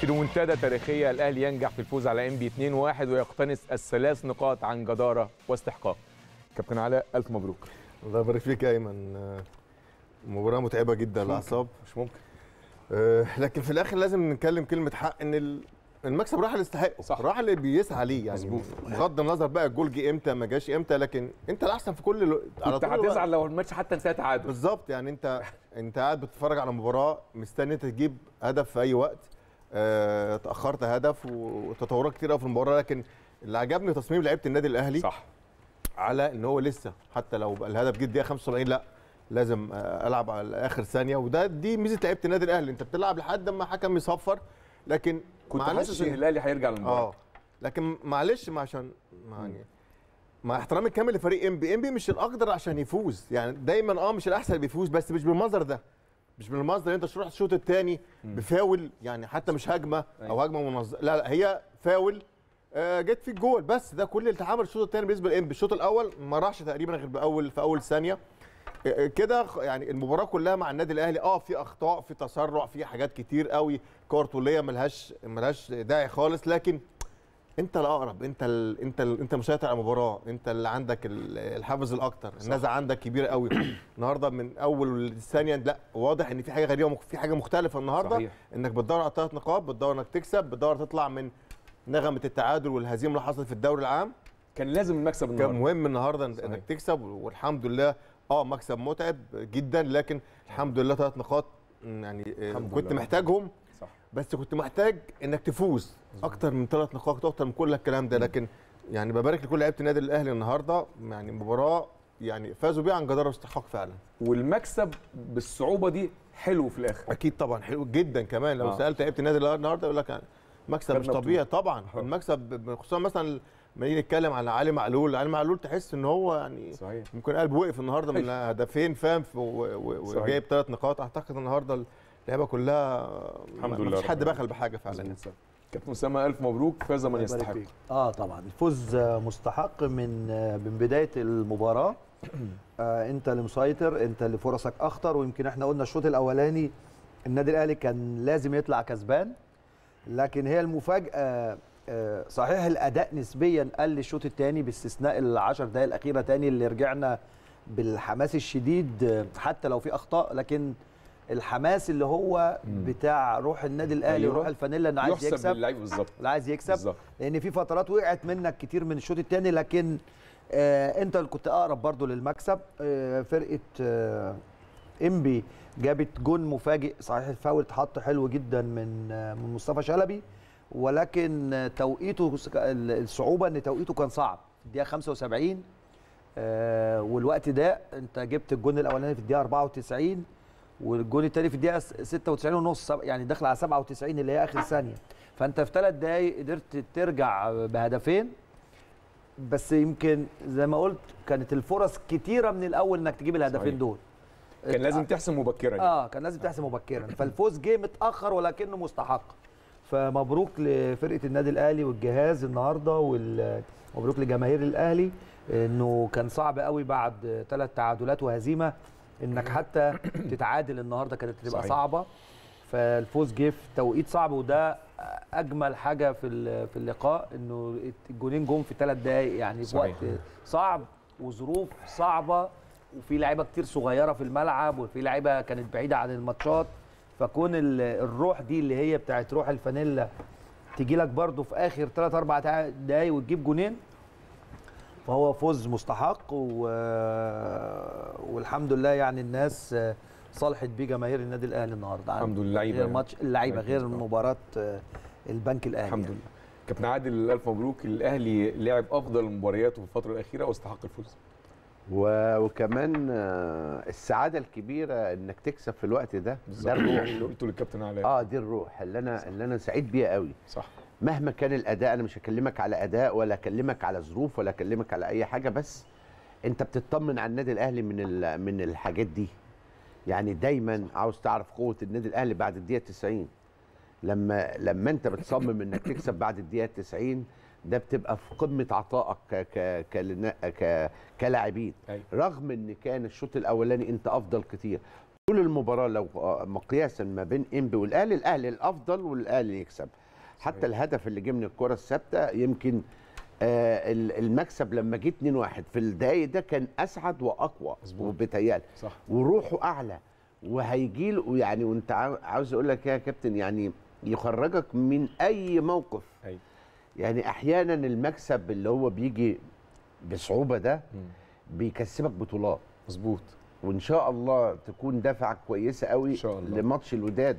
في ريمونتادا تاريخيه الاهلي ينجح في الفوز على ام بي 2-1 ويقتنص الثلاث نقاط عن جداره واستحقاق كابتن علاء الف مبروك الله يبارك فيك يا ايمن آه، مباراه متعبه جدا للاعصاب مش ممكن آه، لكن في الاخر لازم نتكلم كلمه حق ان ال- المكسب راح اللي يستحقه صح. راح اللي بيسعى ليه يعني مظبوط. بغض النظر بقى الجول جه امتى ما جاش امتى لكن انت الاحسن في كل الو... على كنت طول الوقت. هتزعل لو الماتش حتى انتهى تعادل بالظبط يعني انت انت قاعد بتتفرج على مباراه مستني انت تجيب هدف في اي وقت اه تاخرت هدف وتطورات كتير قوي في المباراه لكن اللي عجبني تصميم لعيبه النادي الاهلي صح على ان هو لسه حتى لو بقى الهدف جه الدقيقه 75 لا لازم آه، العب على اخر ثانيه وده دي ميزه لعيبه النادي الاهلي انت بتلعب لحد ما حكم يصفر لكن كنت معلش- حاسس ان الاهلي هيرجع للمباراه اه لكن معلش ما عشان ما يعني مع احترامي الكامل لفريق ام بي ام بي مش الاقدر عشان يفوز يعني دايما اه مش الاحسن اللي بيفوز بس مش بالمنظر ده مش بالمنظر اللي انت تروح الشوط الثاني بفاول يعني حتى مش هجمه او هجمه منظمه لا لا هي فاول آه جت في الجول بس ده كل اللي اتعمل الشوط الثاني بالنسبه للام بي الشوط الاول ما راحش تقريبا غير باول في اول ثانيه آه، كده خ- يعني المباراه كلها مع النادي الاهلي اه في اخطاء في تسرع في حاجات كتير قوي كور طوليه ملهاش ملهاش داعي خالص لكن انت الاقرب انت ال... انت ال... انت مسيطر على المباراه انت اللي عندك ال- الحافز الاكتر النزعه عندك كبيره قوي النهارده من اول ثانيه لا واضح ان في حاجه غريبه مخ- في حاجه مختلفه النهارده صحيح. انك بتدور على ثلاث نقاط بتدور انك تكسب بتدور تطلع من نغمه التعادل والهزيمه اللي حصلت في الدوري العام كان لازم المكسب كان النهارده مهم النهارده إن- صحيح. انك تكسب والحمد لله اه مكسب متعب جدا لكن الحمد لله ثلاث نقاط م، يعني آه، الحمد كنت لله. محتاجهم صح بس كنت محتاج انك تفوز اكتر من ثلاث نقاط اكتر من كل الكلام ده لكن يعني ببارك لكل لعيبه النادي الاهلي النهارده يعني مباراه يعني فازوا بيها عن جداره واستحقاق فعلا والمكسب بالصعوبه دي حلو في الاخر اكيد طبعا حلو جدا كمان لو آه. سالت لعيبه النادي الأهلي النهارده يقول لك يعني مكسب مش خدنا طبيعي طبعا آه. المكسب خصوصا مثلا لما نيجي نتكلم على علي معلول علي معلول تحس ان هو يعني صحيح ممكن قلب وقف النهارده من أيوة. هدفين فاهم ف- و- و- صحيح. وجايب ثلاث نقاط اعتقد النهارده اللعيبه كلها الحمد ما- لله ما فيش حد رب بخل بحاجه فعلا يعني. مظبوط. كابتن اسامه الف مبروك فاز من الله يبارك يستحق فيك. اه طبعا الفوز آه، مستحق من آه، من بدايه المباراه آه انت اللي مسيطر انت اللي فرصك اخطر ويمكن احنا قلنا الشوط الاولاني النادي الاهلي كان لازم يطلع كسبان لكن هي المفاجاه آه، صحيح الاداء نسبيا قل الشوط الثاني باستثناء العشر دقائق الاخيره تاني اللي رجعنا بالحماس الشديد آه، حتى لو في اخطاء لكن الحماس اللي هو مم. بتاع روح النادي الاهلي أيوة. وروح الفانيلا انه عايز يحسب يكسب للعيب بالظبط اللي عايز يكسب بالظبط لان في فترات وقعت منك كتير من الشوط الثاني لكن آه انت اللي كنت اقرب برضو للمكسب آه فرقه آه انبي جابت جون مفاجئ صحيح الفاول اتحط حلو جدا من آه من مصطفى شلبي ولكن آه، توقيته الصعوبه ان توقيته كان صعب في الدقيقه 75 آه والوقت ده انت جبت الجون الاولاني في الدقيقه 94 والجون الثاني في الدقيقه 96 ونص يعني داخل على 97 اللي هي اخر ثانيه فانت في ثلاث دقايق قدرت ترجع بهدفين بس يمكن زي ما قلت كانت الفرص كتيره من الاول انك تجيب الهدفين صحيح. دول كان لازم تحسم مبكرا اه كان لازم تحسم مبكرا فالفوز جه متاخر ولكنه مستحق فمبروك لفرقه النادي الاهلي والجهاز النهارده ومبروك لجماهير الاهلي انه كان صعب قوي بعد ثلاث تعادلات وهزيمه انك حتى تتعادل النهارده كانت هتبقى صحيح. صعبه فالفوز جه في توقيت صعب وده اجمل حاجه في ال- في اللقاء انه الجونين جم في ثلاث دقائق يعني في صحيح. وقت صعب وظروف صعبه وفي لعيبه كتير صغيره في الملعب وفي لعيبه كانت بعيده عن الماتشات فكون ال- الروح دي اللي هي بتاعت روح الفانيلا تيجي لك برده في اخر 3 4 دقايق وتجيب جونين فهو فوز مستحق و... والحمد لله يعني الناس صالحت بيه جماهير النادي الاهلي النهارده عن الحمد لله اللعيبة غير يعني. ماتش اللعيبه غير كويس. مباراه البنك الاهلي الحمد يعني. لله كابتن عادل الف مبروك الاهلي لعب افضل مبارياته في الفتره الاخيره واستحق الفوز و- وكمان آه، السعاده الكبيره انك تكسب في الوقت ده ده الروح اللي قلته للكابتن علاء اه دي الروح اللي انا اللي انا سعيد بيها قوي صح مهما كان الاداء انا مش هكلمك على اداء ولا اكلمك على ظروف ولا اكلمك على اي حاجه بس انت بتطمن على النادي الاهلي من ال- من الحاجات دي يعني دايما عاوز تعرف قوه النادي الاهلي بعد الدقيقه 90 لما لما انت بتصمم انك تكسب بعد الدقيقه 90 ده بتبقى في قمه عطائك ك ك كلنا- ك كلاعبين أيوة. رغم ان كان الشوط الاولاني انت افضل كتير طول المباراه لو آه، مقياسا ما بين انبي والاهلي الاهلي الافضل والاهلي يكسب حتى الهدف اللي جه من الكره الثابته يمكن آه ال- المكسب لما جه 2-1 في الدقايق ده كان اسعد واقوى مظبوط. وبيتهيألي صح وروحه اعلى وهيجي له يعني وانت عاو- عاوز اقول لك إيه يا كابتن يعني يخرجك من اي موقف ايوه يعني احيانا المكسب اللي هو بيجي بصعوبه ده مم. بيكسبك بطولات مظبوط وان شاء الله تكون دفعه كويسه قوي إن شاء الله. لماتش الوداد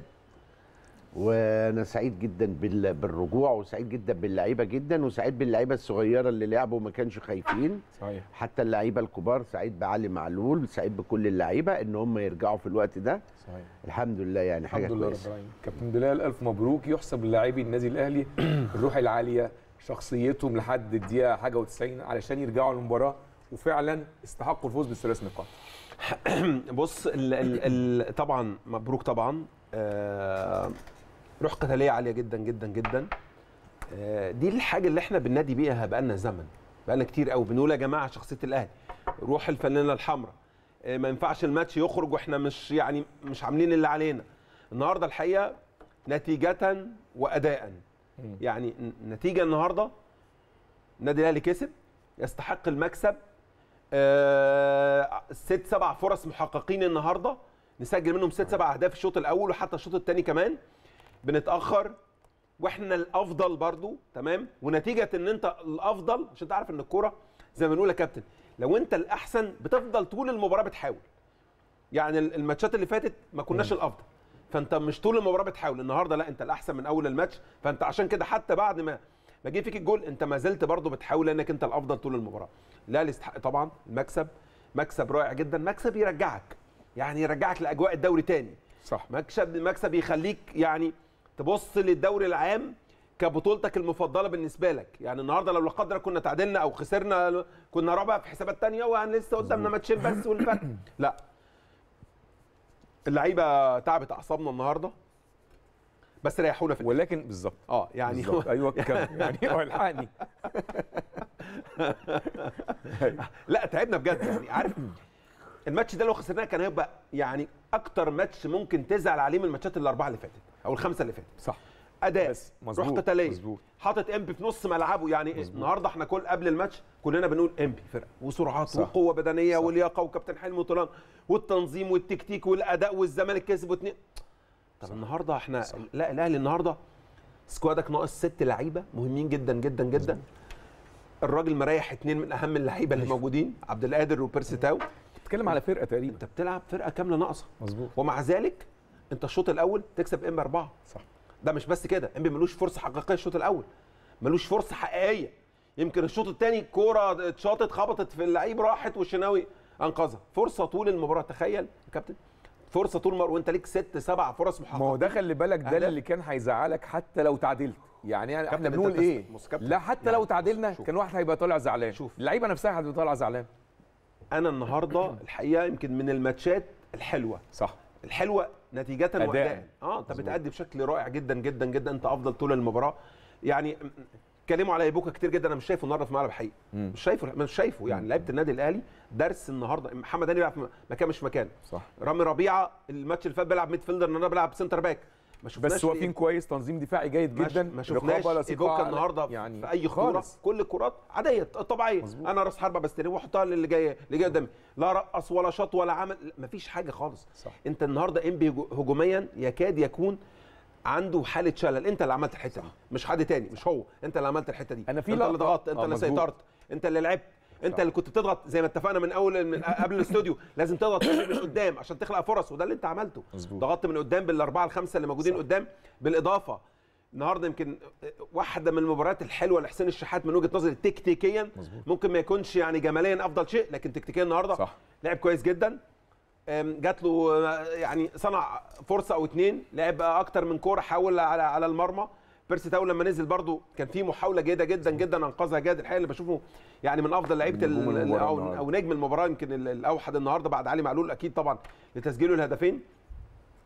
وانا سعيد جدا بال- بالرجوع وسعيد جدا باللعيبه جدا وسعيد باللعيبه الصغيره اللي لعبوا وما كانش خايفين صحيح حتى اللعيبه الكبار سعيد بعلي معلول سعيد بكل اللعيبه ان هم يرجعوا في الوقت ده صحيح الحمد لله يعني حاجه الحمد لله رب كويسه العالمين كابتن بلال الف مبروك يحسب للاعبي النادي الاهلي الروح العاليه شخصيتهم لحد الدقيقه حاجه و90 علشان يرجعوا المباراه وفعلا استحقوا الفوز بالثلاث نقاط بص ال ال ال طبعا مبروك طبعا آه روح قتاليه عاليه جدا جدا جدا آه دي الحاجه اللي احنا بننادي بيها بقالنا زمن بقالنا كتير قوي بنقول يا جماعه شخصيه الاهلي روح الفانيلا الحمراء آه ما ينفعش الماتش يخرج واحنا مش يعني مش عاملين اللي علينا النهارده الحقيقه نتيجه واداء مم. يعني ن- نتيجه النهارده النادي الاهلي كسب يستحق المكسب آه، ست سبع فرص محققين النهارده نسجل منهم ست سبع اهداف الشوط الاول وحتى الشوط الثاني كمان بنتاخر واحنا الافضل برضو تمام ونتيجه ان انت الافضل عشان تعرف ان الكوره زي ما بنقول يا كابتن لو انت الاحسن بتفضل طول المباراه بتحاول يعني ال- الماتشات اللي فاتت ما كناش الافضل فانت مش طول المباراه بتحاول النهارده لا انت الاحسن من اول الماتش فانت عشان كده حتى بعد ما ما جه فيك الجول انت ما زلت برضه بتحاول لانك انت الافضل طول المباراه لا يستحق طبعا المكسب مكسب رائع جدا مكسب يرجعك يعني يرجعك لاجواء الدوري تاني صح مكسب مكسب يخليك يعني تبص للدوري العام كبطولتك المفضله بالنسبه لك يعني النهارده لو لا قدر الله كنا تعادلنا او خسرنا كنا رابع في حسابات تانية وهن لسه قدامنا ماتشين بس والفرق لا اللعيبه تعبت اعصابنا النهارده بس ريحونا في الآخر. ولكن بالظبط اه يعني بالظبط. ايوه كمل يعني هو الحقني لا تعبنا بجد يعني عارف الماتش ده لو خسرناه كان هيبقى يعني اكتر ماتش ممكن تزعل عليه من الماتشات الاربعه اللي فاتت او الخمسه اللي فاتت صح اداء بس مظبوط، روح قتاليه مظبوط. حاطط امبي في نص ملعبه يعني النهارده احنا كل قبل الماتش كلنا بنقول امبي فرقه وسرعات صح. وقوه بدنيه صح. ولياقه وكابتن حلمي وطولان والتنظيم والتكتيك والاداء والزمالك كسب واثنين طب النهارده احنا صح. لا الاهلي النهارده سكوادك ناقص ست لعيبه مهمين جدا جدا جدا الراجل مريح اثنين من اهم اللعيبه اللي موجودين عبد القادر وبيرسي تاو بتتكلم على فرقه تقريبا انت بتلعب فرقه كامله ناقصه مظبوط ومع ذلك انت الشوط الاول تكسب ام اربعه صح ده مش بس كده امبي ملوش فرصه حقيقيه الشوط الاول ملوش فرصه حقيقيه يمكن الشوط الثاني كوره اتشاطت خبطت في اللعيب راحت والشناوي انقذها فرصه طول المباراه تخيل يا كابتن فرصه طول المباراه وانت ليك ست سبع فرص محققه ما هو ده خلي بالك ده أهداف. اللي كان هيزعلك حتى لو تعادلت يعني احنا كابتن، بنقول أنت ايه بس- بص كابتن، لا حتى يعني لو بص، تعادلنا شوف. كان واحد هيبقى طالع زعلان شوف. اللعيبه نفسها هتبقى طالعه زعلان انا النهارده الحقيقه يمكن من الماتشات الحلوه صح الحلوه نتيجه أداء. واداء اه انت مظبوط. بتأدي بشكل رائع جدا جدا جدا انت افضل طول المباراه يعني م- اتكلموا على ايبوكا كتير جدا انا مش شايفه النهارده في الملعب حقيقي مم. مش شايفه مش شايفه يعني لعيبه النادي الاهلي درس النهارده محمد هاني بيلعب في مكان مش مكانه صح رامي ربيعه الماتش اللي فات بيلعب ميد فيلدر النهارده بيلعب سنتر باك ما شفناش بس واقفين كويس تنظيم دفاعي جيد ما- جدا ما شفناش رقابة، لا ثقة ايبوكا على- النهارده يعني في اي كوره خالص. كل الكرات عاديه طبيعيه مظبوط. انا راس حربه بستلم واحطها للي جاي اللي جاي قدامي لا رقص ولا شاط ولا عمل لا، مفيش حاجه خالص صح. انت النهارده انبي هجو- هجوميا يكاد يكون عنده حاله شلل انت اللي عملت الحته دي مش حد تاني مش هو انت اللي عملت الحته دي أنا في انت اللي لقطة- ضغطت انت آه، اللي مظبوط. سيطرت انت اللي لعبت انت اللي كنت بتضغط زي ما اتفقنا من اول من قبل الاستوديو لازم تضغط من قدام عشان تخلق فرص وده اللي انت عملته مظبوط. ضغطت من قدام بالاربعه الخمسه اللي موجودين صح. قدام بالاضافه النهارده يمكن واحده من المباريات الحلوه لحسين الشحات من وجهه نظري تكتيكيا مظبوط. ممكن ما يكونش يعني جماليا افضل شيء لكن تكتيكيا النهارده صح لعب كويس جدا أم، جات له آه، يعني صنع فرصه او اتنين لعب اكتر من كوره حاول على على المرمى بيرسي تاو لما نزل برده كان في محاوله جيده جدا جدا انقذها جاد الحقيقه اللي بشوفه يعني من افضل لعيبه من نجوم ال- ال- المباراة او النهاردة. او نجم المباراه يمكن ال- الاوحد النهارده بعد علي معلول اكيد طبعا لتسجيله الهدفين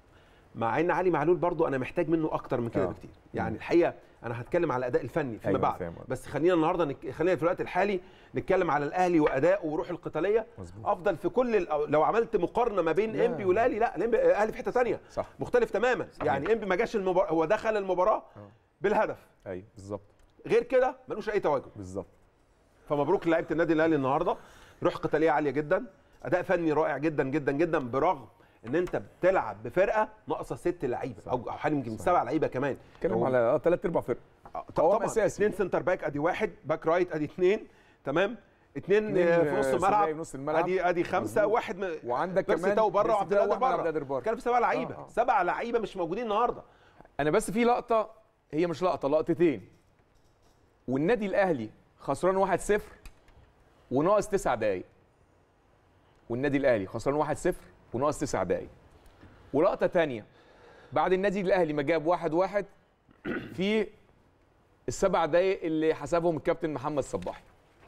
مع ان علي معلول برضو انا محتاج منه اكتر من كده آه. بكتير يعني الحقيقه انا هتكلم على الاداء الفني فيما أيوة، بعد فاهم قصدك. بس خلينا النهارده نك... خلينا في الوقت الحالي نتكلم على الاهلي وادائه وروحه القتاليه مظبوط. افضل في كل ال... لو عملت مقارنه ما بين لا. انبي والاهلي لا الإنبي- الاهلي في حته ثانيه صح مختلف تماما يعني انبي ما جاش المباراه هو دخل المباراه بالهدف ايوه بالظبط غير كده ملوش اي تواجد بالظبط فمبروك لعيبه النادي الاهلي النهارده روح قتاليه عاليه جدا اداء فني رائع جدا جدا جدا برغم ان انت بتلعب بفرقه ناقصه ست لعيبه او او حوالي يمكن سبع لعيبه كمان اتكلم هو- على اه ثلاث ارباع فرقه طبعا قوام أساسي. اثنين سنتر باك ادي واحد باك رايت ادي اثنين تمام اثنين اتنين، آه، في نص آه، الملعب ثنائي في نص الملعب. ادي ادي خمسه مظبوط. واحد م... وعندك بيرسي كمان تاو بره بيرسي وعبد تاو القادر وأحمد بره عبد القادر بره. كان في سبع لعيبه آه، آه. سبع لعيبه مش موجودين النهارده انا بس في لقطه هي مش لقطه لقطتين والنادي الاهلي خسران 1-0 وناقص 9 دقايق والنادي الاهلي خسران 1-0 وناقص 9 دقايق ولقطه تانية بعد النادي الاهلي ما جاب 1-1 في السبع دقايق اللي حسبهم الكابتن محمد صباحي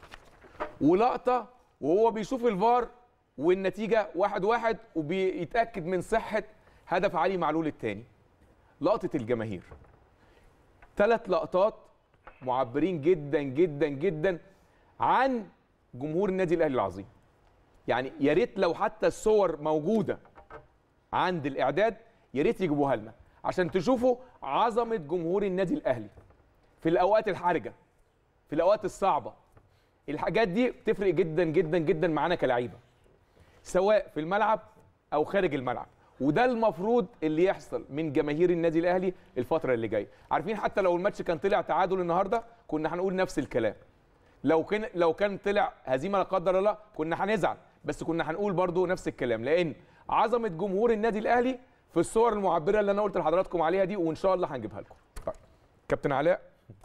ولقطه وهو بيشوف الفار والنتيجه 1-1 وبيتاكد من صحه هدف علي معلول الثاني لقطه الجماهير ثلاث لقطات معبرين جدا جدا جدا عن جمهور النادي الاهلي العظيم يعني يا ريت لو حتى الصور موجوده عند الاعداد يا ريت يجيبوها لنا عشان تشوفوا عظمه جمهور النادي الاهلي في الاوقات الحرجه في الاوقات الصعبه الحاجات دي بتفرق جدا جدا جدا معانا كلعيبه سواء في الملعب او خارج الملعب وده المفروض اللي يحصل من جماهير النادي الاهلي الفتره اللي جايه عارفين حتى لو الماتش كان طلع تعادل النهارده كنا هنقول نفس الكلام لو كان لو كان طلع هزيمه لا قدر الله كنا هنزعل بس كنا هنقول برضو نفس الكلام لان عظمه جمهور النادي الاهلي في الصور المعبره اللي انا قلت لحضراتكم عليها دي وان شاء الله هنجيبها لكم طيب. كابتن علاء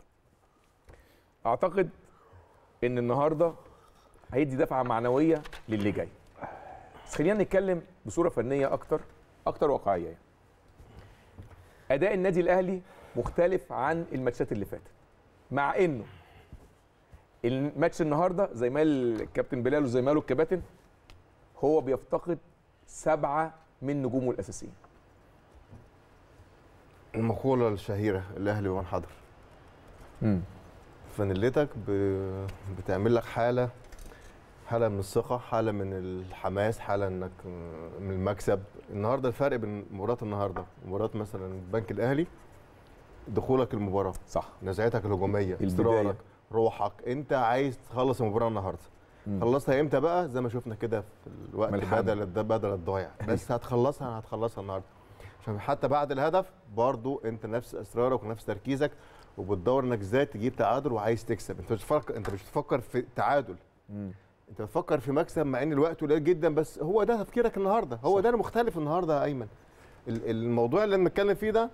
اعتقد ان النهارده هيدي دفعه معنويه للي جاي بس خلينا نتكلم بصوره فنيه اكتر اكتر واقعيه يعني. اداء النادي الاهلي مختلف عن الماتشات اللي فاتت مع انه الماتش النهارده زي ما قال الكابتن بلال وزي ما قالوا الكباتن هو بيفتقد سبعه من نجومه الاساسيين المقولة الشهيرة الأهلي ومن حضر فانيلتك ب... بتعمل لك حالة حالة من الثقة حالة من الحماس حالة انك من المكسب النهارده الفرق بين مباراة النهارده ومباراة مثلا البنك الأهلي دخولك المباراة صح نزعتك الهجومية البداية. اصرارك روحك انت عايز تخلص المباراة النهارده مم. خلصها امتى بقى زي ما شفنا كده في الوقت ملحمة. بدل بدل الضايع بس هتخلصها هتخلصها النهارده عشان حتى بعد الهدف برضو انت نفس اصرارك ونفس تركيزك وبتدور انك ازاي تجيب تعادل وعايز تكسب انت مش بتفكر انت مش بتفكر في تعادل مم. انت بتفكر في مكسب مع ان الوقت قليل جدا بس هو ده تفكيرك النهارده هو ده المختلف النهارده يا ايمن ال- الموضوع اللي بنتكلم فيه ده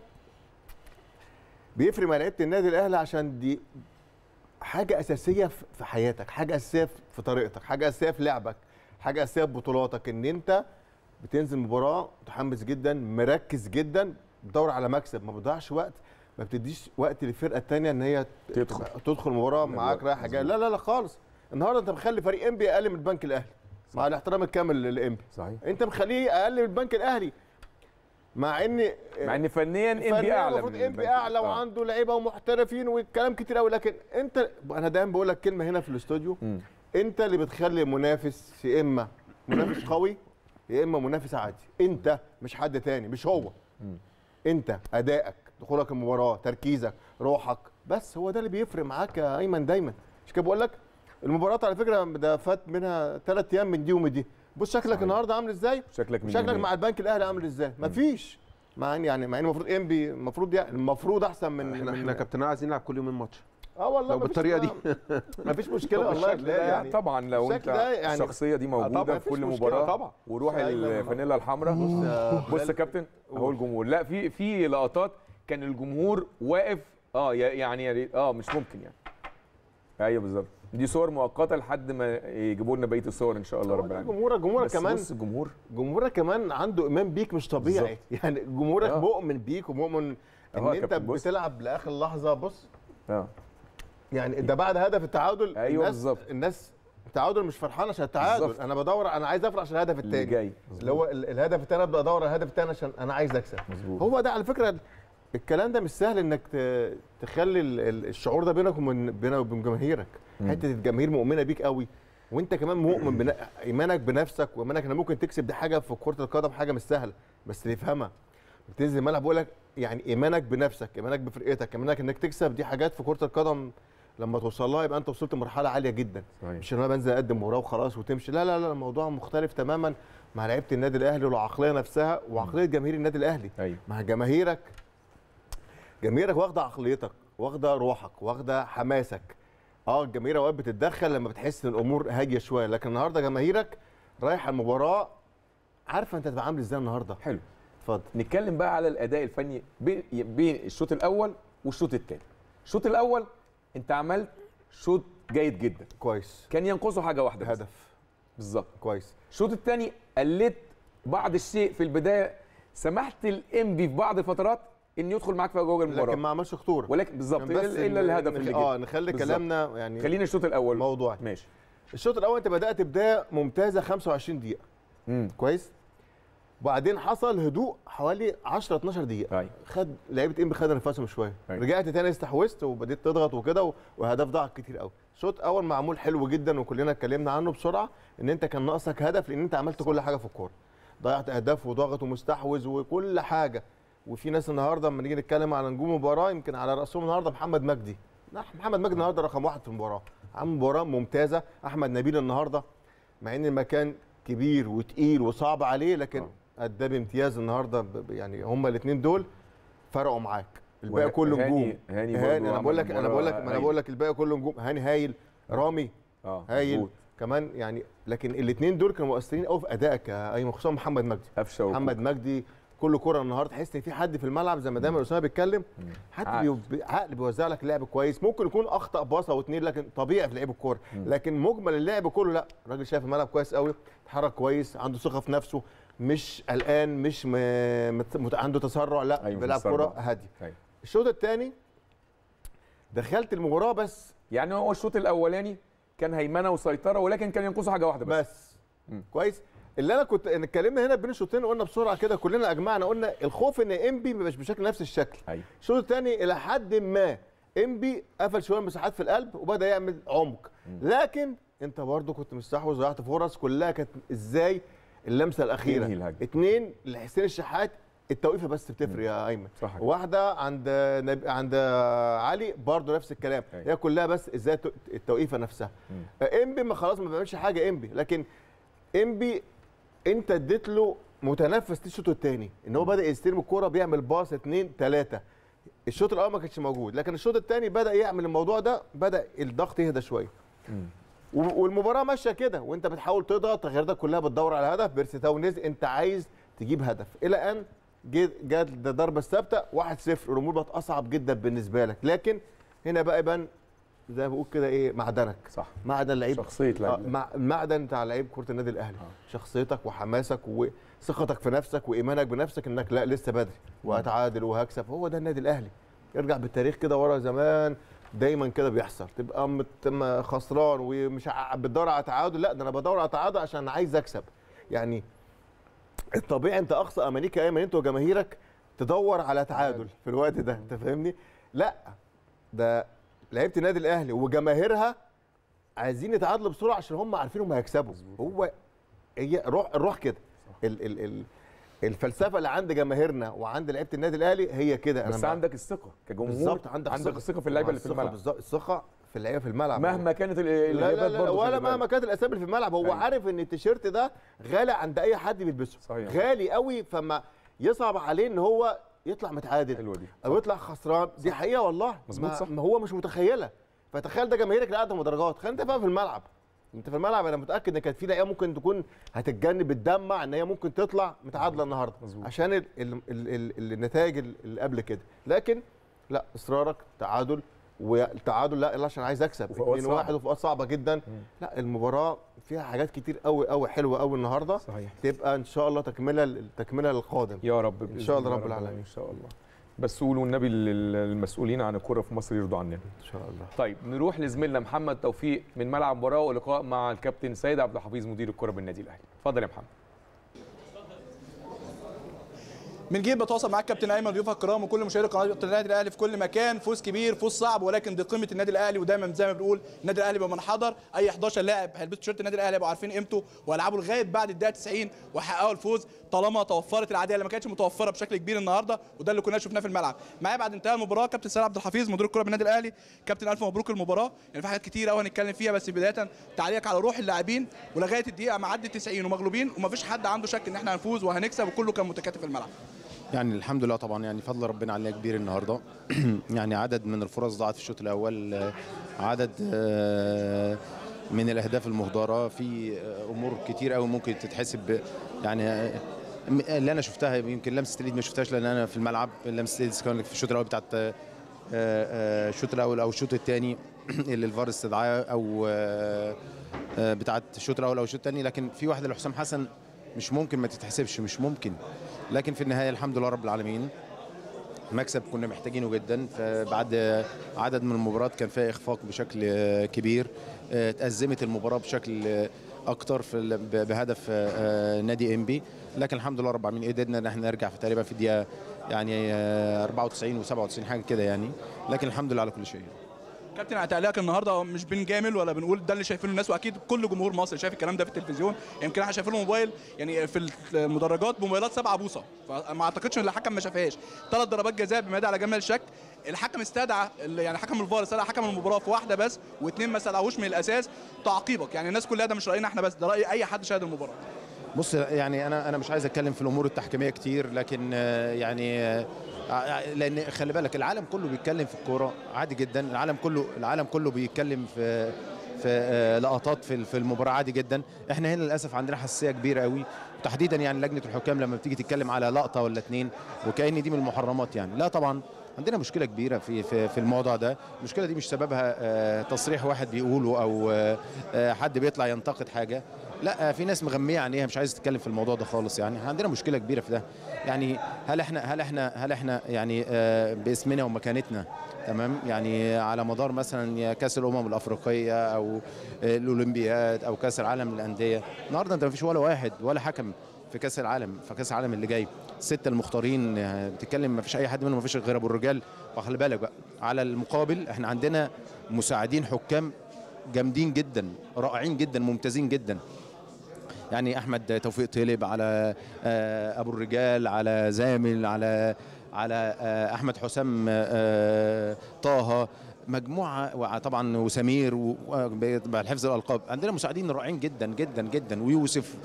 بيفرق مع لعيبه النادي الاهلي عشان دي حاجه اساسيه في في حياتك حاجه اساسيه في- في طريقتك حاجه اساسيه في لعبك حاجه اساسيه في بطولاتك ان انت بتنزل مباراه متحمس جدا مركز جدا بتدور على مكسب ما بتضيعش وقت ما بتديش وقت للفرقه الثانيه ان هي تدخل. تدخل مباراه معاك الوقت. رايحه جايه لا لا لا خالص النهارده انت مخلي فريق انبي اقل من البنك الاهلي مع الاحترام الكامل للانبي صحيح انت مخليه اقل من البنك الاهلي مع ان مع ان فنيا انبي فنياً اعلى المفروض من انبي البنك. اعلى آه. وعنده لعيبه ومحترفين والكلام كتير قوي لكن انت انا دايما بقول لك كلمه هنا في الاستوديو مم. انت اللي بتخلي المنافس يا اما منافس قوي يا اما منافس عادي انت مش حد تاني مش هو انت ادائك دخولك المباراه تركيزك روحك بس هو ده اللي بيفرق معاك يا ايمن دايما مش كده بقول لك المباراه على فكره ده فات منها ثلاث ايام من دي ومن دي بص شكلك صحيح. النهارده عامل ازاي شكلك من شكلك يومين. مع البنك الاهلي عامل ازاي مفيش مع ان يعني مع ان المفروض انبي المفروض يعني المفروض احسن من احنا من احنا كابتن عايزين نلعب كل يومين ماتش اه والله لو مفيش بالطريقة دي. كلام. مفيش مشكله طب والله بالشكل ده تلاقي يعني طبعا لو انت الشكل ده يعني- الشخصيه دي موجوده طبعاً في كل مفيش مشكلة مباراه طبعاً. وروح أيوة. الفانيلا الحمراء بص يا كابتن اهو الجمهور لا في في لقطات كان الجمهور واقف اه يا- يعني يا ريت- اه مش ممكن يعني ايوه بالظبط دي صور مؤقته لحد ما يجيبوا لنا بقيه الصور ان شاء الله رب العالمين جمهورك جمهورك بس كمان بص الجمهور جمهورك كمان عنده ايمان بيك مش طبيعي يعني جمهورك آه. مؤمن بيك ومؤمن ان أهو يا انت كابتن، بص. بتلعب لاخر لحظه بص اه يعني ده بعد هدف التعادل أيوة الناس بالظبط. الناس التعادل مش فرحان عشان التعادل بالظبط. انا بدور انا عايز افرح عشان الهدف اللي الثاني جاي اللي هو ال- الهدف الثاني ابدا ادور على الهدف الثاني عشان انا عايز اكسب مظبوط هو ده على فكره الكلام ده مش سهل انك ت- تخلي ال- ال- الشعور ده بينك وبين بينك وبين جماهيرك مم. حته الجماهير مؤمنه بيك قوي وانت كمان مؤمن بنا... ايمانك بنفسك وايمانك انك ممكن تكسب دي حاجه في كره القدم حاجه مش سهله بس تفهمها بتنزل الملعب بقول لك يعني ايمانك بنفسك ايمانك بفرقتك ايمانك انك تكسب دي حاجات في كره القدم لما توصل لها يبقى انت وصلت لمرحله عاليه جدا صحيح مش ان انا بنزل اقدم مباراه وخلاص وتمشي لا لا لا الموضوع مختلف تماما مع لعيبه النادي الاهلي والعقليه نفسها وعقليه جماهير النادي الاهلي ايوه مع جماهيرك جماهيرك واخده عقليتك واخده روحك واخده حماسك اه الجماهير اوقات بتتدخل لما بتحس ان الامور هاديه شويه لكن النهارده جماهيرك رايحه المباراه عارفه انت هتبقى عامل ازاي النهارده حلو اتفضل نتكلم بقى على الاداء الفني بين بين الشوط الاول والشوط الثاني الشوط الاول انت عملت شوط جيد جدا كويس كان ينقصه حاجه واحده بس. هدف بالظبط كويس الشوط الثاني قلت بعض الشيء في البدايه سمحت الانبي في بعض الفترات ان يدخل معاك في جوه المباراه لكن ما عملش خطوره ولكن بالظبط كان بس الا ن- الهدف نخ- اللي اه جه نخلي بالظبط. كلامنا يعني خلينا الشوط الاول موضوعي ماشي الشوط الاول انت بدات بدايه ممتازه 25 دقيقه امم كويس وبعدين حصل هدوء حوالي 10 12 دقيقه طيب خد لعيبه ام خد نفسهم شويه أيوة. رجعت تاني استحوذت وبديت تضغط وكده و- واهداف ضاعت كتير قوي الشوط اول معمول حلو جدا وكلنا اتكلمنا عنه بسرعه ان انت كان ناقصك هدف لان انت عملت كل حاجه في الكوره ضيعت اهداف وضغط ومستحوذ وكل حاجه وفي ناس النهارده لما نيجي نتكلم على نجوم المباراه يمكن على راسهم النهارده محمد مجدي لا محمد مجدي النهارده رقم واحد في المباراه عامل مباراه ممتازه احمد نبيل النهارده مع ان المكان كبير وتقيل وصعب عليه لكن آه. ادى بامتياز النهارده ب- ب- يعني هما الاثنين دول فرقوا معاك الباقي وه- كله هاني- نجوم هاني هاني برضو انا عمل بقول لك انا بقول لك مباراة ما انا بقول لك الباقي كله نجوم هاني هايل رامي اه هايل مظبوط. كمان يعني لكن الاثنين دول كانوا مؤثرين قوي في ادائك يا ايمن خصوصا محمد مجدي قفشه محمد مجدي كل كره النهارده تحس ان في حد في الملعب زي ما دايما اسامه بيتكلم حد عقل. بي- عقل بيوزع لك اللعب كويس ممكن يكون اخطا باصه او اتنين لكن طبيعي في لعيب الكوره لكن مجمل اللعب كله لا الراجل شايف الملعب كويس قوي اتحرك كويس عنده ثقه في نفسه مش قلقان مش م... مت... مت... عنده تسرع لا أيوة، بيلعب تسرع. كوره هادي أيوة. الشوط الثاني دخلت المباراه بس يعني هو الشوط الاولاني كان هيمنه وسيطره ولكن كان ينقصه حاجه واحده بس, بس مم. كويس اللي انا كنت إن اتكلمنا هنا بين الشوطين قلنا بسرعه كده كلنا اجمعنا قلنا الخوف ان انبي ما يبقاش بشكل نفس الشكل ايوه الشوط الثاني الى حد ما انبي قفل شويه مساحات في القلب وبدا يعمل عمق لكن انت برضو كنت مستحوذ ضيعت فرص كلها كانت ازاي اللمسه الاخيره ينهي الهجمة. اتنين لحسين الشحات التوقيفه بس بتفرق يا ايمن صح كده. واحده عند نب... عند علي برضو نفس الكلام أيوة. هي كلها بس ازاي الت- التوقيفه نفسها انبي ما خلاص ما بيعملش حاجه انبي لكن انبي انت اديت له متنفس الشوط الثاني ان هو بدا يستلم الكوره بيعمل باص اثنين ثلاثه الشوط الاول ما كانش موجود لكن الشوط الثاني بدا يعمل الموضوع ده بدا الضغط يهدى شويه و- والمباراه ماشيه كده وانت بتحاول تضغط تغييراتك كلها بتدور على هدف بيرسيتاو نزل انت عايز تجيب هدف الى ان جه- جت الضربه الثابته 1-0 الامور بقت اصعب جدا بالنسبه لك لكن هنا بقى يبان زي ما بقول كده ايه معدنك صح معدن لعيب شخصيه آه، لاعب مع المعدن بتاع لعيب كره النادي الاهلي شخصيتك وحماسك وثقتك في نفسك وايمانك بنفسك انك لا لسه بدري وهتعادل وهكسب هو ده النادي الاهلي ارجع بالتاريخ كده ورا زمان دايما كده بيحصل تبقى مت- م- خسران ومش ع- بتدور على تعادل لا ده انا بدور على تعادل عشان انا عايز اكسب يعني الطبيعي انت اقصى امانيك يا ايمن انت وجماهيرك تدور على تعادل في الوقت ده انت فاهمني لا ده لعيبه النادي الاهلي وجماهيرها عايزين يتعادلوا بسرعه عشان هم عارفين هم هيكسبوا هو هي روح الروح كده ال ال ال الفلسفه اللي عند جماهيرنا وعند لعيبه النادي الاهلي هي كده بس بقى- عندك الثقه كجمهور بالظبط عندك عندك الثقه في اللعيبه اللي في الثقة الملعب بالظبط الثقه في اللعيبه في الملعب مهما كانت ال- لا لا الاجابات لا برضه ولا خلي بالك. مهما كانت الاسامي اللي في الملعب هو أيوة. عارف ان التيشيرت ده غالي عند اي حد بيلبسه صحيح. غالي قوي فما يصعب عليه ان هو يطلع متعادل حلوه دي او يطلع خسران دي حقيقه والله مظبوط ما- صح. ما هو مش متخيله فتخيل ده جماهيرك اللي قاعده مدرجات خلي انت بقى في الملعب انت في الملعب انا متاكد ان كانت في لعيبه ممكن تكون هتتجنب بتدمع ان هي ممكن تطلع متعادله النهارده مظبوط. عشان ال ال ال ال النتائج اللي قبل كده لكن لا اصرارك تعادل والتعادل لا لا عشان عايز اكسب وفي أوقات 2 1 صعبة. وفي اوقات صعبه جدا لا المباراه فيها حاجات كتير قوي قوي حلوه قوي النهارده صحيح تبقى ان شاء الله تكمله التكمله للقادم يا رب إن بإذن شاء الله الله رب العالمين. ان شاء الله بس قولوا النبي لل- المسؤولين عن الكره في مصر يرضوا عننا ان شاء الله طيب نروح لزميلنا محمد توفيق من ملعب مباراه ولقاء مع الكابتن سيد عبد الحفيظ مدير الكره بالنادي الاهلي اتفضل يا محمد من جيل بتواصل معاك كابتن ايمن ضيوفك الكرام وكل مشاهدي قناه النادي الاهلي في كل مكان فوز كبير فوز صعب ولكن دي قيمه النادي الاهلي ودايما زي ما بنقول النادي الاهلي بمن حضر اي 11 لاعب هيلبسوا تيشيرت النادي الاهلي هيبقوا عارفين قيمته وهيلعبوا لغايه بعد الدقيقه 90 وحققوا الفوز طالما توفرت العداله اللي ما كانتش متوفره بشكل كبير النهارده وده اللي كنا شفناه في الملعب معايا بعد انتهاء المباراه كابتن سيد عبد الحفيظ مدير الكره بالنادي الاهلي كابتن الف مبروك المباراه يعني في حاجات كتير قوي هنتكلم فيها بس بدايه تعليقك على روح اللاعبين ولغايه الدقيقه معدي 90 ومغلوبين ومفيش حد عنده شك ان احنا هنفوز وهنكسب وكله كان متكاتف في الملعب يعني الحمد لله طبعا يعني فضل ربنا علينا كبير النهارده يعني عدد من الفرص ضاعت في الشوط الاول آه، عدد آه، من الاهداف المهدره في آه، امور كتير قوي ممكن تتحسب يعني آه، م- اللي انا شفتها يمكن لمسه اليد ما شفتهاش لان انا في الملعب لمسه اليد كان في الشوط الاول بتاعت آه، آه، الشوط الاول او الشوط الثاني اللي الفار استدعاه او آه، آه، بتاعت الشوط الاول او الشوط الثاني لكن في واحده لحسام حسن مش ممكن ما تتحسبش مش ممكن لكن في النهايه الحمد لله رب العالمين مكسب كنا محتاجينه جدا فبعد عدد من المباريات كان فيها اخفاق بشكل آه، كبير آه، اتأزمت المباراه بشكل آه، اكتر في ال- ب- بهدف آه، نادي انبي لكن الحمد لله رب العالمين قدرنا ان احنا نرجع في تقريبا في الدقيقه يعني آه، 94 و97 حاجه كده يعني لكن الحمد لله على كل شيء كابتن على تعليقك النهارده مش بنجامل ولا بنقول ده اللي شايفينه الناس واكيد كل جمهور مصر شايف الكلام ده في التلفزيون يمكن احنا شايفين موبايل يعني في المدرجات بموبايلات 7 بوصه فما اعتقدش ان الحكم ما شافهاش ثلاث ضربات جزاء بمدى على جمال الشك الحكم استدعى يعني حكم الفار استدعى حكم المباراه في واحده بس واثنين ما استدعوش من الاساس تعقيبك يعني الناس كلها ده مش راينا احنا بس ده راي اي حد شاهد المباراه بص يعني انا انا مش عايز اتكلم في الامور التحكيميه كتير لكن آه، يعني آه، ع- لان خلي بالك العالم كله بيتكلم في الكوره عادي جدا العالم كله العالم كله بيتكلم في في آه، لقطات في في المباراه عادي جدا احنا هنا للاسف عندنا حساسيه كبيره قوي تحديدا يعني لجنه الحكام لما بتيجي تتكلم على لقطه ولا اتنين وكأن دي من المحرمات يعني لا طبعا عندنا مشكله كبيره في في في الموضوع ده المشكله دي مش سببها آه، تصريح واحد بيقوله او آه، آه، حد بيطلع ينتقد حاجه لا في ناس مغميه عينيها مش عايز تتكلم في الموضوع ده خالص يعني إحنا عندنا مشكله كبيره في ده يعني هل احنا هل احنا هل احنا يعني آه، باسمنا ومكانتنا تمام يعني على مدار مثلا يا كاس الامم الافريقيه او آه، الاولمبياد او كاس العالم للانديه النهارده انت ما فيش ولا واحد ولا حكم في كاس العالم في كاس العالم اللي جاي السته المختارين آه، بتتكلم ما فيش اي حد منهم ما فيش غير ابو الرجال فخلي بالك بقى على المقابل احنا عندنا مساعدين حكام جامدين جدا رائعين جدا ممتازين جدا يعني احمد توفيق طلب على آه، ابو الرجال على زامل على على آه، احمد حسام آه، طه مجموعه وطبعا وسمير وحفظ الالقاب عندنا مساعدين رائعين جدا جدا جدا ويوسف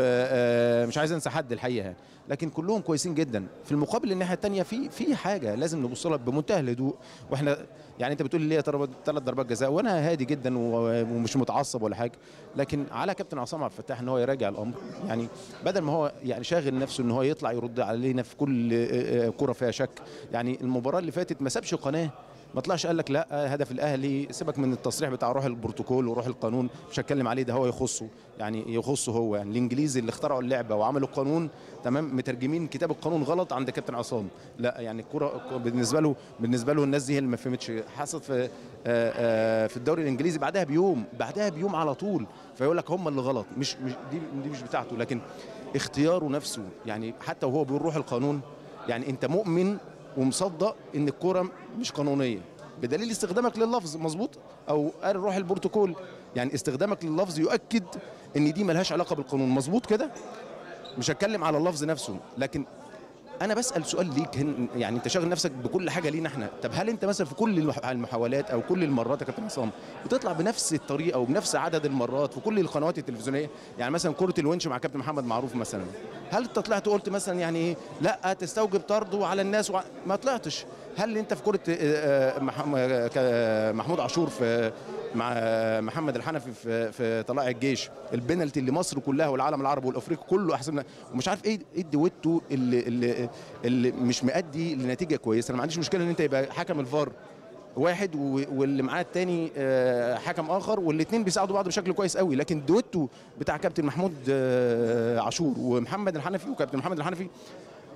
ومش عايز انسى حد الحقيقه يعني. لكن كلهم كويسين جدا في المقابل الناحيه الثانيه في في حاجه لازم نبص لها بمنتهى الهدوء واحنا يعني انت بتقول لي ثلاث ضربات جزاء وانا هادي جدا و- ومش متعصب ولا حاجه لكن على كابتن عصام عبد الفتاح ان هو يراجع الامر يعني بدل ما هو يعني شاغل نفسه ان هو يطلع يرد علينا في كل آه، آه، كره فيها شك يعني المباراه اللي فاتت ما سابش قناه ما طلعش قال لك لا هدف الاهلي سيبك من التصريح بتاع روح البروتوكول وروح القانون مش هتكلم عليه ده هو يخصه يعني يخصه هو يعني الانجليزي اللي اخترعوا اللعبه وعملوا القانون تمام مترجمين كتاب القانون غلط عند كابتن عصام لا يعني الكره بالنسبه له بالنسبه له الناس دي هي اللي ما فهمتش حصلت في آه، آه، في الدوري الانجليزي بعدها بيوم بعدها بيوم على طول فيقول لك هم اللي غلط مش, مش دي دي مش بتاعته لكن اختياره نفسه يعني حتى وهو بيقول روح القانون يعني انت مؤمن ومصدق ان الكوره مش قانونيه بدليل استخدامك لللفظ مظبوط او قال روح البروتوكول يعني استخدامك لللفظ يؤكد ان دي ملهاش علاقه بالقانون مظبوط كده مش هتكلم على اللفظ نفسه لكن انا بسال سؤال ليك هن يعني انت شاغل نفسك بكل حاجه لينا احنا طب هل انت مثلا في كل المح- المحاولات او كل المرات يا كابتن عصام بتطلع بنفس الطريقه وبنفس عدد المرات في كل القنوات التلفزيونيه يعني مثلا كره الونش مع كابتن محمد معروف مثلا هل انت طلعت وقلت مثلا يعني ايه لا تستوجب طرده على الناس وع... ما طلعتش هل انت في كره آه، آه، محم- آه، ك- محمود عاشور في مع محمد الحنفي في في طلائع الجيش البنالتي اللي مصر كلها والعالم العربي والافريقي كله احسن ومش عارف ايه ايه الدويتو اللي اللي اللي مش مؤدي لنتيجه كويسه انا ما عنديش مشكله ان انت يبقى حكم الفار واحد و- واللي معاه التاني آه، حكم اخر والاثنين بيساعدوا بعض بشكل كويس قوي لكن الدويتو بتاع كابتن محمود آه، عاشور ومحمد الحنفي وكابتن محمد الحنفي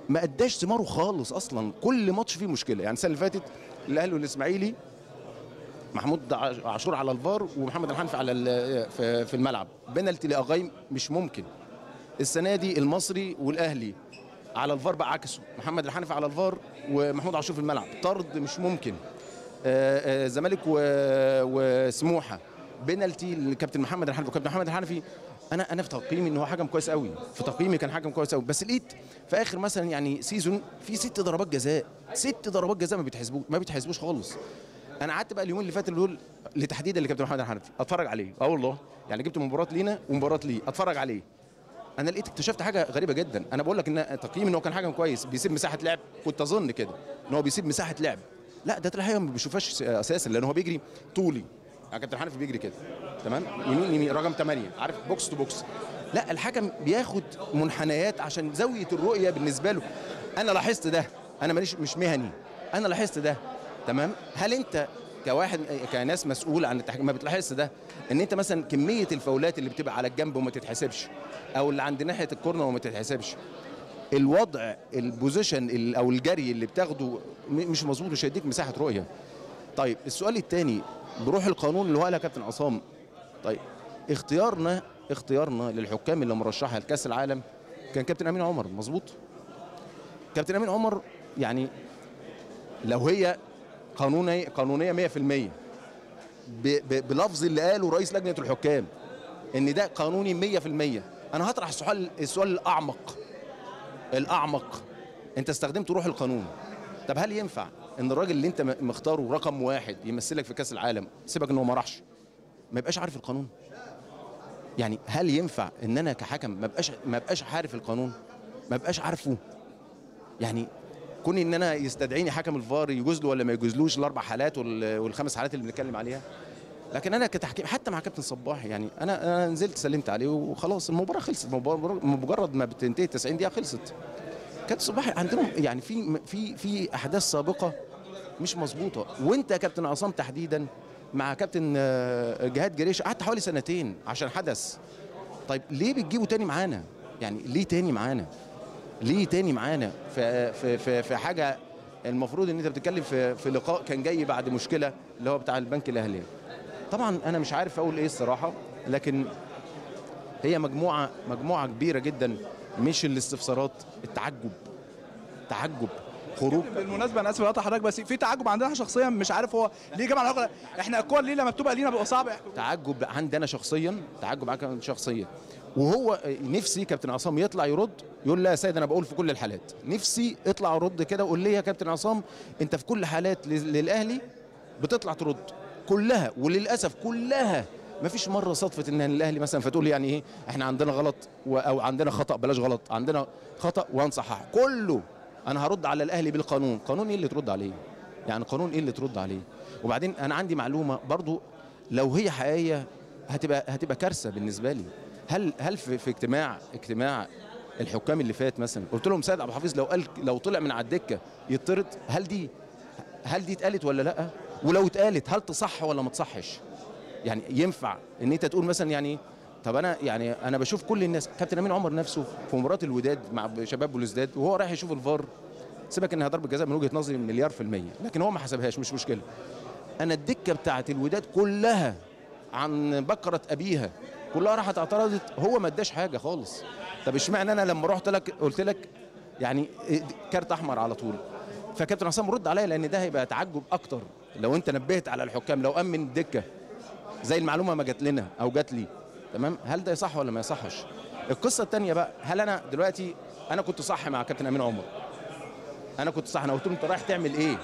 ما اداش ثماره خالص اصلا كل ماتش فيه مشكله يعني السنه اللي فاتت الاهلي والاسماعيلي محمود عش- عاشور على الفار ومحمد الحنفي على ال- في في الملعب بنالتي لاغاي مش ممكن السنه دي المصري والاهلي على الفار بقى عكسه محمد الحنفي على الفار ومحمود عاشور في الملعب طرد مش ممكن آه، آه، الزمالك و- وسموحه بنالتي للكابتن محمد الحنفي وكابتن محمد الحنفي انا انا في تقييمي ان هو حكم كويس قوي في تقييمي كان حكم كويس قوي بس لقيت في اخر مثلا يعني سيزون في ست ضربات جزاء ست ضربات جزاء ما بيتحسبوش ما بيتحسبوش خالص انا قعدت بقى اليومين اللي فاتوا دول لتحديدا لكابتن محمد الحنفي اتفرج عليه اه والله يعني جبت مباراه لينا ومباراه ليه اتفرج عليه انا لقيت اكتشفت حاجه غريبه جدا انا بقول لك ان تقييم ان هو كان حاجه كويس بيسيب مساحه لعب كنت اظن كده ان هو بيسيب مساحه لعب لا ده الحقيقه ما بيشوفهاش اساسا لان هو بيجري طولي يعني كابتن حنفي بيجري كده تمام يمين يمين رقم 8 عارف بوكس تو بوكس لا الحكم بياخد منحنيات عشان زاويه الرؤيه بالنسبه له انا لاحظت ده انا ماليش مش مهني انا لاحظت ده تمام هل انت كواحد كناس مسؤول عن التحكيم ما بتلاحظش ده ان انت مثلا كميه الفاولات اللي بتبقى على الجنب وما تتحسبش او اللي عند ناحيه الكورنر وما تتحسبش الوضع البوزيشن ال- او الجري اللي بتاخده م- مش مظبوط مش هيديك مساحه رؤيه طيب السؤال الثاني بروح القانون اللي هو قالها كابتن عصام طيب اختيارنا اختيارنا للحكام اللي مرشحه لكاس العالم كان كابتن امين عمر مظبوط كابتن امين عمر يعني لو هي قانونيه قانونيه 100% ب- ب- بلفظ اللي قاله رئيس لجنه الحكام ان ده قانوني 100% انا هطرح السؤال السؤال الاعمق الاعمق انت استخدمت روح القانون طب هل ينفع ان الراجل اللي انت م- مختاره رقم واحد يمثلك في كاس العالم سيبك ان هو ما راحش ما يبقاش عارف القانون يعني هل ينفع ان انا كحكم ما بقاش ما بقاش عارف القانون ما بقاش عارفه يعني كون ان انا يستدعيني حكم الفار يجوز له ولا ما يجوزلوش الاربع حالات وال- والخمس حالات اللي بنتكلم عليها لكن انا كتحكيم حتى مع كابتن صباح يعني انا انا نزلت سلمت عليه وخلاص المباراه خلصت المباراة- مجرد ما بتنتهي 90 دقيقه خلصت كابتن صباح عندهم يعني في في في احداث سابقه مش مظبوطه وانت يا كابتن عصام تحديدا مع كابتن آه، جهاد جريش قعدت حوالي سنتين عشان حدث طيب ليه بتجيبه تاني معانا يعني ليه تاني معانا ليه تاني معانا في في في, في حاجه المفروض ان انت بتتكلم في في لقاء كان جاي بعد مشكله اللي هو بتاع البنك الاهلي طبعا انا مش عارف اقول ايه الصراحه لكن هي مجموعه مجموعه كبيره جدا مش الاستفسارات التعجب تعجب خروج بالمناسبه انا اسف لقطع حضرتك بس في تعجب عندنا إحنا شخصيا مش عارف هو ليه جمع الحكم احنا الكور ليه لما بتبقى لينا بيبقى صعب يحكم تعجب عندي انا شخصيا تعجب عندي شخصيا وهو نفسي كابتن عصام يطلع يرد يقول لا يا سيد انا بقول في كل الحالات نفسي اطلع رد كده وقول لي يا كابتن عصام انت في كل حالات لل- للاهلي بتطلع ترد كلها وللاسف كلها ما فيش مره صدفه ان الاهلي مثلا فتقول يعني ايه احنا عندنا غلط و- او عندنا خطا بلاش غلط عندنا خطا وهنصححه كله انا هرد على الاهلي بالقانون قانون ايه اللي ترد عليه يعني قانون ايه اللي ترد عليه وبعدين انا عندي معلومه برضو لو هي حقيقيه هتبقى هتبقى كارثه بالنسبه لي هل هل في, في اجتماع اجتماع الحكام اللي فات مثلا قلت لهم سيد عبد الحفيظ لو قال لو طلع من على الدكه يطرد هل دي هل دي اتقالت ولا لا ولو اتقالت هل تصح ولا ما تصحش يعني ينفع ان انت تقول مثلا يعني طب انا يعني انا بشوف كل الناس كابتن امين عمر نفسه في مباراه الوداد مع شباب بلوزداد وهو رايح يشوف الفار سيبك انها ضربه جزاء من وجهه نظري مليار في الميه لكن هو ما حسبهاش مش مشكله انا الدكه بتاعت الوداد كلها عن بكره ابيها كلها راحت اعترضت هو ما اداش حاجه خالص طب اشمعنى انا لما رحت لك قلت لك يعني كارت احمر على طول فكابتن عصام رد عليا لان ده هيبقى تعجب اكتر لو انت نبهت على الحكام لو امن الدكه زي المعلومه ما جات لنا او جات لي تمام هل ده يصح ولا ما يصحش القصه الثانيه بقى هل انا دلوقتي انا كنت صح مع كابتن امين عمر انا كنت صح انا قلت له انت رايح تعمل ايه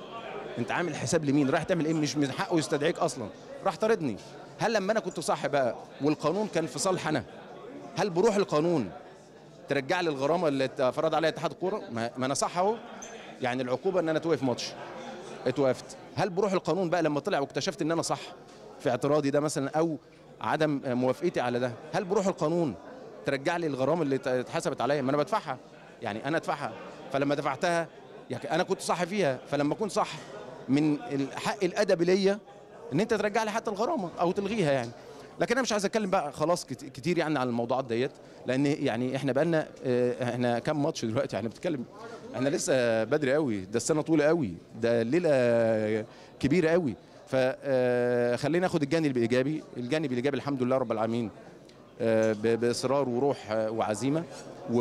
انت عامل حساب لمين رايح تعمل ايه مش من حقه يستدعيك اصلا راح طاردني هل لما انا كنت صح بقى والقانون كان في صالح انا هل بروح القانون ترجع لي الغرامه اللي فرض عليها اتحاد الكوره ما ما انا صح اهو يعني العقوبه ان انا توقف ماتش اتوقفت هل بروح القانون بقى لما طلع واكتشفت ان انا صح في اعتراضي ده مثلا او عدم موافقتي على ده هل بروح القانون ترجع لي الغرامه اللي اتحسبت عليا ما انا بدفعها يعني انا ادفعها فلما دفعتها يعني انا كنت صح فيها فلما اكون صح من الحق الادبي ليا ان انت ترجع لي حتى الغرامه او تلغيها يعني لكن انا مش عايز اتكلم بقى خلاص كت- كتير يعني عن الموضوعات ديت لان يعني احنا بقى لنا احنا كام ماتش دلوقتي احنا بنتكلم احنا لسه بدري قوي ده السنه طويله قوي ده الليله كبيره قوي فخلينا ناخد الجانب الايجابي الجانب الايجابي الحمد لله رب العالمين آه، ب- باصرار وروح آه، وعزيمه و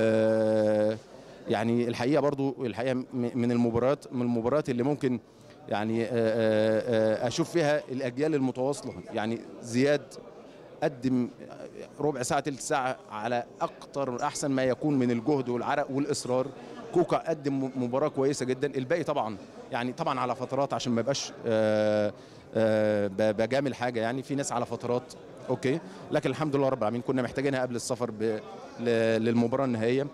يعني الحقيقه برضو الحقيقه م- من المباريات من المباريات اللي ممكن يعني آه، آه، آه، اشوف فيها الاجيال المتواصله يعني زياد قدم ربع ساعه تلت ساعه على اكتر احسن ما يكون من الجهد والعرق والاصرار كوكا قدم مباراه كويسه جدا الباقي طبعا يعني طبعا على فترات عشان ما يبقاش آه، آه، ب- بجامل حاجه يعني في ناس على فترات اوكي لكن الحمد لله رب العالمين كنا محتاجينها قبل السفر ب- ل- للمباراه النهائيه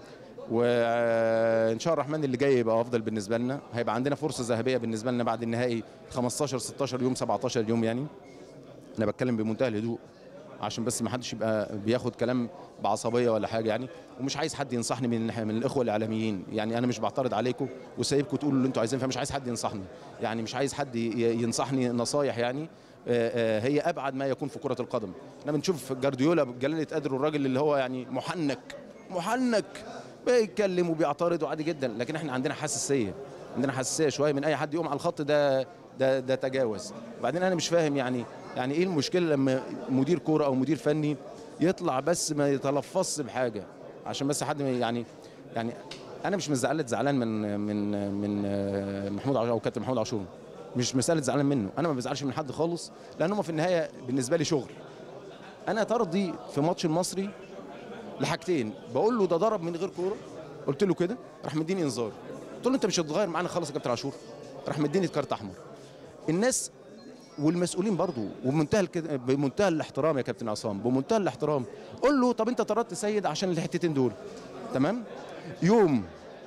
وان شاء الله الرحمن اللي جاي يبقى افضل بالنسبه لنا هيبقى عندنا فرصه ذهبيه بالنسبه لنا بعد النهائي 15 16 يوم 17 يوم يعني انا بتكلم بمنتهى الهدوء عشان بس ما حدش يبقى بياخد كلام بعصبيه ولا حاجه يعني ومش عايز حد ينصحني من من الاخوه الاعلاميين يعني انا مش بعترض عليكم وسايبكم تقولوا اللي انتوا عايزين فمش عايز حد ينصحني يعني مش عايز حد ي- ينصحني نصايح يعني آه، آه، هي ابعد ما يكون في كره القدم احنا بنشوف جارديولا بجلاله قدره الراجل اللي هو يعني محنك محنك بيتكلم وبيعترض وعادي جدا لكن احنا عندنا حساسيه عندنا حساسيه شويه من اي حد يقوم على الخط ده ده ده تجاوز وبعدين انا مش فاهم يعني يعني ايه المشكله لما مدير كوره او مدير فني يطلع بس ما يتلفظش بحاجه عشان بس حد ما يعني يعني انا مش مزعلت زعلان من من من آه، محمود عاشور او كابتن محمود عاشور مش مساله زعلان منه انا ما بزعلش من حد خالص لان هم في النهايه بالنسبه لي شغل انا طردي في ماتش المصري لحاجتين بقول له ده ضرب من غير كوره قلت له كده راح مديني انذار قلت له انت مش هتتغير معانا خالص يا كابتن عاشور راح مديني كارت احمر الناس والمسؤولين برضو وبمنتهى الك- بمنتهى الاحترام يا كابتن عصام بمنتهى الاحترام قول له طب انت طردت سيد عشان الحتتين دول تمام يوم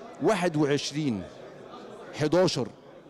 21 11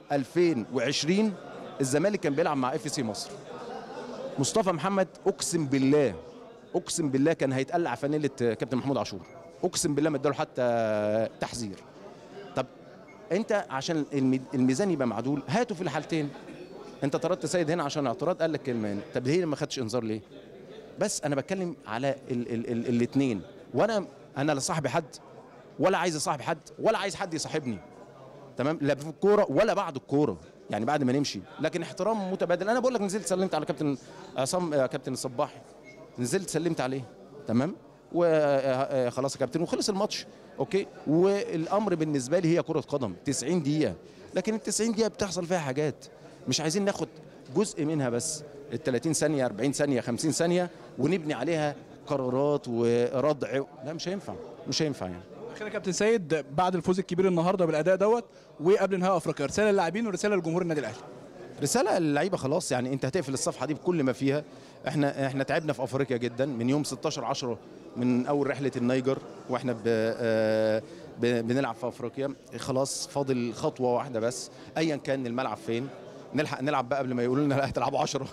2020 الزمالك كان بيلعب مع اف سي مصر مصطفى محمد اقسم بالله اقسم بالله كان هيتقلع فانيله كابتن محمود عاشور اقسم بالله ما اداله حتى تحذير طب انت عشان المي- الميزان يبقى معدول هاته في الحالتين انت طردت سيد هنا عشان اعتراض قال لك كلمه هنا طب هي ما خدش انذار ليه بس انا بتكلم على ال ال ال الاثنين وانا انا لا صاحبي حد ولا عايز اصاحب حد ولا عايز حد يصاحبني تمام لا في الكوره ولا بعد الكوره يعني بعد ما نمشي لكن احترام متبادل انا بقول لك نزلت سلمت على كابتن عصام آه، كابتن الصباحي نزلت سلمت عليه تمام وخلاص يا كابتن وخلص الماتش اوكي والامر بالنسبه لي هي كره قدم 90 دقيقه لكن ال 90 دقيقه بتحصل فيها حاجات مش عايزين ناخد جزء منها بس ال 30 ثانيه 40 ثانيه 50 ثانيه ونبني عليها قرارات وردع لا مش هينفع مش هينفع يعني اخيرا يا كابتن سيد بعد الفوز الكبير النهارده بالاداء دوت وقبل نهائي افريقيا رساله للاعبين ورساله لجمهور النادي الاهلي رساله للعيبه خلاص يعني انت هتقفل الصفحه دي بكل ما فيها احنا احنا تعبنا في افريقيا جدا من يوم 16 10 من اول رحله النيجر واحنا ب آه، ب- بنلعب في افريقيا خلاص فاضل خطوه واحده بس ايا كان الملعب فين نلحق نلعب بقى قبل ما يقولوا لنا لا هتلعبوا 10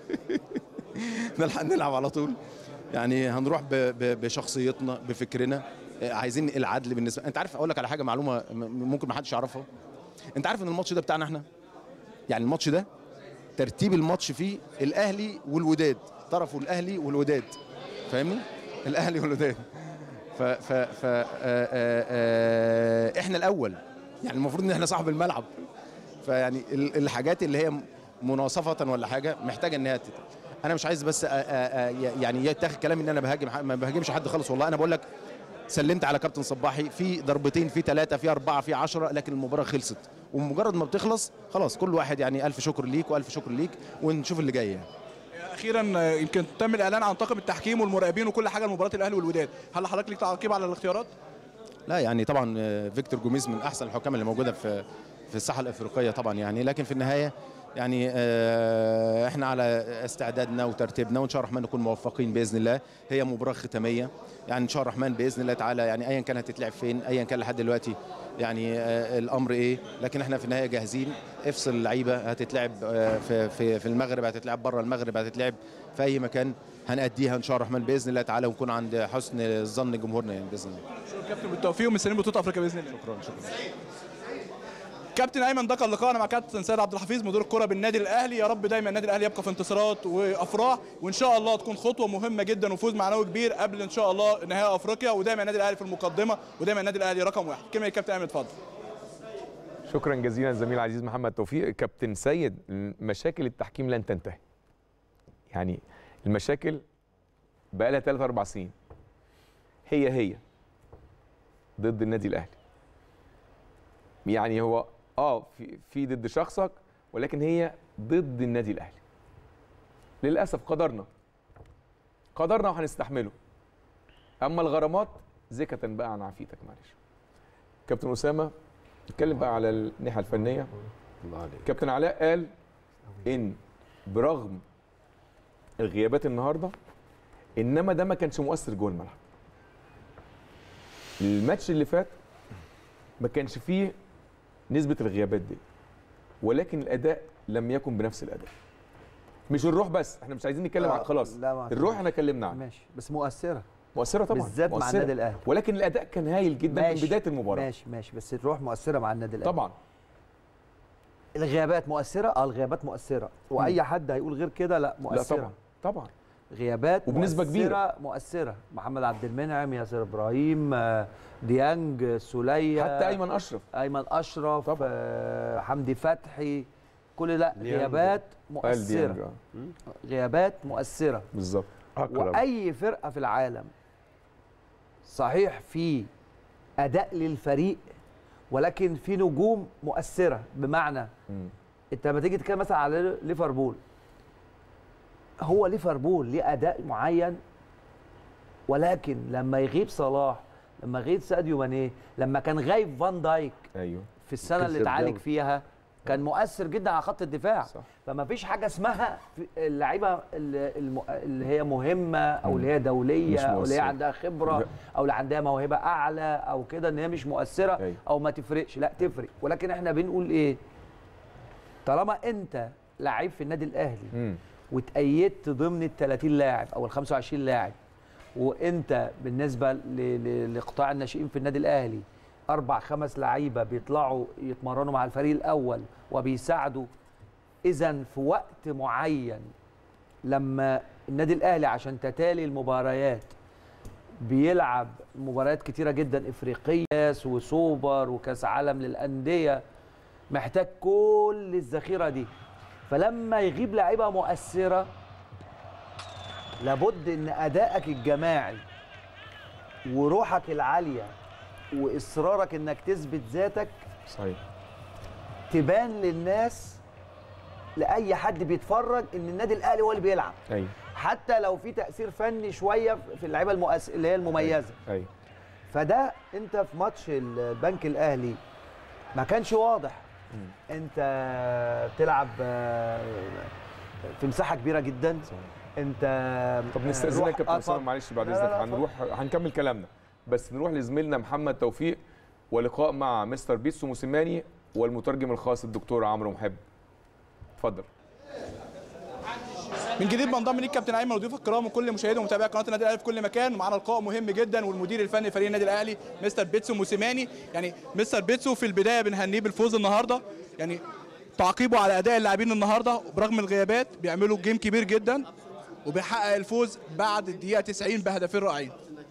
نلحق نلعب على طول يعني هنروح ب- ب- بشخصيتنا بفكرنا آه، عايزين العدل بالنسبه انت عارف اقول لك على حاجه معلومه م- ممكن ما حدش يعرفها انت عارف ان الماتش ده بتاعنا احنا يعني الماتش ده ترتيب الماتش فيه الاهلي والوداد طرفه الاهلي والوداد فاهمني الاهلي والوداد ف ف ف آه آه آه احنا الاول يعني المفروض ان احنا صاحب الملعب فيعني ال- الحاجات اللي هي مناصفه ولا حاجه محتاجه ان هي تت- انا مش عايز بس آه آه آه يعني يتاخد كلام ان انا بهاجم ح- ما بهاجمش حد خالص والله انا بقول لك سلمت على كابتن صباحي في ضربتين في ثلاثه في اربعه في عشرة لكن المباراه خلصت ومجرد ما بتخلص خلاص كل واحد يعني الف شكر ليك والف شكر ليك ونشوف اللي جاي يعني. اخيرا آه، يمكن تم الاعلان عن طاقم التحكيم والمراقبين وكل حاجه لمباراه الاهلي والوداد هل حضرتك ليك تعقيب على الاختيارات لا يعني طبعا آه، فيكتور جوميز من احسن الحكام اللي موجوده في في الساحه الافريقيه طبعا يعني لكن في النهايه يعني آه، احنا على استعدادنا وترتيبنا وان شاء الله الرحمن نكون موفقين باذن الله هي مباراه ختاميه يعني ان شاء الله الرحمن باذن الله تعالى يعني ايا كان هتتلعب فين ايا كان لحد دلوقتي يعني آه، الامر ايه لكن احنا في النهايه جاهزين افصل اللعيبه هتتلعب آه، في في في المغرب هتتلعب بره المغرب هتتلعب في اي مكان هنأديها ان شاء الله الرحمن باذن الله تعالى ونكون عند حسن ظن جمهورنا يعني باذن الله شكرا كابتن بالتوفيق ومستنيين بطوله افريقيا باذن الله شكرا شكرا كابتن ايمن ده كان لقائنا مع كابتن سيد عبد الحفيظ مدير الكره بالنادي الاهلي يا رب دايما النادي الاهلي يبقى في انتصارات وافراح وان شاء الله تكون خطوه مهمه جدا وفوز معنوي كبير قبل ان شاء الله نهائي افريقيا ودايما النادي الاهلي في المقدمه ودايما النادي الاهلي رقم واحد كلمه الكابتن ايمن اتفضل شكرا جزيلا زميل العزيز محمد توفيق كابتن سيد مشاكل التحكيم لن تنتهي يعني المشاكل بقى لها 3 4 سنين هي هي ضد النادي الاهلي يعني هو اه في في ضد شخصك ولكن هي ضد النادي الاهلي للاسف قدرنا قدرنا وهنستحمله اما الغرامات زكة بقى عن عافيتك معلش كابتن اسامه نتكلم بقى على الناحيه الفنيه الله عليك كابتن علاء قال ان برغم الغيابات النهارده انما ده ما كانش مؤثر جوه الملعب الماتش اللي فات ما كانش فيه نسبه الغيابات دي ولكن الاداء لم يكن بنفس الاداء مش الروح بس احنا مش عايزين نتكلم آه، عن خلاص لا، ما الروح احنا اتكلمنا عنها ماشي بس مؤثره مؤثره طبعا بالذات مع مؤثرة. النادي الأهلي. ولكن الاداء كان هايل جدا من ماشي، بدايه المباراه ماشي ماشي بس الروح مؤثره مع النادي الاهلي طبعا الغيابات مؤثره اه الغيابات مؤثره واي حد هيقول غير كده لا لا مؤثره طبعا طبعا غيابات وبنسبة مؤثرة كبيرة. مؤثرة محمد عبد المنعم ياسر ابراهيم آه، ديانج سولية حتى ايمن اشرف ايمن اشرف طبعا. آه، حمدي فتحي كل ده ديانج. غيابات قال ديانج، مؤثرة آه. غيابات مؤثرة بالظبط اكرم واي فرقة في العالم صحيح في اداء للفريق ولكن في نجوم مؤثرة بمعنى مم. انت لما تيجي تتكلم مثلا على ليفربول هو ليفربول ليه اداء معين ولكن لما يغيب صلاح لما يغيب ساديو ماني لما كان غايب فان دايك ايوه في السنه اللي كسب اتعالج دوري. فيها كان مؤثر جدا على خط الدفاع صح. فما فيش حاجه اسمها في اللعيبه اللي الم- اللي هي مهمه او اللي هي دوليه مش او اللي هي مؤثرة. عندها خبره لا. او اللي عندها موهبه اعلى او كده ان هي مش مؤثره أيوة. او ما تفرقش لا تفرق ولكن احنا بنقول ايه طالما انت لعيب في النادي الاهلي مم. واتأيدت ضمن ال 30 لاعب او ال 25 لاعب وانت بالنسبه ل- ل- لقطاع الناشئين في النادي الاهلي اربع خمس لعيبه بيطلعوا يتمرنوا مع الفريق الاول وبيساعدوا اذا في وقت معين لما النادي الاهلي عشان تتالي المباريات بيلعب مباريات كتيره جدا افريقيه وسوبر وكاس عالم للانديه محتاج كل الذخيره دي فلما يغيب لعيبه مؤثره لابد ان ادائك الجماعي وروحك العاليه واصرارك انك تثبت ذاتك صحيح تبان للناس لاي حد بيتفرج ان النادي الاهلي هو اللي بيلعب ايوه حتى لو في تاثير فني شويه في اللعيبه المؤس... اللي هي المميزه ايوه فده انت في ماتش البنك الاهلي ما كانش واضح انت بتلعب آه، في مساحه كبيره جدا انت طب آه، نستاذنك روح- يا كابتن آه، اسامه اتفضل. معلش بعد لا، لا، اذنك لا، هنروح هنكمل كلامنا بس نروح لزميلنا محمد توفيق ولقاء مع مستر بيتسو موسيماني والمترجم الخاص الدكتور عمرو محب اتفضل من جديد بنضم ليك كابتن ايمن وضيوف الكرام وكل مشاهدي ومتابعي قناه النادي الاهلي في كل مكان معانا لقاء مهم جدا والمدير الفني لفريق النادي الاهلي مستر بيتسو موسيماني يعني مستر بيتسو في البدايه بنهنيه بالفوز النهارده يعني تعقيبه على اداء اللاعبين النهارده برغم الغيابات بيعملوا جيم كبير جدا وبيحقق الفوز بعد الدقيقه 90 بهدفين رائعين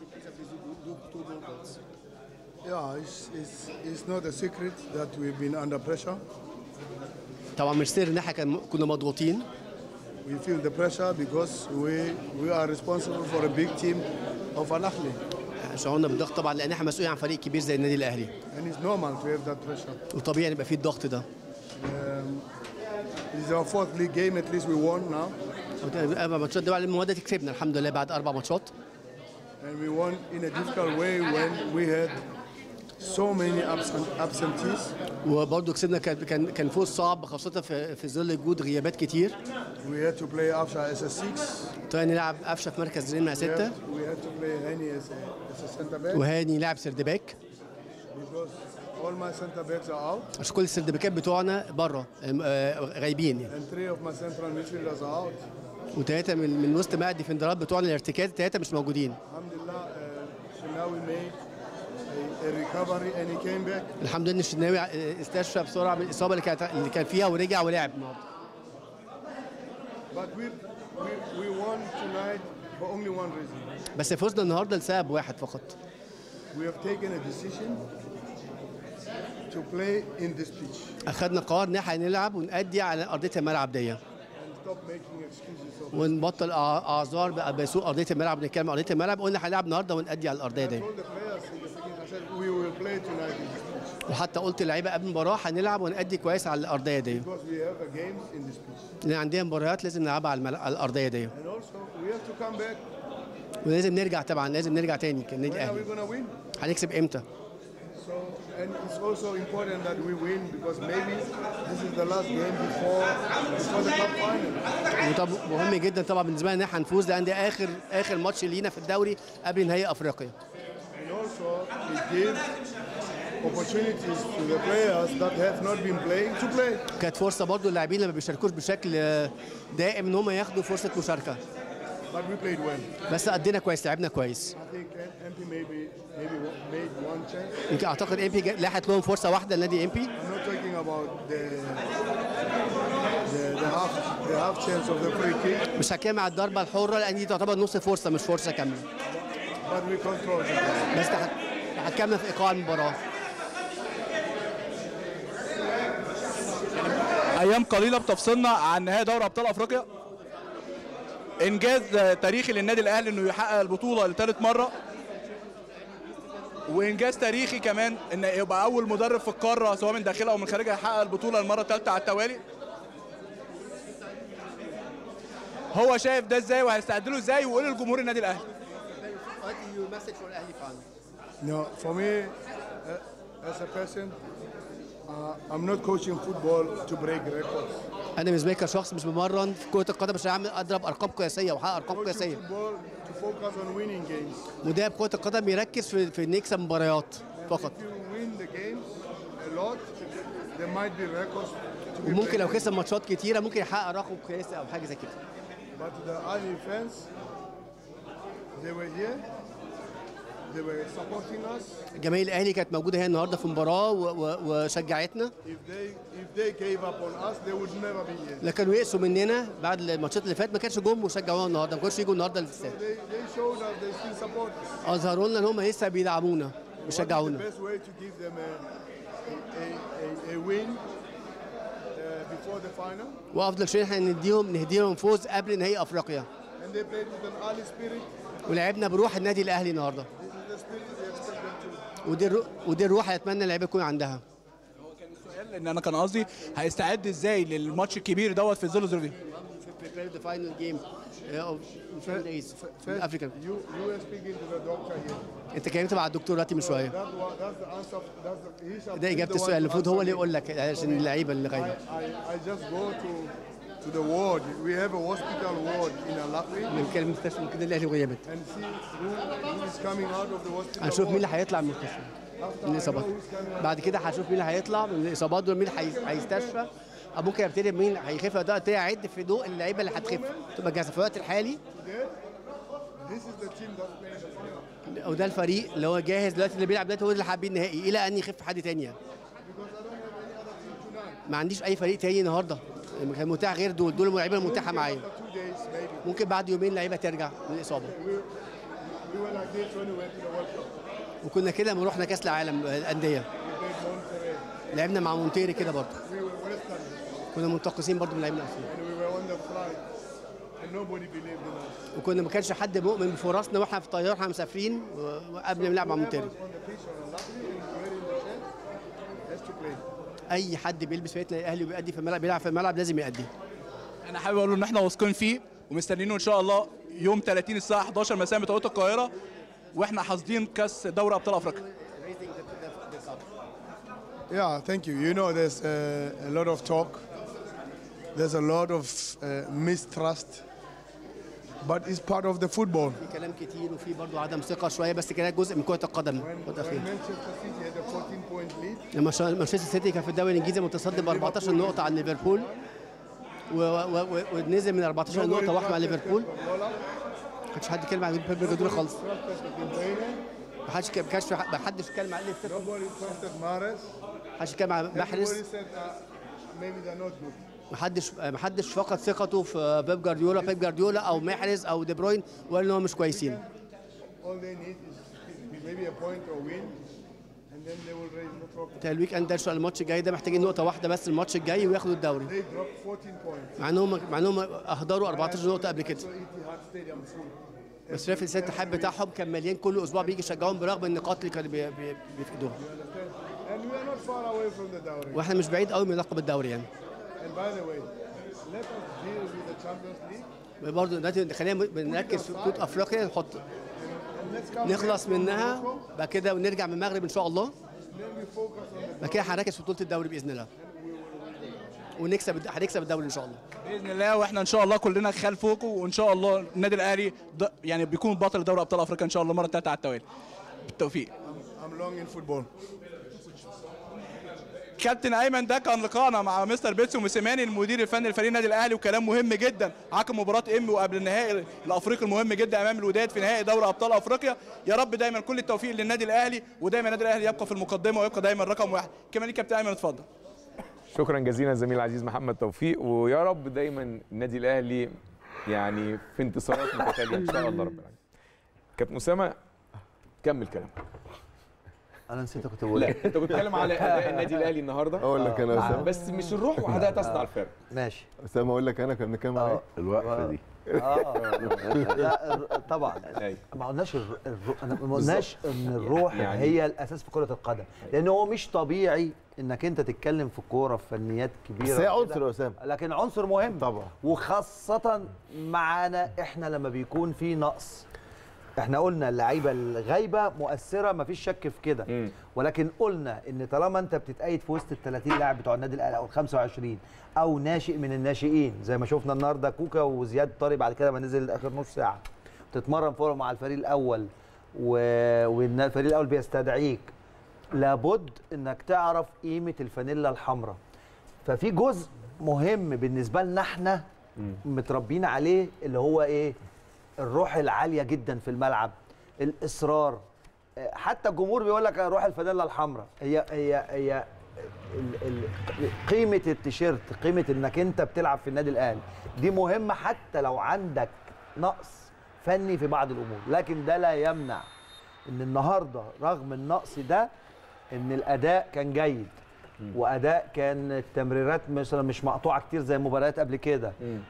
Yeah, it's, it's, it's not a secret that we've been under pressure. طبعا مش سر ان احنا كان- كنا مضغوطين We feel the pressure because we, we are responsible for a big team of Al Ahly. شعورنا بالضغط طبعا لان احنا مسؤولين عن فريق كبير زي النادي الاهلي And it's normal to have that pressure. وطبيعي يبقى فيه الضغط ده This is our fourth league game, at least we won now. اربع ماتشات ده بعد المواد دي كسبنا الحمد لله بعد اربع ماتشات And we won in a difficult way when we had so many absent, absentees. وبرضه كسبنا كان كان كان فوز صعب خاصه في في ظل وجود غيابات كتير We had to play Afsha as a six. طلعنا نلعب قفشه في مركز ريما We سته had, we had to play Hani as a, as a center back وهاني لاعب سرد باك because all my center backs are out عشان كل السرد باكات بتوعنا بره غايبين يعني and three of my central midfielders are out. وثلاثه من من وسط ماء الديفندرات بتوعنا الارتكاز ثلاثه مش موجودين Alhamdulillah, uh, so now we made a, a recovery and he came back. الحمد لله ان الشناوي استشفى بسرعه من الاصابه اللي كانت اللي كان فيها ورجع ولعب النهارده But we, we, we won tonight for only one reason. بس فزنا النهارده لسبب واحد فقط We have taken a decision to play in this pitch اخذنا قرار ان احنا نلعب ونأدي على ارضيه الملعب دي and stop making excuses. Of ونبطل أع- اعذار بقى بسوق ارضيه الملعب نتكلم عن ارضيه الملعب قلنا هنلعب النهارده ونأدي على الارضيه I دي told the players in the beginning, I said we will play tonight in this pitch وحتى قلت للعيبه قبل المباراه هنلعب ونأدي كويس على الارضيه دي because we have a games in this pitch. لان عندنا مباريات لازم نلعبها على, المل... على الارضيه دي And also we have to come back. ولازم نرجع طبعا لازم نرجع تاني كالنادي When are we الاهلي going to win? هنكسب امتى So, and it's also important that we win because maybe this is the last game before before the cup final. وطب مهم جدا طبعا بالنسبه لنا ان احنا نفوز لان ده اخر اخر ماتش لينا في الدوري قبل نهائي افريقيا And also it gives opportunities to the players that have not been playing to play. كانت فرصه برضو اللاعبين اللي ما بيشاركوش بشكل آه، دائم ان هم ياخدوا فرصه مشاركه But we played well. بس ادينا كويس لعبنا كويس I think MP maybe maybe made one chance. يمكن اعتقد ام بي لاحت لهم فرصه واحده لنادي ام بي I'm not talking about the the, the half the half chance of the free kick, مش هتكلم على الضربه الحره لان دي تعتبر نص فرصه مش فرصه كامله but we controlled it. بس ده هت- هتكمل في ايقاع المباراه ايام قليله بتفصلنا عن نهائي دوري ابطال افريقيا انجاز آه، تاريخي للنادي الاهلي انه يحقق البطوله لثالث مره وانجاز تاريخي كمان ان يبقى اول مدرب في القاره سواء من داخلها او من خارجها يحقق البطوله المره الثالثه على التوالي هو شايف ده ازاي وهيستعد له ازاي ويقول لجمهور النادي الاهلي No, for me, uh, as a person, uh, I'm not coaching football to break records. انا بالنسبه لي كشخص مش بمرن في كره القدم عشان اعمل اضرب ارقام قياسيه واحقق ارقام Coaching قياسيه football to focus on winning games. مدرب كره القدم يركز في في إن يكسب مباريات فقط If you win the games a lot, there might be records to be وممكن لو breaking. كسب ماتشات كتيره ممكن يحقق رقم قياسي او حاجه زي كده But the Ali fans, they were here. They were supporting us. جماهير الاهلي كانت موجوده هنا النهارده في المباراه و- و- وشجعتنا If they if they gave up on us, they would never be here. لكن يئسوا مننا بعد الماتشات اللي فاتت ما كانش جم وشجعونا النهارده ما كانوش يجوا النهارده So للاستاد they, they showed us they still support us. اظهروا لنا ان هم لسه بيدعمونا What is the بيشجعونا best way to give them a, a, a, a win uh, before the final? وافضل شيء احنا نديهم نهديهم فوز قبل نهائي افريقيا And they played with an Ali spirit. ولعبنا بروح النادي الاهلي النهارده This is the spirit we expect them to. ودي الرو... ودي الروح اللي اتمنى اللعيبه يكون عندها السؤال ان انا كان قصدي هيستعد ازاي للماتش الكبير دوت في ظل ظروفه prepare the final game uh, of in few days in First, Africa. you, you were speaking to the doctor here. انت اتكلمت مع الدكتور دلوقتي من شويه That was, that's the answer. That's the, he should ده be اجابه the one السؤال to المفروض هو answer اللي me. يقول لك عشان اللعيبه اللي I, غايبه I, I just go to to the ward. We have a hospital ward in Alakri بنتكلم المستشفى ممكن الاهلي غيابت and see who, who is coming out of the hospital هنشوف مين اللي ward. هيطلع من المستشفى After من I الاصابات know who's coming out. بعد كده هنشوف مين اللي هيطلع من الاصابات دول مين هي- هيستشفى أو ممكن ابتدي مين هيخف ده ابتدي اعد في ضوء اللعيبه اللي هتخف تبقى جاهزه في الوقت الحالي This is the team that's playing the final. وده الفريق اللي هو جاهز دلوقتي اللي بيلعب دلوقتي هو اللي حابين النهائي الى ان يخف حد تاني يعني. ما عنديش اي فريق تاني النهارده كان متاح غير دول دول اللعيبه المتاحه معايا Two days maybe. ممكن بعد يومين لعيبه ترجع من الاصابه We were like this when we went to the World Cup. وكنا كده لما رحنا كاس العالم الانديه We played Monterrey. لعبنا مع مونتيري كده برضه We were Western كنا منتقصين برضه من لعيبه الأساسيين. and we were on the flight and nobody believed in us. وكنا ما كانش حد مؤمن بفرصنا واحنا في الطياره واحنا مسافرين و- وقبل ما نلعب مع مونتيري On the pitch or Alakri and wearing the shirt has to play. اي حد بيلبس فرقه الاهلي وبيأدي في الملعب بيلعب في الملعب لازم يأدي انا حابب اقول له ان احنا واثقين فيه ومستنيينه ان شاء الله يوم 30 الساعه 11 مساء بتوقيت القاهره واحنا حاصدين كاس دوري ابطال افريقيا Yeah, thank you. You know, there's uh, a lot of talk. There's a lot of uh, mistrust, but it's part of the football. في كلام كتير وفي برضه عدم ثقه شويه بس كده جزء من كره القدم When, الفترة when الأخيرة. Manchester City had a 14 point lead, لما شا- مانشستر سيتي كان في الدوري الانجليزي متصدر ب 14 نقطه عن ليفربول و- و- و- ونزل من 14 nobody نقطه واحده مع trusted ليفربول Pep Guardiola, ما كانش حد يتكلم عن بيب جوارديولا خالص trusted the trainer, ما حدش ما كانش في حد- ما حدش اتكلم على الثقه Nobody trusted Mahrez. ما حدش اتكلم على محرز Everybody said uh, maybe they're not good. ما حدش ما حدش فقد ثقته في بيب جوارديولا بيب جوارديولا او محرز او دي بروين وقال ان هم مش كويسين All they need is maybe a point or win, and then they will raise the trophy. بتاع الويك اند ده الماتش الجاي ده محتاجين نقطه واحده بس الماتش الجاي وياخدوا الدوري They dropped 14 points. مع انهم مع انهم اهدروا 14 نقطه قبل كده So Etihad Stadium full. بس شايف الاتحاد بتاعهم كان مليان كل اسبوع بيجي يشجعهم برغم النقاط اللي كانوا بي- بي- بيفقدوها And we are not far away from the dowry. واحنا مش بعيد قوي من لقب الدوري يعني And by the way, let us deal with the Champions League. برضه دلوقتي خلينا بنركز في بطوله افريقيا نحط And let's come نخلص back from منها Morocco. بعد كده ونرجع من المغرب ان شاء الله Then we focus on the بعد كده هنركز في بطوله الدوري باذن الله ونكسب هنكسب الدوري ان شاء الله باذن الله واحنا ان شاء الله كلنا خلفوكم وان شاء الله النادي الاهلي ض- يعني بيكون بطل دوري ابطال افريقيا ان شاء الله مره ثالثه على التوالي بالتوفيق I'm long in football. كابتن ايمن ده كان لقاءنا مع مستر بيتسو موسيماني المدير الفني لفريق النادي الاهلي وكلام مهم جدا عقب مباراه ام وقبل النهائي الافريقي المهم جدا امام الوداد في نهائي دوري ابطال افريقيا يا رب دايما كل التوفيق للنادي الاهلي ودايما النادي الاهلي يبقى في المقدمه ويبقى دايما رقم واحد كمان ليك كابتن ايمن اتفضل شكرا جزيلا زميل العزيز محمد توفيق ويا رب دايما النادي الاهلي يعني في انتصارات متتاليه ان شاء الله رب العالمين كابتن اسامه كمل كلام انا نسيت كنت بقول لا إيه. انت كنت بتتكلم على اداء النادي الاهلي النهارده اقول لك انا يا اسامه بس مش الروح وحدها تصنع الفرق ماشي اسامه اقول لك انا كنا بنتكلم على اه ايه؟ الوقفه دي اه لا الر- طبعا أيوة. ما قلناش الر- الر- أنا ما قلناش ان الروح يعني- هي الاساس في كره القدم لان هو مش طبيعي انك انت تتكلم في الكوره في فنيات كبيره بس هي وكده. عنصر يا اسامه لكن عنصر مهم طبعا وخاصة معانا احنا لما بيكون في نقص احنا قلنا اللعيبه الغايبه مؤثره مفيش شك في كده مم. ولكن قلنا ان طالما انت بتتأيد في وسط ال 30 لاعب بتوع النادي الاهلي او ال 25 او ناشئ من الناشئين زي ما شفنا النهارده كوكا وزياد طارق بعد كده ما نزل اخر نص ساعه تتمرن فورا مع الفريق الاول و... والفريق الاول بيستدعيك لابد انك تعرف قيمه الفانيلا الحمراء ففي جزء مهم بالنسبه لنا احنا متربيين عليه اللي هو ايه الروح العاليه جدا في الملعب الاصرار آه، حتى الجمهور بيقول لك روح الفانيلا الحمراء هي هي هي ال- ال- قيمه التيشيرت قيمه انك انت بتلعب في النادي الاهلي دي مهمه حتى لو عندك نقص فني في بعض الامور لكن ده لا يمنع ان النهارده رغم النقص ده ان الاداء كان جيد واداء كان التمريرات مثلا مش مقطوعه كتير زي مباريات قبل كده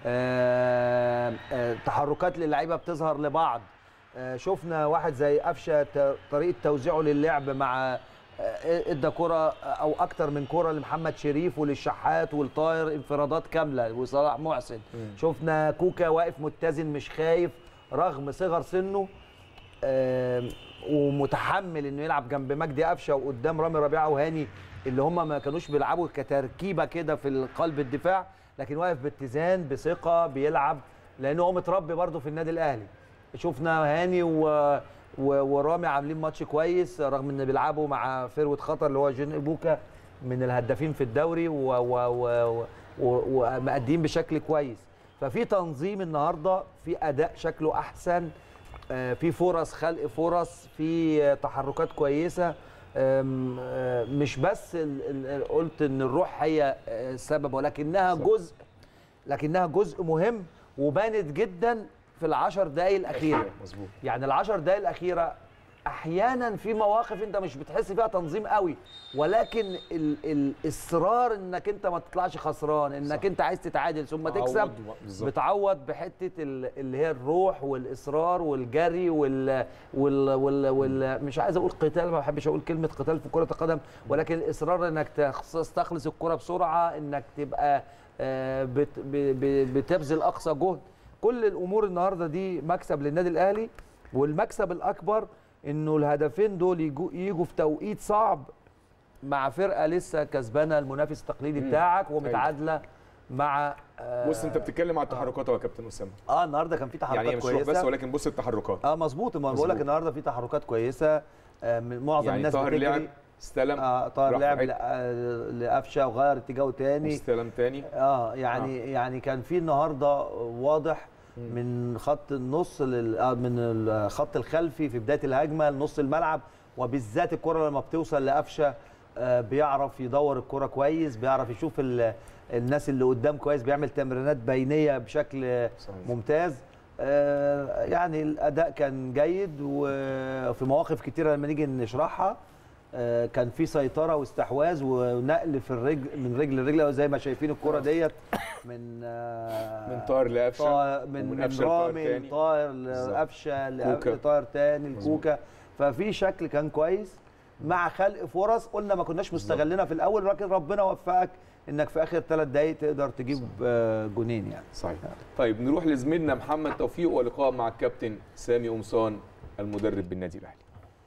آه آه تحركات للعيبه بتظهر لبعض آه شفنا واحد زي قفشه ت- طريقه توزيعه للعب مع آه، ادى كره او اكتر من كره لمحمد شريف وللشحات والطاير انفرادات كامله وصلاح محسن شفنا كوكا واقف متزن مش خايف رغم صغر سنه آم، ومتحمل انه يلعب جنب مجدي قفشه وقدام رامي ربيعه وهاني اللي هم ما كانوش بيلعبوا كتركيبه كده في قلب الدفاع لكن واقف باتزان بثقه بيلعب لانه هو متربي برضه في النادي الاهلي شفنا هاني و... و... ورامي عاملين ماتش كويس رغم ان بيلعبوا مع فروه خطر اللي هو جون بوكا من الهدافين في الدوري و... و... و... و... ومأدين بشكل كويس ففي تنظيم النهارده في اداء شكله احسن آه، في فرص خلق فرص في آه، تحركات كويسه آم، آه، مش بس ال- ال- قلت ان الروح هي آه، السبب ولكنها جزء لكنها جزء مهم وبانت جدا في العشر دقايق الاخيره مظبوط يعني العشر دقايق الاخيره احيانا في مواقف انت مش بتحس فيها تنظيم قوي ولكن ال الاصرار انك انت ما تطلعش خسران انك صح. انت عايز تتعادل ثم تعوض تكسب بالظبط. بتعوض بحته ال- اللي هي الروح والاصرار والجري وال, وال, وال, وال مش عايز اقول قتال ما بحبش اقول كلمه قتال في كره القدم ولكن الاصرار انك تخص- تستخلص الكره بسرعه انك تبقى آه، بت ب- ب- بتبذل اقصى جهد كل الامور النهارده دي مكسب للنادي الاهلي والمكسب الاكبر انه الهدفين دول يجوا يجوا في توقيت صعب مع فرقه لسه كسبانه المنافس التقليدي بتاعك ومتعادله مع آه بص انت بتتكلم على التحركات أهو يا كابتن اسامه اه النهارده كان في تحركات يعني هي مش روح كويسه بس ولكن بص التحركات اه مظبوط ما بقول لك مظبوط. النهارده في تحركات كويسه آه من معظم يعني الناس طاهر بتجري لعب استلم اه طاهر راح لعب بعيد. ل- آه، لقفشه وغير اتجاهه تاني استلم تاني اه يعني آه. يعني كان في النهارده واضح من خط النص لل... آه، من الخط الخلفي في بدايه الهجمه لنص الملعب وبالذات الكره لما بتوصل لقفشه آه، بيعرف يدور الكره كويس بيعرف يشوف ال... الناس اللي قدام كويس بيعمل تمرينات بينيه بشكل آه، صحيح. ممتاز آه، يعني الاداء كان جيد وفي مواقف كتيره لما نيجي نشرحها آه، كان في سيطره واستحواذ ونقل في الرجل من رجل لرجل زي ما شايفين الكره ديت من آه، من طاهر لقفشه طا- من ومن من قفشة لطاهر رامي تاني. لطاهر بالظبط. لقفشه كوكا. لطاهر تاني مظبوط. لكوكا ففي شكل كان كويس مع خلق فرص قلنا ما كناش مستغلينها في الاول لكن ربنا وفقك انك في اخر ثلاث دقائق تقدر تجيب آه، جونين يعني صحيح طيب نروح لزميلنا محمد توفيق ولقاء مع الكابتن سامي قمصان المدرب بالنادي الاهلي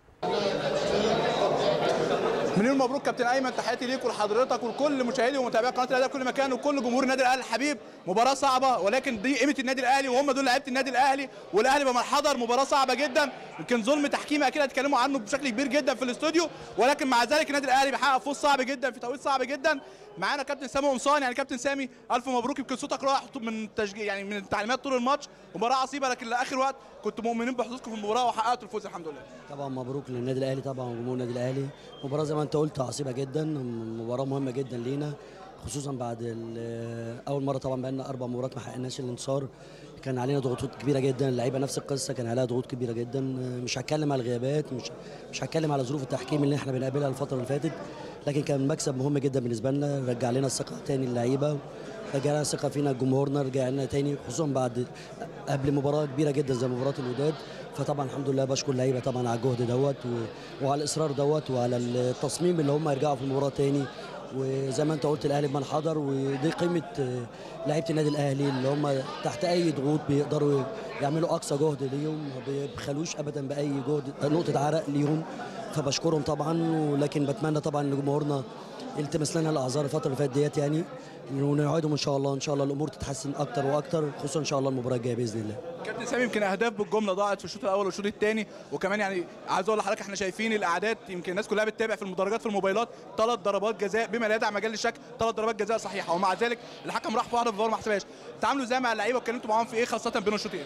مليون مبروك كابتن ايمن تحياتي ليك ولحضرتك ولكل مشاهدي ومتابعي قناه الاهلي في كل مكان وكل جمهور النادي الاهلي الحبيب مباراه صعبه ولكن دي قيمه النادي الاهلي وهم دول لعيبه النادي الاهلي والاهلي بمن حضر مباراه صعبه جدا يمكن ظلم تحكيمي اكيد هتكلموا عنه بشكل كبير جدا في الاستوديو ولكن مع ذلك النادي الاهلي بيحقق فوز صعب جدا في توقيت صعب جدا معانا كابتن سامي قمصان يعني كابتن سامي الف مبروك يمكن صوتك راح من تشجيع يعني من التعليمات طول الماتش مباراه عصيبه لكن لاخر وقت كنتوا مؤمنين بحظوظكم في المباراه وحققتوا الفوز الحمد لله طبعا مبروك للنادي الاهلي طبعا وجمهور النادي الاهلي مباراه زي ما انت قلت عصيبه جدا مباراه مهمه جدا لينا خصوصا بعد ال- اول مره طبعا بقالنا اربع مباريات ما حققناش الانتصار كان علينا ضغوطات كبيره جدا اللعيبه نفس القصه كان عليها ضغوط كبيره جدا مش هتكلم على الغيابات مش مش هتكلم على ظروف التحكيم اللي احنا بنقابلها الفتره اللي فاتت لكن كان مكسب مهم جدا بالنسبه لنا رجع لنا الثقه تاني اللعيبه رجع لنا الثقه فينا جمهورنا رجع لنا تاني خصوصا بعد قبل مباراه كبيره جدا زي مباراه الوداد فطبعا الحمد لله بشكر اللعيبه طبعا على الجهد دوت و- وعلى الاصرار دوت وعلى التصميم اللي هم يرجعوا في المباراه تاني وزي ما انت قلت الاهلي بمن حضر ودي قيمه آه، لعيبه النادي الاهلي اللي هم تحت اي ضغوط بيقدروا يعملوا اقصى جهد ليهم ما بيبخلوش ابدا باي جهد نقطه عرق ليهم فبشكرهم طبعا ولكن بتمنى طبعا ان جمهورنا يلتمس لنا الاعذار الفتره اللي فاتت ديت يعني ونوعدهم ان شاء الله ان شاء الله الامور تتحسن اكتر واكتر خصوصا ان شاء الله المباراه الجايه باذن الله كابتن سامي يمكن اهداف بالجمله ضاعت في الشوط الاول والشوط الثاني وكمان يعني عايز اقول لحضرتك احنا شايفين الاعداد يمكن الناس كلها بتتابع في المدرجات في الموبايلات ثلاث ضربات جزاء بما لا يدع مجال للشك ثلاث ضربات جزاء صحيحه ومع ذلك الحكم راح في واحده في الفار ما حسبهاش تعاملوا ازاي مع اللعيبه واتكلمتوا معاهم في ايه خاصه بين الشوطين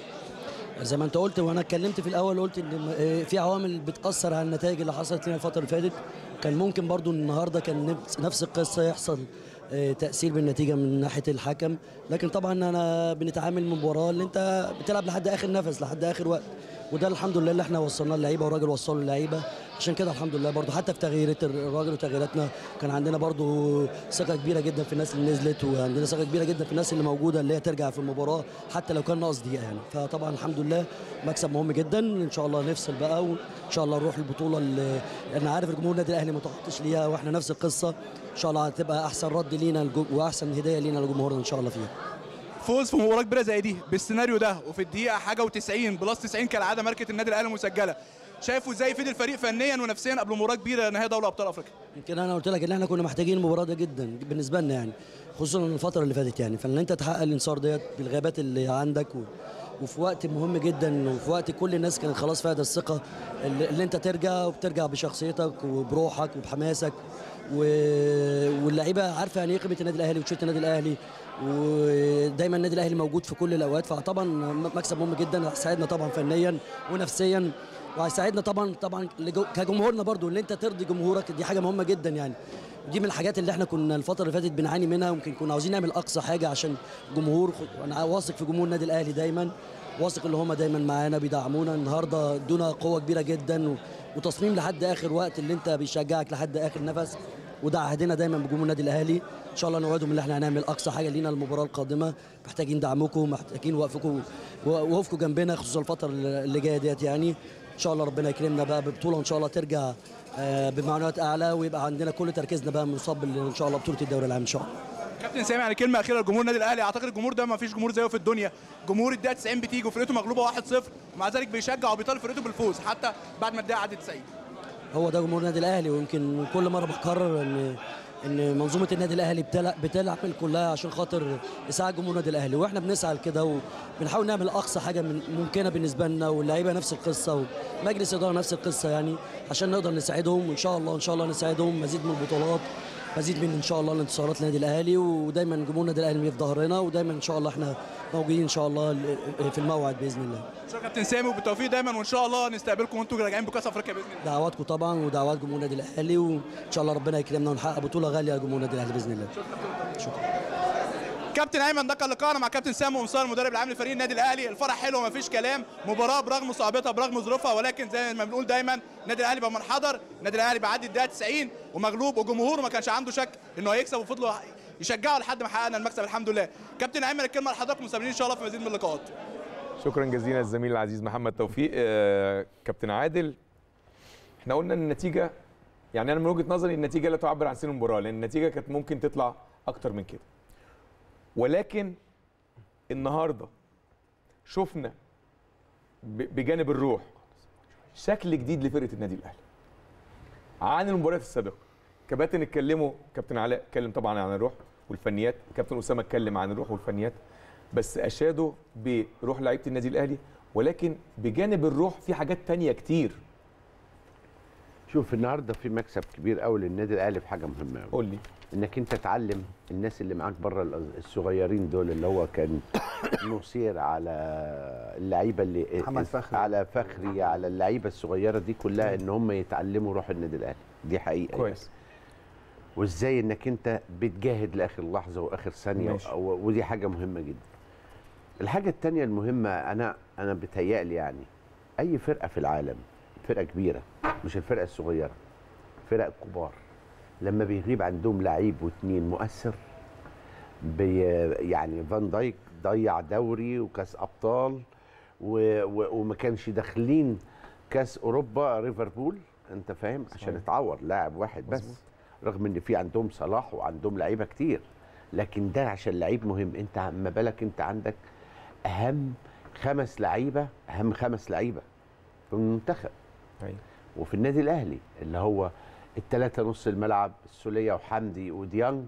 زي ما انت قلت وانا اتكلمت في الاول قلت ان م- آه، في عوامل بتاثر على النتائج اللي حصلت لنا الفتره اللي فاتت كان ممكن برضو النهارده كان نفس- نفس القصه يحصل آه، تاثير بالنتيجه من ناحيه الحكم لكن طبعا انا بنتعامل من مباراه اللي انت بتلعب لحد اخر نفس لحد اخر وقت وده الحمد لله اللي احنا وصلناه للعيبه والراجل وصله للعيبه عشان كده الحمد لله برضو حتى في تغييرات الراجل وتغييراتنا كان عندنا برضو ثقه كبيره جدا في الناس اللي نزلت وعندنا ثقه كبيره جدا في الناس اللي موجوده اللي هي ترجع في المباراه حتى لو كان ناقص دقيقه يعني فطبعا الحمد لله مكسب مهم جدا ان شاء الله نفصل بقى وان شاء الله نروح البطوله اللي انا عارف الجمهور النادي الاهلي متعطش ليها واحنا نفس القصه ان شاء الله هتبقى احسن رد لينا الجو- واحسن هديه لينا لجمهورنا ان شاء الله فيها فوز في مباراه كبيره زي دي بالسيناريو ده وفي الدقيقه حاجه و90 بلس 90 كالعاده ماركه النادي الاهلي مسجله شايفه ازاي يفيد الفريق فنيا ونفسيا قبل مباراه كبيره نهائي دوري ابطال افريقيا يمكن انا قلت لك ان احنا كنا محتاجين المباراه ده جدا بالنسبه لنا يعني خصوصا الفتره اللي فاتت يعني فان انت تحقق الانتصار ديت بالغيابات اللي عندك و... وفي وقت مهم جدا وفي وقت كل الناس كانت خلاص فيها الثقه اللي, اللي انت ترجع وبترجع بشخصيتك وبروحك وبحماسك و... واللعيبه عارفه يعني ايه قيمه النادي الاهلي وتيشيرت النادي الاهلي ودايما النادي الاهلي موجود في كل الاوقات فطبعا مكسب مهم جدا هيساعدنا طبعا فنيا ونفسيا وهيساعدنا طبعا طبعا لجو- كجمهورنا برضو ان انت ترضي جمهورك دي حاجه مهمه جدا يعني دي من الحاجات اللي احنا كنا الفتره اللي فاتت بنعاني منها ويمكن كنا عاوزين نعمل اقصى حاجه عشان جمهور انا واثق في جمهور النادي الاهلي دايما واثق اللي هم دايما معانا بيدعمونا النهارده ادونا قوه كبيره جدا و- وتصميم لحد اخر وقت اللي انت بيشجعك لحد اخر نفس وده عهدنا دايما بجمهور النادي الاهلي ان شاء الله نوعدهم ان احنا هنعمل اقصى حاجه لينا المباراه القادمه محتاجين دعمكم محتاجين وقفكم وقفكم جنبنا خصوصا الفتره اللي جايه ديت يعني ان شاء الله ربنا يكرمنا بقى ببطوله ان شاء الله ترجع آه، بمعنويات اعلى ويبقى عندنا كل تركيزنا بقى منصب ان شاء الله بطوله الدوري العام ان شاء الله كابتن سامي يعني كلمه اخيره لجمهور النادي الاهلي اعتقد الجمهور ده ما فيش جمهور زيه في الدنيا جمهور الدقيقه 90 بتيجي وفرقته مغلوبه 1-0 ومع ذلك بيشجع وبيطالب فرقته بالفوز حتى بعد ما الدقيقه عدت 90 هو ده جمهور النادي الاهلي ويمكن كل مره بكرر ان ان منظومه النادي الاهلي بتلع- بتعمل كلها عشان خاطر اسعاد جمهور النادي الاهلي واحنا بنسعى لكده وبنحاول نعمل اقصى حاجه من ممكنه بالنسبه لنا واللعيبه نفس القصه ومجلس اداره نفس القصه يعني عشان نقدر نساعدهم وان شاء الله ان شاء الله نساعدهم مزيد من البطولات مزيد من ان شاء الله الانتصارات للنادي الاهلي ودايما جمهور النادي الاهلي في ظهرنا ودايما ان شاء الله احنا موجودين ان شاء الله في الموعد باذن الله شكرا كابتن سامي وبالتوفيق دايما وان شاء الله نستقبلكم وانتم راجعين بكاس افريقيا باذن الله دعواتكم طبعا ودعوات جمهور النادي الاهلي وان شاء الله ربنا يكرمنا ونحقق بطوله غاليه لجمهور النادي الاهلي باذن الله شكرا كابتن ايمن ده كان لقاءنا مع كابتن سامي ومصار المدرب العام لفريق النادي الاهلي الفرح حلو مفيش كلام مباراه برغم صعوبتها برغم ظروفها ولكن زي ما بنقول دايما النادي الاهلي بقى منحدر النادي الاهلي بيعدي الدقيقه 90 ومغلوب وجمهوره ما كانش عنده شك انه هيكسب وفضلوا يشجعوا لحد ما حققنا المكسب الحمد لله كابتن ايمن الكلمه لحضراتكم مستمرين ان شاء الله في مزيد من اللقاءات شكرا جزيلا الزميل العزيز محمد توفيق آه، كابتن عادل احنا قلنا ان النتيجه يعني انا من وجهه نظري النتيجه لا تعبر عن سن المباراه لان النتيجه كانت ممكن تطلع اكتر من كده ولكن النهارده شفنا ب- بجانب الروح شكل جديد لفرقه النادي الاهلي عن المباريات السابقه كباتن اتكلموا كابتن علاء اتكلم طبعا عن الروح والفنيات كابتن اسامه اتكلم عن الروح والفنيات بس اشادوا بروح لعيبه النادي الاهلي ولكن بجانب الروح في حاجات تانية كتير شوف النهارده في مكسب كبير قوي للنادي الاهلي في حاجه مهمه قوي قول لي انك انت تعلم الناس اللي معاك بره الأز- الصغيرين دول اللي هو كان نصير على اللعيبه اللي محمد فخري. على فخري على اللعيبه الصغيره دي كلها ان هم يتعلموا روح النادي الاهلي دي حقيقه يعني. كويس وازاي انك انت بتجاهد لاخر لحظه واخر ثانيه ماشي. و- ودي حاجه مهمه جدا الحاجه الثانيه المهمه انا انا بتهيألي يعني اي فرقه في العالم فرقه كبيره مش الفرقه الصغيره فرق كبار لما بيغيب عندهم لعيب واثنين مؤثر بي يعني فان دايك ضيع دوري وكاس ابطال و و وما كانش داخلين كاس اوروبا ليفربول انت فاهم عشان اتعور لاعب واحد بس مظبوط. رغم ان في عندهم صلاح وعندهم لعيبه كتير لكن ده عشان لعيب مهم انت ما بالك انت عندك اهم خمس لعيبه اهم خمس لعيبه في المنتخب أيوة. وفي النادي الاهلي اللي هو الثلاثه نص الملعب السوليه وحمدي وديانج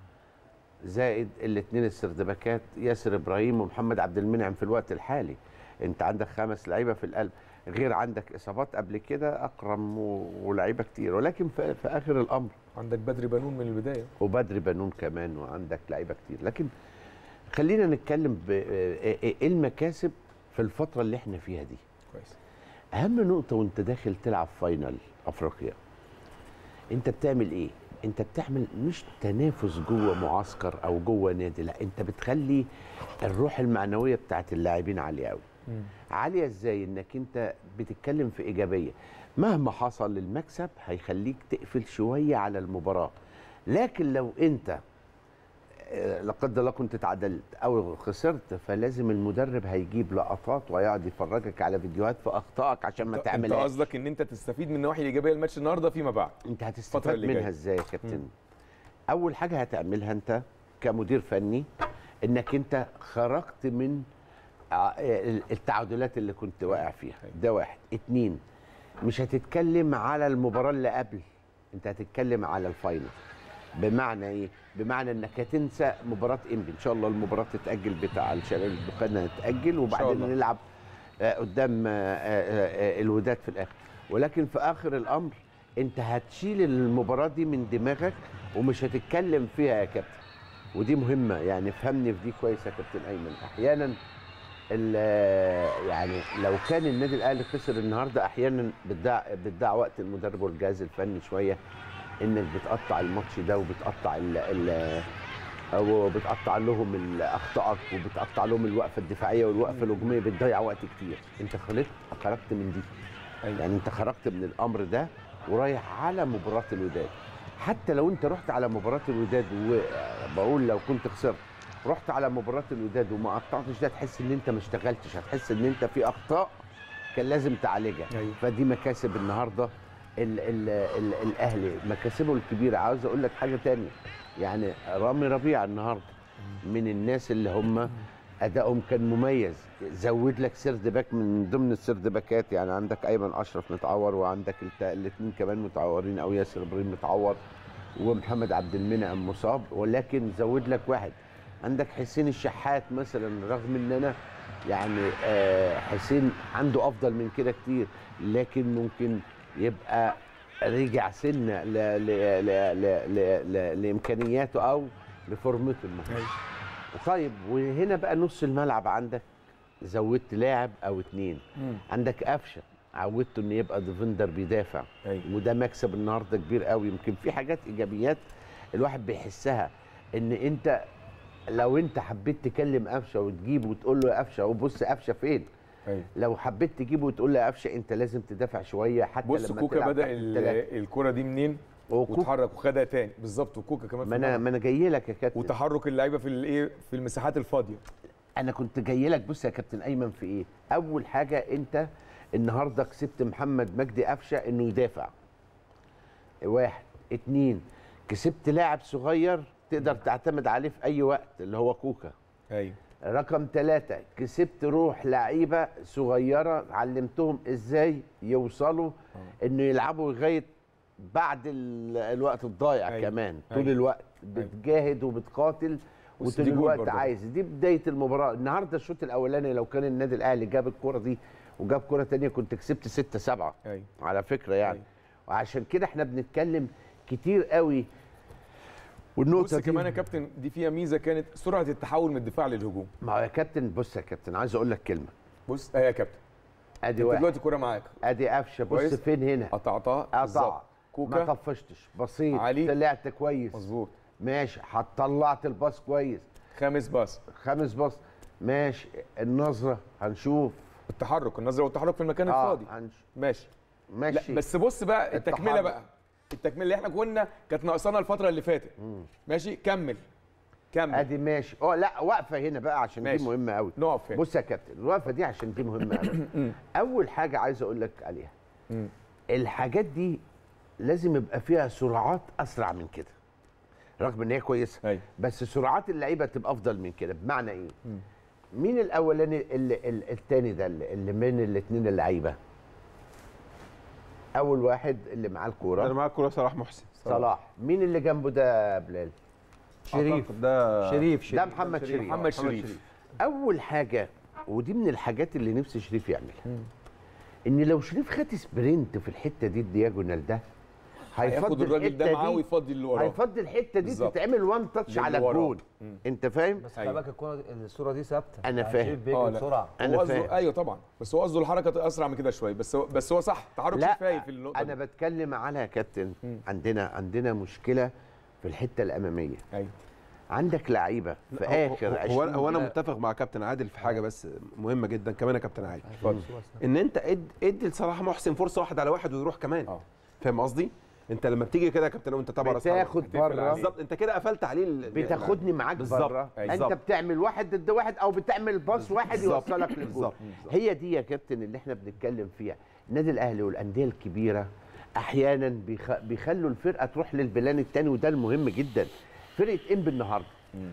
زائد الاثنين السردباكات ياسر ابراهيم ومحمد عبد المنعم في الوقت الحالي انت عندك خمس لعيبه في القلب غير عندك اصابات قبل كده اكرم و- ولاعيبه كتير ولكن في, في اخر الامر عندك بدري بنون من البدايه وبدري بنون كمان وعندك لعيبه كتير لكن خلينا نتكلم ب- ايه المكاسب في الفتره اللي احنا فيها دي كويس اهم نقطه وانت داخل تلعب فاينل افريقيا انت بتعمل ايه انت بتعمل مش تنافس جوه معسكر او جوه نادي لا انت بتخلي الروح المعنويه بتاعت اللاعبين عاليه قوي عاليه ازاي انك انت بتتكلم في ايجابيه مهما حصل المكسب هيخليك تقفل شويه على المباراه لكن لو انت آه، لا قدر الله كنت اتعادلت او خسرت فلازم المدرب هيجيب لقطات ويقعد يفرجك على فيديوهات في اخطائك عشان ما انت تعملهاش قصدك ان انت تستفيد من النواحي الايجابيه الماتش النهارده فيما بعد انت الفترة هتستفاد اللي منها جاية. ازاي يا كابتن اول حاجه هتعملها انت كمدير فني انك انت خرجت من ع- التعادلات اللي كنت واقع فيها ده واحد اتنين مش هتتكلم على المباراه اللي قبل انت هتتكلم على الفاينل بمعنى ايه بمعنى انك هتنسى مباراه انبي ان شاء الله المباراه تتاجل بتاع الشباب البخاري هتتاجل وبعدين الله. نلعب آه، قدام آه، آه، آه، الوداد في الاخر ولكن في اخر الامر انت هتشيل المباراه دي من دماغك ومش هتتكلم فيها يا كابتن ودي مهمه يعني فهمني في دي كويس يا كابتن ايمن احيانا ال- يعني لو كان النادي الاهلي خسر النهارده احيانا بتضيع بتضيع وقت المدرب والجهاز الفني شويه انك بتقطع الماتش ده وبتقطع ال ال او بتقطع لهم ال- اخطائك وبتقطع لهم الوقفه الدفاعيه والوقفه الهجوميه بتضيع وقت كتير انت خرجت خرجت من دي يعني انت خرجت من الامر ده ورايح على مباراه الوداد حتى لو انت رحت على مباراه الوداد وبقول لو كنت خسرت رحت على مباراه الوداد وما قطعتش ده تحس ان انت ما اشتغلتش هتحس ان انت في اخطاء كان لازم تعالجها أيوة. فدي مكاسب النهارده ال ال ال الاهلي مكاسبه الكبيره عاوز اقول لك حاجه تانية يعني رامي ربيع النهارده من الناس اللي هم ادائهم كان مميز زود لك سرد باك من ضمن السرد باكات يعني عندك ايمن اشرف متعور وعندك الاثنين كمان متعورين او ياسر ابراهيم متعور ومحمد عبد المنعم مصاب ولكن زود لك واحد عندك حسين الشحات مثلا رغم ان انا يعني آه، حسين عنده افضل من كده كتير لكن ممكن يبقى رجع سنه ل... ل... ل... ل... ل... ل... لامكانياته او لفورمته المهمه طيب وهنا بقى نص الملعب عندك زودت لاعب او اتنين عندك قفشه عودته انه يبقى ديفندر بيدافع أيوة. وده مكسب النهارده كبير قوي يمكن في حاجات ايجابيات الواحد بيحسها ان انت لو انت حبيت تكلم قفشه وتجيبه وتقول له يا قفشه وبص قفشه فين أيوة. لو حبيت تجيبه وتقول له يا قفشه انت لازم تدافع شويه حتى بص لما كوكا تلعب بدا تحت ال- التلاتة. الكره دي منين وكوكا- واتحرك وخدها تاني بالظبط وكوكا كمان ما في انا الملعب. ما انا جاي لك يا كابتن وتحرك اللعيبه في الايه في المساحات الفاضيه انا كنت جاي لك بص يا كابتن ايمن في ايه اول حاجه انت النهارده كسبت محمد مجدي قفشه انه يدافع واحد اتنين كسبت لاعب صغير تقدر تعتمد عليه في اي وقت اللي هو كوكا ايوه رقم ثلاثة كسبت روح لعيبة صغيرة علمتهم ازاي يوصلوا انه يلعبوا لغاية بعد ال- الوقت الضايع أيوة. كمان طول أيوة. الوقت بتجاهد وبتقاتل بس وطول دي جول الوقت برضه. عايز دي بداية المباراة النهاردة الشوط الأولاني لو كان النادي الأهلي جاب الكرة دي وجاب كرة تانية كنت كسبت 6 7 ايوه على فكرة يعني أيوة. وعشان كده احنا بنتكلم كتير قوي والنقطة بص دي كمان يا كابتن دي فيها ميزه كانت سرعه التحول من الدفاع للهجوم ما هو يا كابتن بص يا كابتن عايز اقول لك كلمة بص اهي يا كابتن ادي انت واحد دلوقتي كوره معاك ادي قفشه بص كويس. فين هنا قطعتها قطع بالظبط. ما كوكا طفشتش بسيط علي. طلعت كويس مظبوط ماشي طلعت الباص كويس خامس باص خامس باص ماشي النظره هنشوف التحرك النظره والتحرك في المكان اه الفاضي هنشوف ماشي ماشي لا بس بص بقى التكمله التحرك. بقى التكمله اللي احنا كنا كانت ناقصانا الفتره اللي فاتت ماشي كمل كمل ادي ماشي اه لا واقفه هنا بقى عشان ماشي. دي مهمه قوي نقف هنا بص يا كابتن الوقفه دي عشان دي مهمه قوي اول حاجه عايز اقول لك عليها مم. الحاجات دي لازم يبقى فيها سرعات اسرع من كده رغم ان هي كويسه ايوه بس سرعات اللعيبه تبقى افضل من كده بمعنى ايه مين الاولاني اللي اللي التاني ده اللي اللي من الاثنين اللعيبه اول واحد اللي معاه انا الكوره معاك كوره صلاح محسن صلاح مين اللي جنبه ده يا بلال شريف أعتقد ده شريف ده شريف محمد شريف محمد شريف اول حاجه ودي من الحاجات اللي نفسي شريف يعملها ان لو شريف خد سبرنت في الحته دي الدياجونال ده هياخد هيفضل الراجل ده الحتة معاه دي- ويفضي اللي وراه هيفضي الحته دي بالظبط. تتعمل وان تاتش للي على وراه. الجون مم. انت فاهم بس أيوة. خلي بالك الكوره الصوره دي ثابته أنا يعني فاهم. شريف آه، بيجري لا. بسرعه انا هو قصده فاهم ايوه طبعا بس هو قصده الحركه اسرع من كده شويه بس هو بس هو صح تحرك لا كفايه في النقطه انا دي. بتكلم على يا كابتن مم. عندنا عندنا مشكله في الحته الاماميه ايوه عندك لعيبه في هو- اخر هو, 20 هو, انا- هو انا دقيقة. متفق مع كابتن عادل في حاجه بس مهمه جدا كمان يا كابتن عادل اتفضل ان انت اد ادي لصلاح محسن فرصه واحد على واحد ويروح كمان اه فاهم قصدي انت لما بتيجي كده يا كابتن وانت طبعا بتاخد بره بالظبط انت كده قفلت عليه ال- بتاخدني معاك بالظبط. بره أيوة. انت بالظبط. بتعمل واحد ضد واحد او بتعمل باص واحد بالظبط. يوصلك للجول بالظبط. هي دي يا كابتن اللي احنا بنتكلم فيها النادي الاهلي والانديه الكبيره احيانا بيخ... بيخلوا الفرقه تروح للبلان الثاني وده المهم جدا فرقه انبي النهارده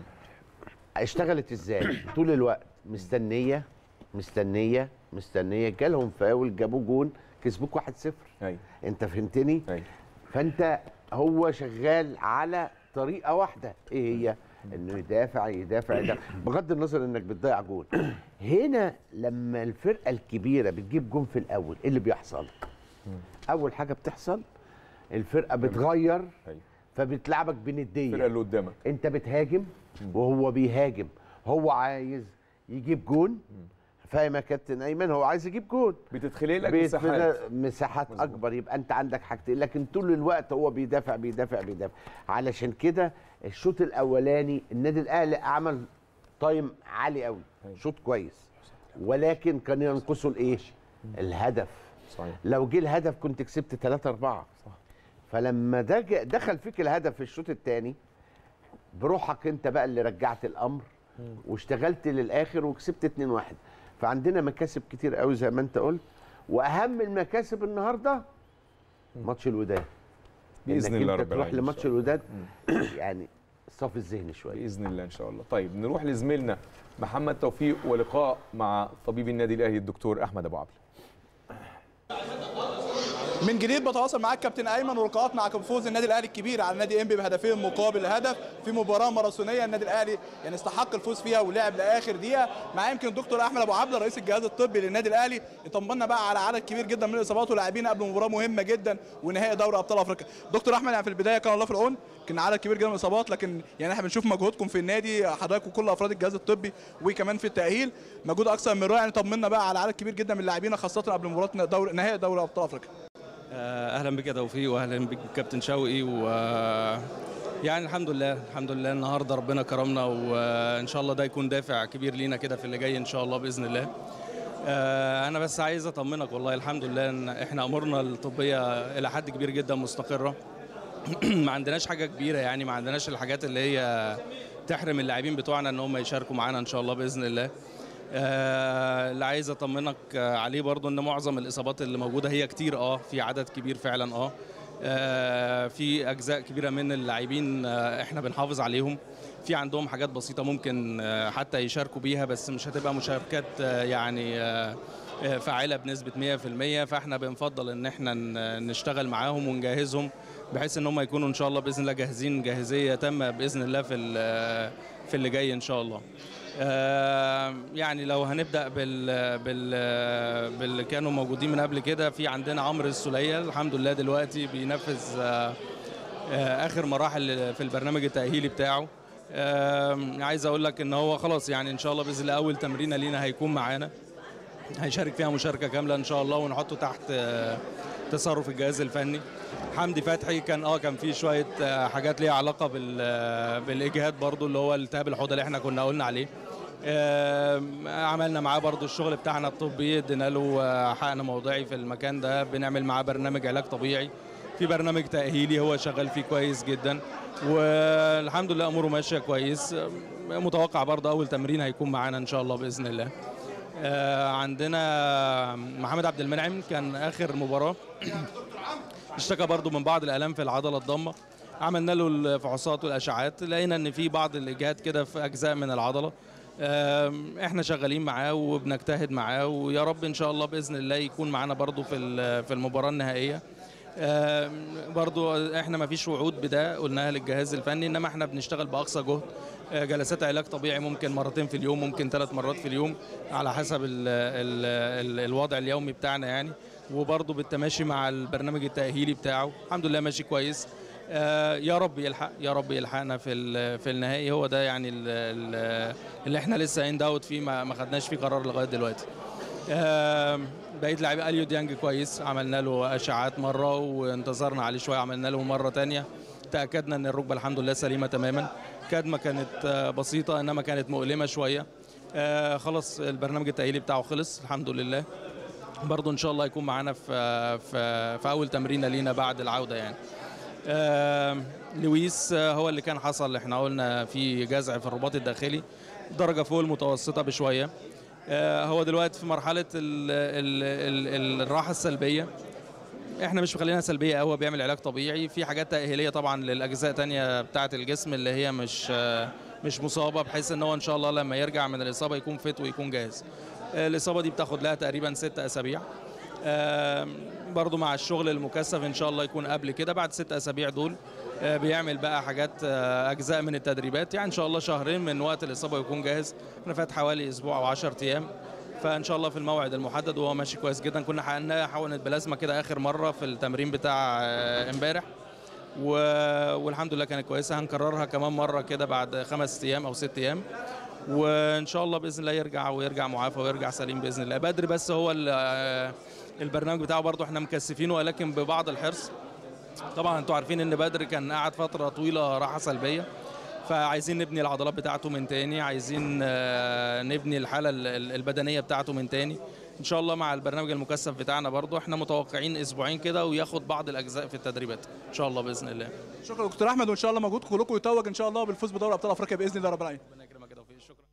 اشتغلت ازاي طول الوقت مستنيه مستنيه مستنيه جالهم فاول جابوا جون كسبوك 1-0 ايوه انت فهمتني ايوه فانت هو شغال على طريقه واحده ايه هي انه يدافع يدافع يدافع بغض النظر انك بتضيع جون هنا لما الفرقه الكبيره بتجيب جون في الاول ايه اللي بيحصل اول حاجه بتحصل الفرقه بتغير ايوه فبتلعبك الفرقه بنديه اللي قدامك انت بتهاجم وهو بيهاجم هو عايز يجيب جون فاهم يا كابتن ايمن هو عايز يجيب جون بتتخلق لك بيت- مساحات مساحات مظبوط. اكبر يبقى انت عندك حاجتين لكن طول الوقت هو بيدافع بيدافع بيدافع علشان كده الشوط الاولاني النادي الاهلي عمل تايم عالي قوي أيوة. شوط كويس ولكن كان ينقصه الايه الهدف صحيح لو جه الهدف كنت كسبت 3 4 صح. فلما ده جا- دخل فيك الهدف في الشوط الثاني بروحك انت بقى اللي رجعت الامر واشتغلت للاخر وكسبت 2 1 فعندنا مكاسب كتير قوي زي ما انت قلت واهم المكاسب النهارده ماتش الوداد باذن إنك الله انت رب تروح العالمين إن لماتش شاء الله. الوداد يعني الصف الذهني شويه باذن الله ان شاء الله طيب نروح لزميلنا محمد توفيق ولقاء مع طبيب النادي الاهلي الدكتور احمد ابو عبله من جديد بتواصل معاك كابتن ايمن ولقاءاتنا عقب فوز النادي الاهلي الكبير على النادي انبي بهدفين مقابل هدف في مباراه ماراثونيه النادي الاهلي يعني استحق الفوز فيها ولعب لاخر دقيقه مع يمكن الدكتور احمد ابو عبله رئيس الجهاز الطبي للنادي الاهلي يطمنا بقى على عدد كبير جدا من الاصابات ولاعبين قبل مباراه مهمه جدا ونهائي دوري ابطال افريقيا دكتور احمد يعني في البدايه كان الله في العون كان عدد كبير جدا من الاصابات لكن يعني احنا بنشوف مجهودكم في النادي حضرتك وكل افراد الجهاز الطبي وكمان في التاهيل مجهود اكثر من رائع يعني طمنا بقى على عدد كبير جدا من اللاعبين خاصه قبل مباراه دوري نهائي دوري ابطال افريقيا آه، اهلا بك يا توفيق واهلا بك كابتن شوقي و يعني الحمد لله الحمد لله النهارده ربنا كرمنا وان شاء الله ده يكون دافع كبير لينا كده في اللي جاي ان شاء الله باذن الله آه، انا بس عايز اطمنك والله الحمد لله ان احنا امورنا الطبيه الى حد كبير جدا مستقره ما عندناش حاجه كبيره يعني ما عندناش الحاجات اللي هي تحرم اللاعبين بتوعنا ان هم يشاركوا معانا ان شاء الله باذن الله آه، اللي عايز اطمنك آه، عليه برضو ان معظم الاصابات اللي موجوده هي كتير اه في عدد كبير فعلا اه آه، في اجزاء كبيره من اللاعبين آه، احنا بنحافظ عليهم في عندهم حاجات بسيطه ممكن آه، حتى يشاركوا بيها بس مش هتبقى مشاركات آه، يعني آه، آه، فاعله بنسبه 100% فاحنا بنفضل ان احنا ن- نشتغل معاهم ونجهزهم بحيث ان هم يكونوا ان شاء الله باذن الله جاهزين جاهزيه تامه باذن الله في ال- في اللي جاي ان شاء الله آه، يعني لو هنبدا بال بال باللي كانوا موجودين من قبل كده في عندنا عمرو السوليه الحمد لله دلوقتي بينفذ آه، آه، اخر مراحل في البرنامج التاهيلي بتاعه آه، عايز اقول لك ان هو خلاص يعني ان شاء الله باذن الله اول تمرينه لينا هيكون معانا هيشارك فيها مشاركه كامله ان شاء الله ونحطه تحت آه، تصرف الجهاز الفني حمدي فتحي كان اه كان في شويه آه، حاجات ليها علاقه بال آه، بالاجهاد برضو اللي هو التهاب الحوض اللي احنا كنا قلنا عليه آه، عملنا معاه برضو الشغل بتاعنا الطبي ادينا له آه، حقن موضعي في المكان ده بنعمل معاه برنامج علاج طبيعي في برنامج تأهيلي هو شغال فيه كويس جدا والحمد لله اموره ماشيه كويس آه، متوقع برضه اول تمرين هيكون معانا ان شاء الله باذن الله آه، عندنا محمد عبد المنعم كان اخر مباراه اشتكى برضو من بعض الالام في العضله الضامه عملنا له الفحوصات والاشعاعات لقينا ان في بعض الاجهاد كده في اجزاء من العضله آم، احنا شغالين معاه وبنجتهد معاه ويا رب ان شاء الله باذن الله يكون معانا برضو في ال- في المباراه النهائيه آم، برضو احنا ما فيش وعود بده قلناها للجهاز الفني انما احنا بنشتغل باقصى جهد آه، جلسات علاج طبيعي ممكن مرتين في اليوم ممكن ثلاث مرات في اليوم على حسب ال ال ال الوضع اليومي بتاعنا يعني وبرضه بالتماشي مع البرنامج التأهيلي بتاعه الحمد لله ماشي كويس آه، يا رب يلحق يا رب يلحقنا في ال- في النهائي هو ده يعني ال- ال- اللي احنا لسه ان داوت فيه ما ما خدناش فيه قرار لغايه دلوقتي آم، بقيت لاعب اليو ديانج كويس عملنا له اشعاعات مره وانتظرنا عليه شويه عملنا له مره تانية تاكدنا ان الركبه الحمد لله سليمه تماما كدمه كانت آه، بسيطه انما كانت مؤلمه شويه آه، خلاص البرنامج التاهيلي بتاعه خلص الحمد لله برضه ان شاء الله يكون معانا في في في اول تمرينه لينا بعد العوده يعني آم، لويس آه، هو اللي كان حصل احنا قلنا في جزع في الرباط الداخلي درجه فوق المتوسطه بشويه آه، هو دلوقتي في مرحله ال ال ال الراحه السلبيه احنا مش مخلينها سلبيه قوي بيعمل علاج طبيعي في حاجات تاهيليه طبعا للاجزاء تانية بتاعه الجسم اللي هي مش آه، مش مصابه بحيث ان هو ان شاء الله لما يرجع من الاصابه يكون فت ويكون جاهز آه، الاصابه دي بتاخد لها تقريبا ست اسابيع آم، برضو مع الشغل المكثف ان شاء الله يكون قبل كده بعد ست اسابيع دول آه، بيعمل بقى حاجات آه، اجزاء من التدريبات يعني ان شاء الله شهرين من وقت الاصابه يكون جاهز احنا فات حوالي اسبوع او 10 ايام فان شاء الله في الموعد المحدد وهو ماشي كويس جدا كنا حققنا حقنه بلازما كده اخر مره في التمرين بتاع آه، امبارح و... والحمد لله كانت كويسه هنكررها كمان مره كده بعد خمس ايام او ست ايام وان شاء الله باذن الله يرجع ويرجع معافى ويرجع سليم باذن الله بدري بس هو ال- آه، البرنامج بتاعه برضه احنا مكثفينه ولكن ببعض الحرص طبعا انتوا عارفين ان بدر كان قاعد فتره طويله راحه سلبيه فعايزين نبني العضلات بتاعته من تاني عايزين آه، نبني الحاله ال- ال- البدنيه بتاعته من تاني ان شاء الله مع البرنامج المكثف بتاعنا برضو احنا متوقعين اسبوعين كده وياخد بعض الاجزاء في التدريبات ان شاء الله باذن الله شكرا دكتور احمد وان شاء الله مجهودكم كلكم يتوج ان شاء الله بالفوز بدوري ابطال افريقيا باذن الله رب العالمين ربنا يكرمك يا توفيق شكرا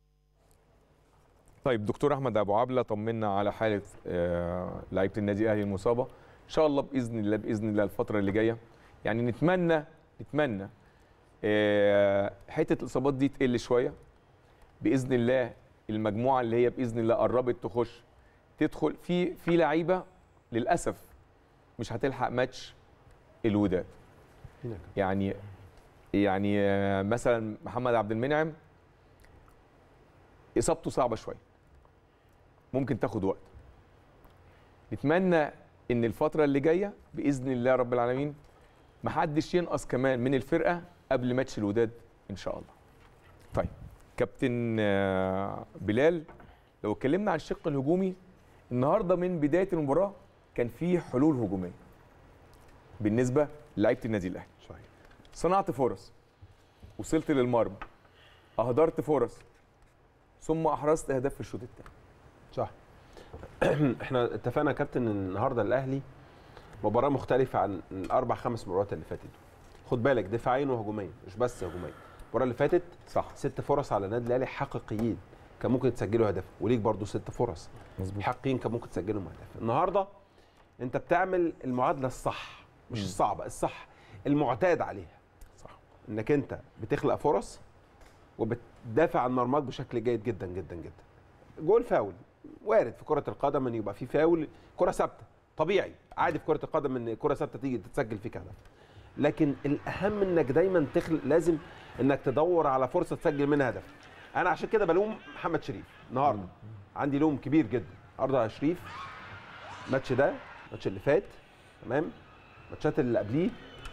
طيب دكتور احمد ابو عبله طمنا على حاله آه، لعيبه النادي الاهلي المصابه ان شاء الله باذن الله باذن الله الفتره اللي جايه يعني نتمنى نتمنى آه، حته الاصابات دي تقل شويه باذن الله المجموعه اللي هي باذن الله قربت تخش تدخل في في لعيبه للاسف مش هتلحق ماتش الوداد يعني يعني آه، مثلا محمد عبد المنعم اصابته صعبه شويه ممكن تاخد وقت نتمنى ان الفتره اللي جايه باذن الله رب العالمين محدش ينقص كمان من الفرقه قبل ماتش الوداد ان شاء الله طيب كابتن آه، بلال لو اتكلمنا عن الشق الهجومي النهارده من بدايه المباراه كان في حلول هجوميه بالنسبه لعيبه النادي الاهلي صحيح صنعت فرص وصلت للمرمى اهدرت فرص ثم احرزت اهداف في الشوط الثاني صح احنا اتفقنا يا كابتن ان النهارده الاهلي مباراه مختلفه عن الاربع خمس مباريات اللي فاتت خد بالك دفاعيا وهجوميا مش بس هجوميا المباراه اللي فاتت صح ست فرص على النادي الاهلي حقيقيين كان ممكن تسجلوا هدف وليك برضو ست فرص مظبوط حقيقيين كان ممكن تسجلهم هدف النهارده انت بتعمل المعادله الصح مش مم. الصعبه الصح المعتاد عليها صح انك انت بتخلق فرص وبتدافع عن مرماك بشكل جيد جدا جدا جدا جول فاول وارد في كره القدم ان يبقى في فاول كره ثابته طبيعي عادي في كره القدم ان كره ثابته تيجي تتسجل فيك هدف لكن الاهم انك دايما تخلق لازم انك تدور على فرصه تسجل منها هدف انا عشان كده بلوم محمد شريف النهارده عندي لوم كبير جدا النهارده يا شريف الماتش ده الماتش اللي فات تمام الماتشات اللي قبليه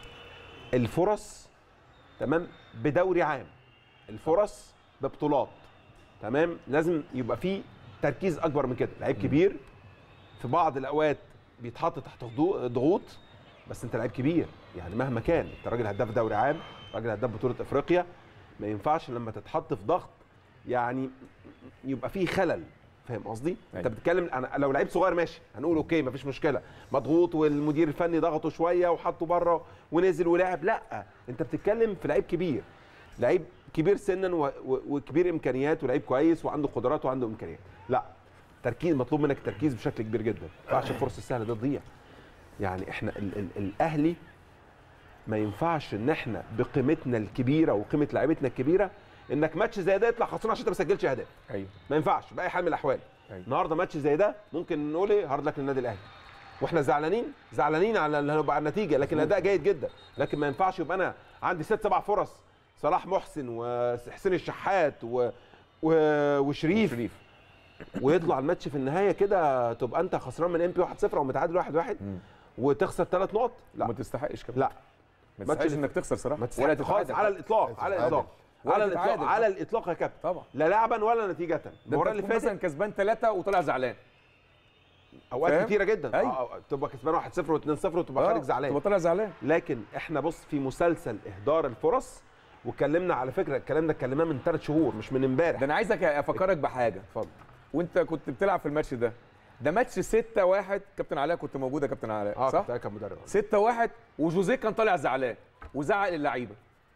الفرص تمام بدوري عام الفرص ببطولات تمام لازم يبقى في تركيز اكبر من كده لعيب كبير في بعض الاوقات بيتحط تحت ضغو- ضغوط بس انت لعيب كبير يعني مهما كان انت راجل هداف دوري عام راجل هداف بطوله افريقيا ما ينفعش لما تتحط في ضغط يعني يبقى فيه خلل فاهم قصدي؟ انت أيوة. بتتكلم انا لو لعيب صغير ماشي هنقول اوكي مفيش مشكله مضغوط والمدير الفني ضغطه شويه وحطه بره ونزل ولعب لا انت بتتكلم في لعيب كبير لعيب كبير سنا و- و- وكبير امكانيات ولعيب كويس وعنده قدرات وعنده امكانيات لا تركيز مطلوب منك تركيز بشكل كبير جدا ما ينفعش الفرصه السهله دي تضيع يعني احنا ال ال الاهلي ما ينفعش ان احنا بقيمتنا الكبيره وقيمه لعيبتنا الكبيره انك ماتش زي ده يطلع خسران عشان انت ما سجلتش اهداف ايوه ما ينفعش باي حال من الاحوال أيوة. النهارده ماتش زي ده ممكن نقول ايه هارد لك للنادي الاهلي واحنا زعلانين زعلانين على اللي هيبقى على النتيجه لكن الاداء جيد جدا لكن ما ينفعش يبقى انا عندي ست سبع فرص صلاح محسن وحسين الشحات و... و... وشريف شريف ويطلع الماتش في النهايه كده تبقى انت خسران من ام بي 1-0 او متعادل 1-1 وتخسر ثلاث نقط لا ما تستحقش كمان لا ما ماتش تستحقش اللي- انك تخسر صراحه ما تستحقش خالص على الاطلاق على الاطلاق ولا على الاطلاق تتعادل. على الاطلاق يا كابتن طبعا لا لعبا ولا نتيجه ده المباراه انت اللي تكون فاتت مثلا كسبان ثلاثه وطالع زعلان اوقات فاهم؟ كتيره جدا أيوة. آه، آه، تبقى كسبان 1-0 و2-0 وتبقى آه، خارج زعلان تبقى طالع زعلان لكن احنا بص في مسلسل اهدار الفرص واتكلمنا على فكره الكلام ده اتكلمناه من ثلاث شهور مش من امبارح ده انا عايزك افكرك بحاجه اتفضل وانت كنت بتلعب في الماتش ده ده ماتش 6 1 كابتن علاء كنت موجود يا كابتن علاء اه صح كنت أنا كمدرب 6 1 وجوزيه كان طالع زعلان وزعق اللعيبه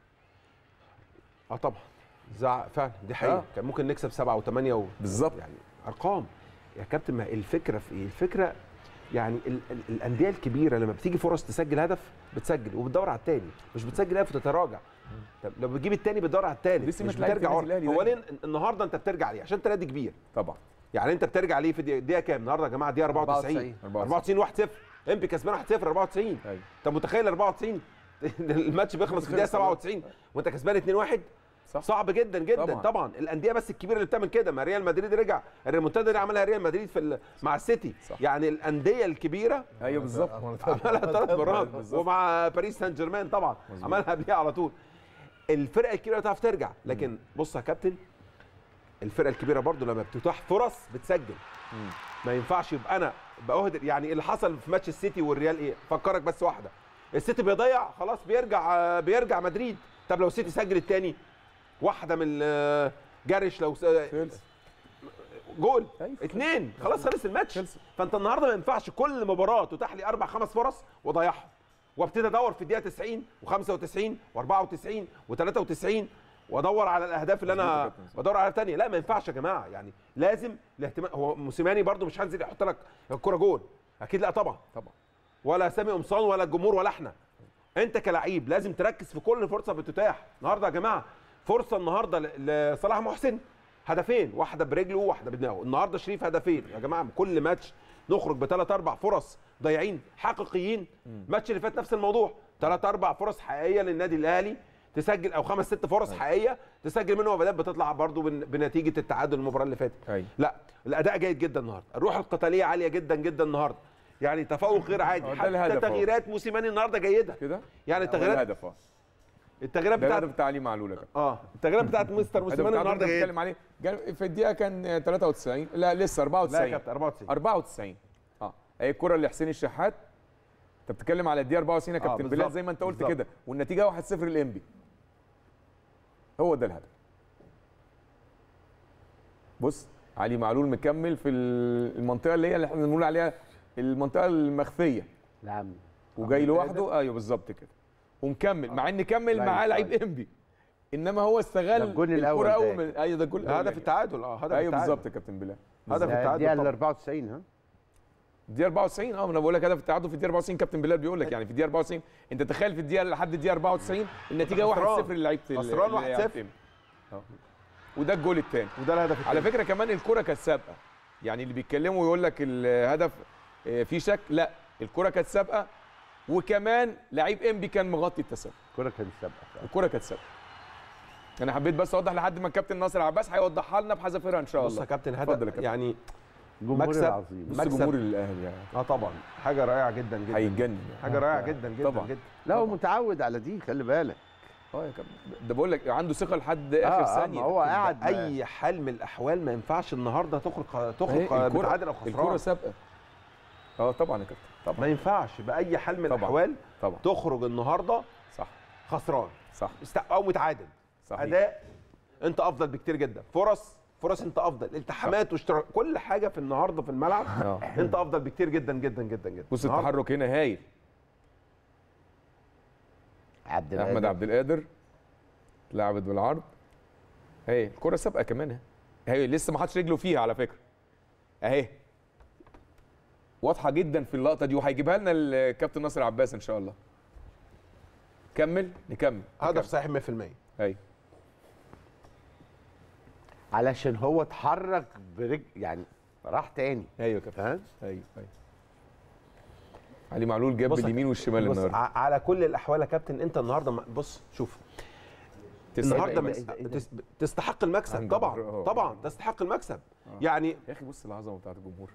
اه طبعا زعق فعلا دي حقيقه آه. كان ممكن نكسب سبعه وثمانيه و... بالظبط. يعني ارقام يا كابتن ما الفكره في ايه؟ الفكره يعني ال ال الانديه الكبيره لما بتيجي فرص تسجل هدف بتسجل وبتدور على الثاني مش بتسجل هدف وتتراجع طب لو بتجيب الثاني بتدور على الثالث دي سمة مش لعيبة بترجع النادي ورا الأهلي هو دايماً. ليه النهارده انت بترجع ليه عشان انت نادي كبير طبعا يعني انت بترجع ليه في دقيقه دقيقة كام النهارده يا جماعه دقيقه 94 94 1 0 امبي كسبان 1 0 94 أيوة. انت متخيل 94 الماتش بيخلص في الدقيقه 97 وانت كسبان 2 1 صح. صعب جدا جدا طبعاً. طبعا, طبعا. الانديه بس الكبيره اللي بتعمل كده ما ريال مدريد رجع الريمونتادا اللي عملها ريال مدريد في ال- مع السيتي صح. يعني الانديه الكبيره ايوه بالظبط عملها ثلاث مرات بالظبط. ومع باريس سان جيرمان طبعا مظبوط. عملها قبلها على طول الفرقه الكبيره تعرف ترجع لكن بص يا كابتن الفرقه الكبيره برضو لما بتتاح فرص بتسجل ما ينفعش يبقى انا باهدر يعني اللي حصل في ماتش السيتي والريال ايه فكرك بس واحده السيتي بيضيع خلاص بيرجع بيرجع مدريد طب لو السيتي سجل الثاني واحده من ال- جارش لو س- خلص. جول أيوة. اثنين خلاص خلص الماتش خلص. فانت النهارده ما ينفعش كل مباراه تتاح لي اربع خمس فرص واضيعهم وابتدي ادور في الدقيقه 90 و95 و94 و93 وادور على الاهداف اللي مظبوط يا انا كابتن، صح. بدور على الثانيه لا ما ينفعش يا جماعه يعني لازم الاهتمام هو موسيماني برده مش هنزل يحط لك الكره جول اكيد لا طبعا طبعا ولا سامي قمصان ولا الجمهور ولا احنا انت كلعيب لازم تركز في كل فرصه بتتاح النهارده يا جماعه فرصه النهارده ل- لصلاح محسن هدفين واحده برجله وواحده بدماغه النهارده شريف هدفين يا جماعه كل ماتش نخرج بثلاث اربع فرص ضايعين حقيقيين الماتش اللي فات نفس الموضوع ثلاث اربع فرص حقيقيه للنادي الاهلي تسجل او خمس ست فرص حقيقيه تسجل منهم وبدات بتطلع برضو بن- بنتيجه التعادل المباراه اللي فاتت أيوة. لا الاداء جيد جدا النهارده الروح القتاليه عاليه جدا جدا النهارده يعني تفوق غير عادي ده حتى الهدف أهو. تغييرات موسيماني النهارده جيده كده يعني ده التغييرات الهدف اه التغييرات ده بتاعت الهدف بتاع علي معلول يا كابتن. اه التغييرات بتاعت مستر الهدف موسيماني بتاع النهارده جيده بتكلم عليه جال- في الدقيقه كان 93 لا لسه 94 لا يا كابتن 94 94 اه هي الكره اللي حسين الشحات انت بتتكلم على الدقيقه 94 يا آه، كابتن بلال بالظبط، زي ما انت قلت بالظبط. كده والنتيجه 1-0 للانبي هو ده الهدف بص علي معلول مكمل في ال- المنطقه اللي هي اللي احنا بنقول عليها المنطقه المخفيه نعم وجاي لوحده ايوه بالظبط كده ومكمل مع ان كمل لا معاه ينفع. لعيب انبي انما هو استغل ده الجون الأول الكرة ده. اول من ايوه ده الجول هدف الأولاني. التعادل اه هدف ايوه التعادل. بالظبط يا كابتن بلال هدف ده التعادل الدقيقه ال طبعاً. 94 ها دي 94 اه ما انا بقول لك هدف التعادل في الدقيقه 94 كابتن بلال بيقول لك يعني في الدقيقه 94 انت تخيل في الدقيقه لحد الدقيقه 94 النتيجه 1-0 خسران. للعيبه ال- خسران للعيبة 1-0. التيم. اه وده الجول الثاني وده الهدف على التاني. فكره كمان الكره كانت سابقه يعني اللي بيتكلموا ويقول لك الهدف آه، في شك لا الكره كانت سابقه وكمان لعيب انبي كان مغطي التسلل الكره كانت سابقه الكره كانت سابقه انا حبيت بس اوضح لحد ما الكابتن ناصر عباس هيوضحها لنا بحذافيرها ان شاء الله بص يا كابتن اتفضل يا هدف كابتن. يعني جمهور مكسب العظيم بص مكسب. جمهور الاهلي يعني اه طبعا حاجه رائعه جدا جدا هيتجنن حاجه رائعه جدا جدا طبعاً. جدا لا هو متعود على دي خلي بالك اه يا كابتن ده بقول لك عنده ثقه لحد آه، اخر آه، ثانيه ما هو قاعد اي حال من الاحوال ما ينفعش النهارده تخرج هي تخرج متعادل او الكره خسران سابقه اه طبعا يا كابتن طبعا ما ينفعش باي حال من طبعاً. الاحوال طبعا تخرج النهارده صح خسران صح است- او متعادل صحيح اداء انت افضل بكتير جدا فرص فرص انت افضل التحامات واشتراك كل حاجه في النهارده في الملعب اه انت افضل بكتير جدا جدا جدا جدا بص النهاردة التحرك هنا هايل عبد احمد القادر عبد القادر لعبت بالعرض اهي الكره سابقه كمان اهي اهي لسه ما حطش رجله فيها على فكره اهي واضحه جدا في اللقطه دي وهيجيبها لنا الكابتن ناصر عباس ان شاء الله كمل نكمل هدف صحيح 100% ايوه علشان هو اتحرك برجل يعني راح تاني ايوه يا كابتن فاهم ايوه ايوه علي معلول جاب بص يا اليمين والشمال بص النهارده ع- على كل الاحوال يا كابتن انت النهارده ما- بص شوف تسعة النهارده دقايق. من- تس- تستحق المكسب عن طبعا جمهور، اه. طبعا تستحق المكسب يعني يا اخي بص العظمه بتاعت الجمهور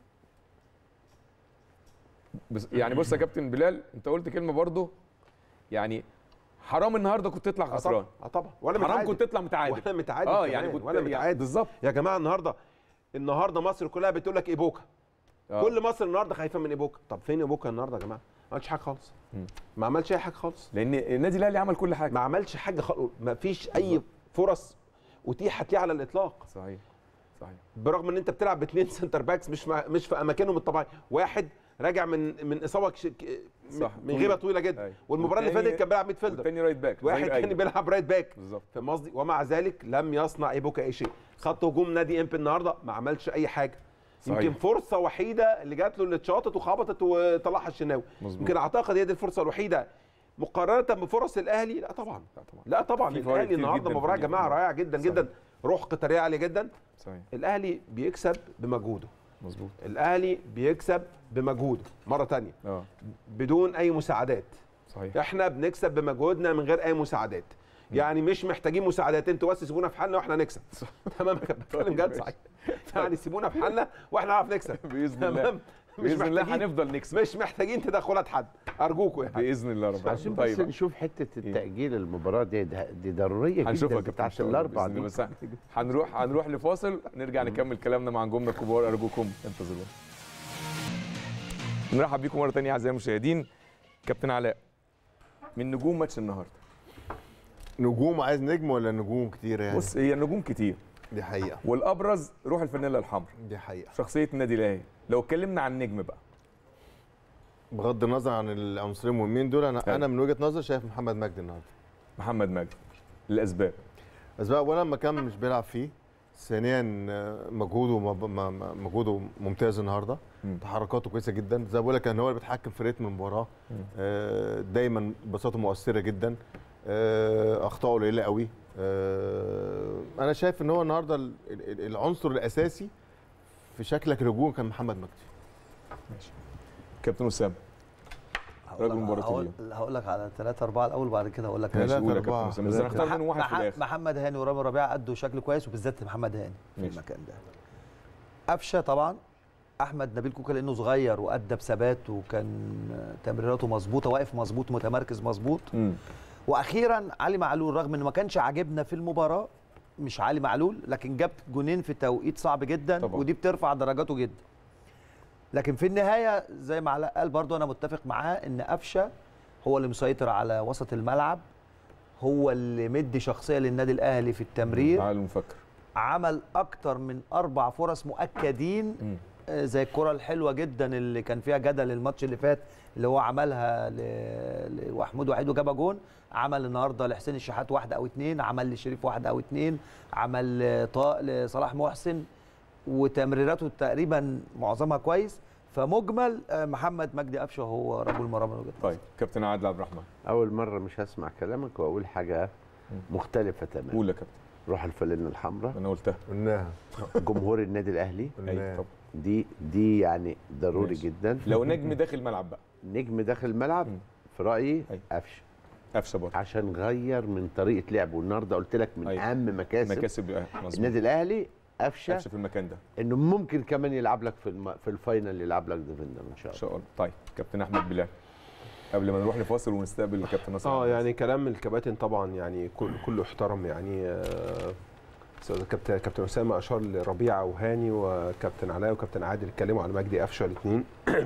بس يعني بص يا كابتن بلال انت قلت كلمه برضو يعني حرام النهارده كنت تطلع اه طبعا خسران اه طبعا ولا حرام متعادل كنت تطلع متعادل ولا متعادل اه كمان، يعني كنت ولا يعني متعادل بالظبط يا جماعه النهارده النهارده مصر كلها بتقول لك ايبوكا آه. كل مصر النهارده خايفه من ايبوكا طب فين ايبوكا النهارده يا جماعه ما عملش حاجه خالص مم. ما عملش اي حاجه خالص لان النادي الاهلي عمل كل حاجه ما عملش حاجه خالص ما فيش اي فرص اتيحت ليه على الاطلاق صحيح صحيح برغم ان انت بتلعب باثنين سنتر باكس مش مع مش في اماكنهم الطبيعيه واحد راجع من من اصابه كش... ك- صح، من طويل. غيبه طويله جدا أيوة. والمباراه اللي والتاني- فاتت كان بيلعب ميد فيلدر الثاني رايت باك واحد ظهير تاني أيمن. بيلعب رايت باك بالظبط فاهم قصدي ومع ذلك لم يصنع ايبوكا اي شيء خط هجوم نادي امبي النهارده ما عملش اي حاجه صحيح. يمكن فرصه وحيده اللي جات له اللي اتشاطت وخبطت وطلعها الشناوي مظبوط. يمكن اعتقد هي دي الفرصه الوحيده مقارنه بفرص الاهلي لا طبعا لا طبعا لا طبعا في فوارق الاهلي كتير النهارده جداً مباراه يا في جماعه النهاردة. رائعه جدا صحيح. جدا روح قتاليه عاليه جدا صحيح الاهلي بيكسب بمجهوده مظبوط الاهلي بيكسب بمجهوده مره تانية اه بدون اي مساعدات صحيح احنا بنكسب بمجهودنا من غير اي مساعدات يعني مش محتاجين مساعدات انتوا بس سيبونا في حالنا واحنا نكسب تمام يا كابتن بتكلم جد ماشي. صحيح يعني سيبونا في حالنا واحنا نعرف نكسب باذن الله تمام مش باذن الله محتاجين هنفضل نكسب مش محتاجين تدخلات حد ارجوكم يعني باذن الله رب عشان العالمين بس طيب نشوف حته التأجيل المباراة دي ده- دي ضرورية هنشوفها جدا يا كابتن إن بتاعت شاء الله الأربع بإذن دي الله. بس هنروح هنروح لفاصل نرجع نكمل كلامنا مع نجومنا الكبار ارجوكم انتظرونا نرحب بيكم مره ثانيه اعزائي المشاهدين كابتن علاء من نجوم ماتش النهارده نجوم عايز نجم ولا نجوم كتير يعني بص هي النجوم كتير دي حقيقه والابرز روح الفانيلا الحمراء دي حقيقه شخصيه النادي الاهلي لو اتكلمنا عن نجم بقى بغض النظر عن العنصرين المهمين دول انا أيوة. انا من وجهه نظري شايف محمد مجدي النهارده محمد مجدي الاسباب اسباب اولا ما كان مش بيلعب فيه ثانيا آه، مجهوده مب- م- م- مجهوده ممتاز النهارده مم. تحركاته كويسه جدا زي ما بقول لك كان هو اللي بيتحكم في رتم المباراه آه، دايما بساطته مؤثره جدا آه، اخطائه قليله قوي آه، انا شايف ان هو النهارده ال- ال- العنصر الاساسي في شكلك الهجوم كان محمد مجدي كابتن اسامه رجل مباراه هقول اليوم هقول لك على 3 4 الاول وبعد كده اقول لك ماشي ثلاثة قول يا كابتن أربعة. اسامه بس هنختار منهم واحد في مح- الاخر محمد هاني ورامي ربيعه ادوا شكل كويس وبالذات محمد هاني في ماشي. المكان ده قفشه طبعا احمد نبيل كوكا لانه صغير وادى بثبات وكان تمريراته مظبوطه واقف مظبوط متمركز مظبوط مم. واخيرا علي معلول رغم انه ما كانش عاجبنا في المباراه مش علي معلول لكن جاب جونين في توقيت صعب جدا طبعا. ودي بترفع درجاته جدا لكن في النهايه زي ما علاء قال برضو انا متفق معاه ان قفشه هو اللي مسيطر على وسط الملعب هو اللي مدي شخصيه للنادي الاهلي في التمرير تعالوا نفكر عمل اكتر من اربع فرص مؤكدين مم. آه، زي الكره الحلوه جدا اللي كان فيها جدل الماتش اللي فات اللي هو عملها ل- لوحمود وحيد وجابها جون عمل النهارده لحسين الشحات واحده او اتنين عمل لشريف واحده او اتنين عمل لطا- لصلاح محسن وتمريراته تقريبا معظمها كويس فمجمل آه، محمد مجدي قفشه هو رجل مرمى من وجهة طيب كابتن عادل عبد الرحمن اول مره مش هسمع كلامك واقول حاجه مختلفه تماما قول يا كابتن روح الفانلة الحمراء انا قلتها قلناها جمهور النادي الاهلي ايوه قلناها طب دي دي يعني ضروري ماشي. جدا لو نجم داخل الملعب بقى نجم داخل الملعب مم. في رايي أيوة. قفشه قفشه برضه عشان غير من طريقه لعبه النهارده قلت لك من أيوة. اهم مكاسب مكاسب آه، مظبوط النادي الاهلي قفشه قفشه في المكان ده انه ممكن كمان يلعب لك في الم... في الفاينل يلعب لك ديفندر ان شاء ان الله شاء الله طيب كابتن احمد بلال قبل ما نروح لفاصل ونستقبل الكابتن نصر اه عباس. يعني كلام الكباتن طبعا يعني كل كله احترم يعني آه، استاذ كابتن كابتن اسامه اشار لربيعه وهاني وكابتن علاء وكابتن عادل اتكلموا على مجدي قفشه الاثنين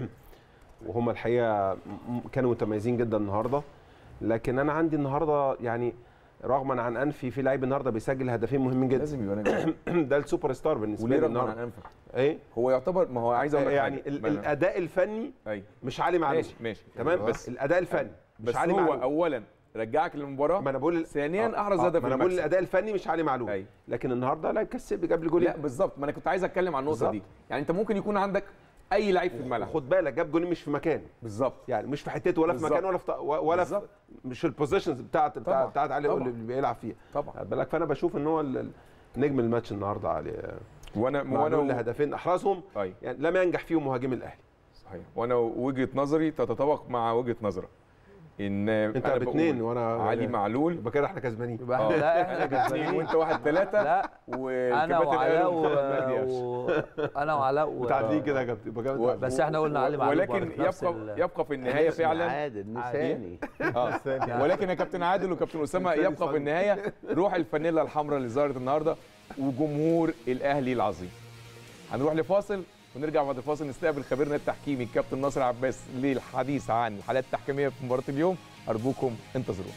وهم الحقيقه م- كانوا متميزين جدا النهارده لكن انا عندي النهارده يعني رغما عن انفي في لعيب النهارده بيسجل هدفين مهمين جدا لازم يبقى نجم ده السوبر ستار بالنسبه وليه لي رغم عن النهارده انفك ايه هو يعتبر ما هو عايز اقول لك يعني حاجة. ال- ما أنا- الاداء الفني ايوه مش علي معلول ماشي ماشي تمام بس بس الاداء الفني مش بس علي هو معلول اولا رجعك للمباراه ما انا بقول ثانيا احرز آه، هدف ما انا بقول المكسب. الاداء الفني مش علي معلول أيوة. لكن النهارده لا كسب جاب لي جولين لا بالظبط ما انا كنت عايز اتكلم عن النقطه بالظبط. دي يعني انت ممكن يكون عندك اي لعيب في الملعب خد بالك جاب جولين مش في مكانه بالظبط يعني مش في حتته ولا في بالظبط. مكانه ولا في ولا في بالظبط. مش البوزيشنز بتاعت طبعا. بتاعت, بتاعت علي طبعا. اللي بيلعب فيها طبعا خد بالك فانا بشوف ان هو ال- ال- نجم الماتش النهارده علي وانا معلول وانا لهدفين احرزهم ايوه يعني لم ينجح فيهم مهاجم الاهلي صحيح وانا وجهه نظري تتطابق مع وجهه نظرك ان انت أنا باثنين بقول وانا علي معلول يبقى كده احنا كسبانين يبقى آه. احنا لا احنا انا كسبانين وانت واحد ثلاثه لا انا والكباتن وعلاء قالوا و... محمد مجدي قفشه و... انا وعلاء و... متعادلين كده يا كابتن يبقى كده و- متعادلين. بس احنا قلنا علي معلول ولكن برضه في نفس يبقى ال- يبقى في النهايه فعلا عادل نساني اه ولكن يا كابتن عادل وكابتن اسامه الثاني يبقى صلي. في النهايه روح الفانيلا الحمراء اللي ظهرت النهارده وجمهور الاهلي العظيم هنروح لفاصل ونرجع بعد الفاصل نستقبل خبيرنا التحكيمي الكابتن ناصر عباس للحديث عن الحالات التحكيميه في مباراه اليوم ارجوكم انتظرونا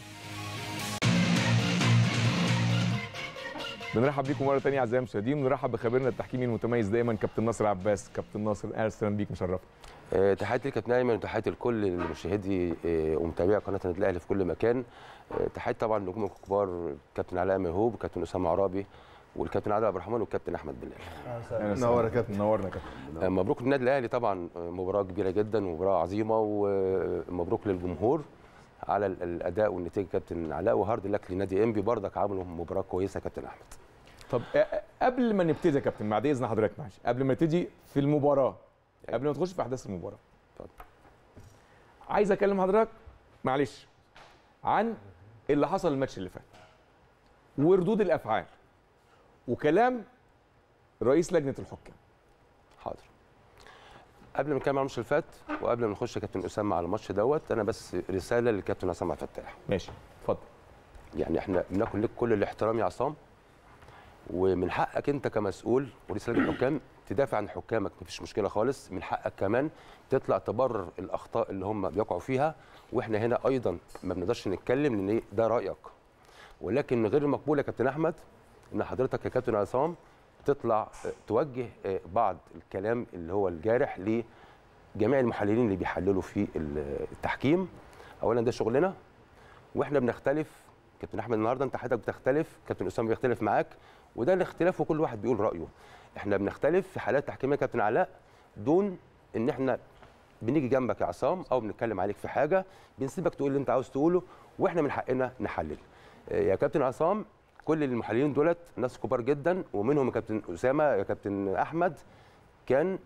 بنرحب بيكم مره ثانيه اعزائي المشاهدين ونرحب بخبيرنا التحكيمي المتميز دايما كابتن ناصر عباس كابتن ناصر اهلا وسهلا بيك مشرف آه، تحياتي لكابتن ايمن وتحياتي لكل المشاهدي آه، ومتابعي قناه النادي الاهلي في كل مكان آه، تحياتي طبعا لنجوم الكبار كابتن علاء مهوب وكابتن اسامه عرابي والكابتن عادل عبد الرحمن والكابتن احمد بلال أهلا وسهلا. نور يا كابتن. نورنا يا كابتن آه، مبروك للنادي الاهلي طبعا آه، مباراه كبيره جدا ومباراه عظيمه ومبروك للجمهور على ال- الاداء والنتيجه كابتن علاء وهارد لك لنادي انبي برضك عملوا مباراه كويسه كابتن احمد طب آه، قبل ما نبتدي يا كابتن بعد اذن حضرتك معلش قبل ما نبتدي في المباراه قبل ما تخش في احداث المباراه اتفضل. عايز اكلم حضرتك معلش عن اللي حصل الماتش اللي فات وردود الافعال وكلام رئيس لجنه الحكام حاضر قبل ما نكمل على الماتش اللي فات وقبل ما نخش يا كابتن اسامه على الماتش دوت انا بس رساله للكابتن عصام عبد الفتاح ماشي اتفضل يعني احنا بناكل لك كل الاحترام يا عصام ومن حقك انت كمسؤول ورئيس لجنه الحكام تدافع عن حكامك مفيش مشكله خالص من حقك كمان تطلع تبرر الاخطاء اللي هم بيقعوا فيها واحنا هنا ايضا ما بنقدرش نتكلم لان إيه؟ ده رايك ولكن غير المقبول يا كابتن احمد ان حضرتك يا كابتن عصام تطلع آه، توجه آه، بعض الكلام اللي هو الجارح لجميع المحللين اللي بيحللوا في التحكيم اولا ده شغلنا واحنا بنختلف كابتن احمد النهارده انت حضرتك بتختلف كابتن اسامه بيختلف معاك وده الاختلاف وكل واحد بيقول رايه احنا بنختلف في حالات تحكيميه كابتن علاء دون ان احنا بنيجي جنبك يا عصام او بنتكلم عليك في حاجه بنسيبك تقول اللي انت عاوز تقوله واحنا من حقنا نحلل آه، يا كابتن عصام كل المحللين دولت ناس كبار جدا ومنهم يا كابتن اسامه يا كابتن احمد كان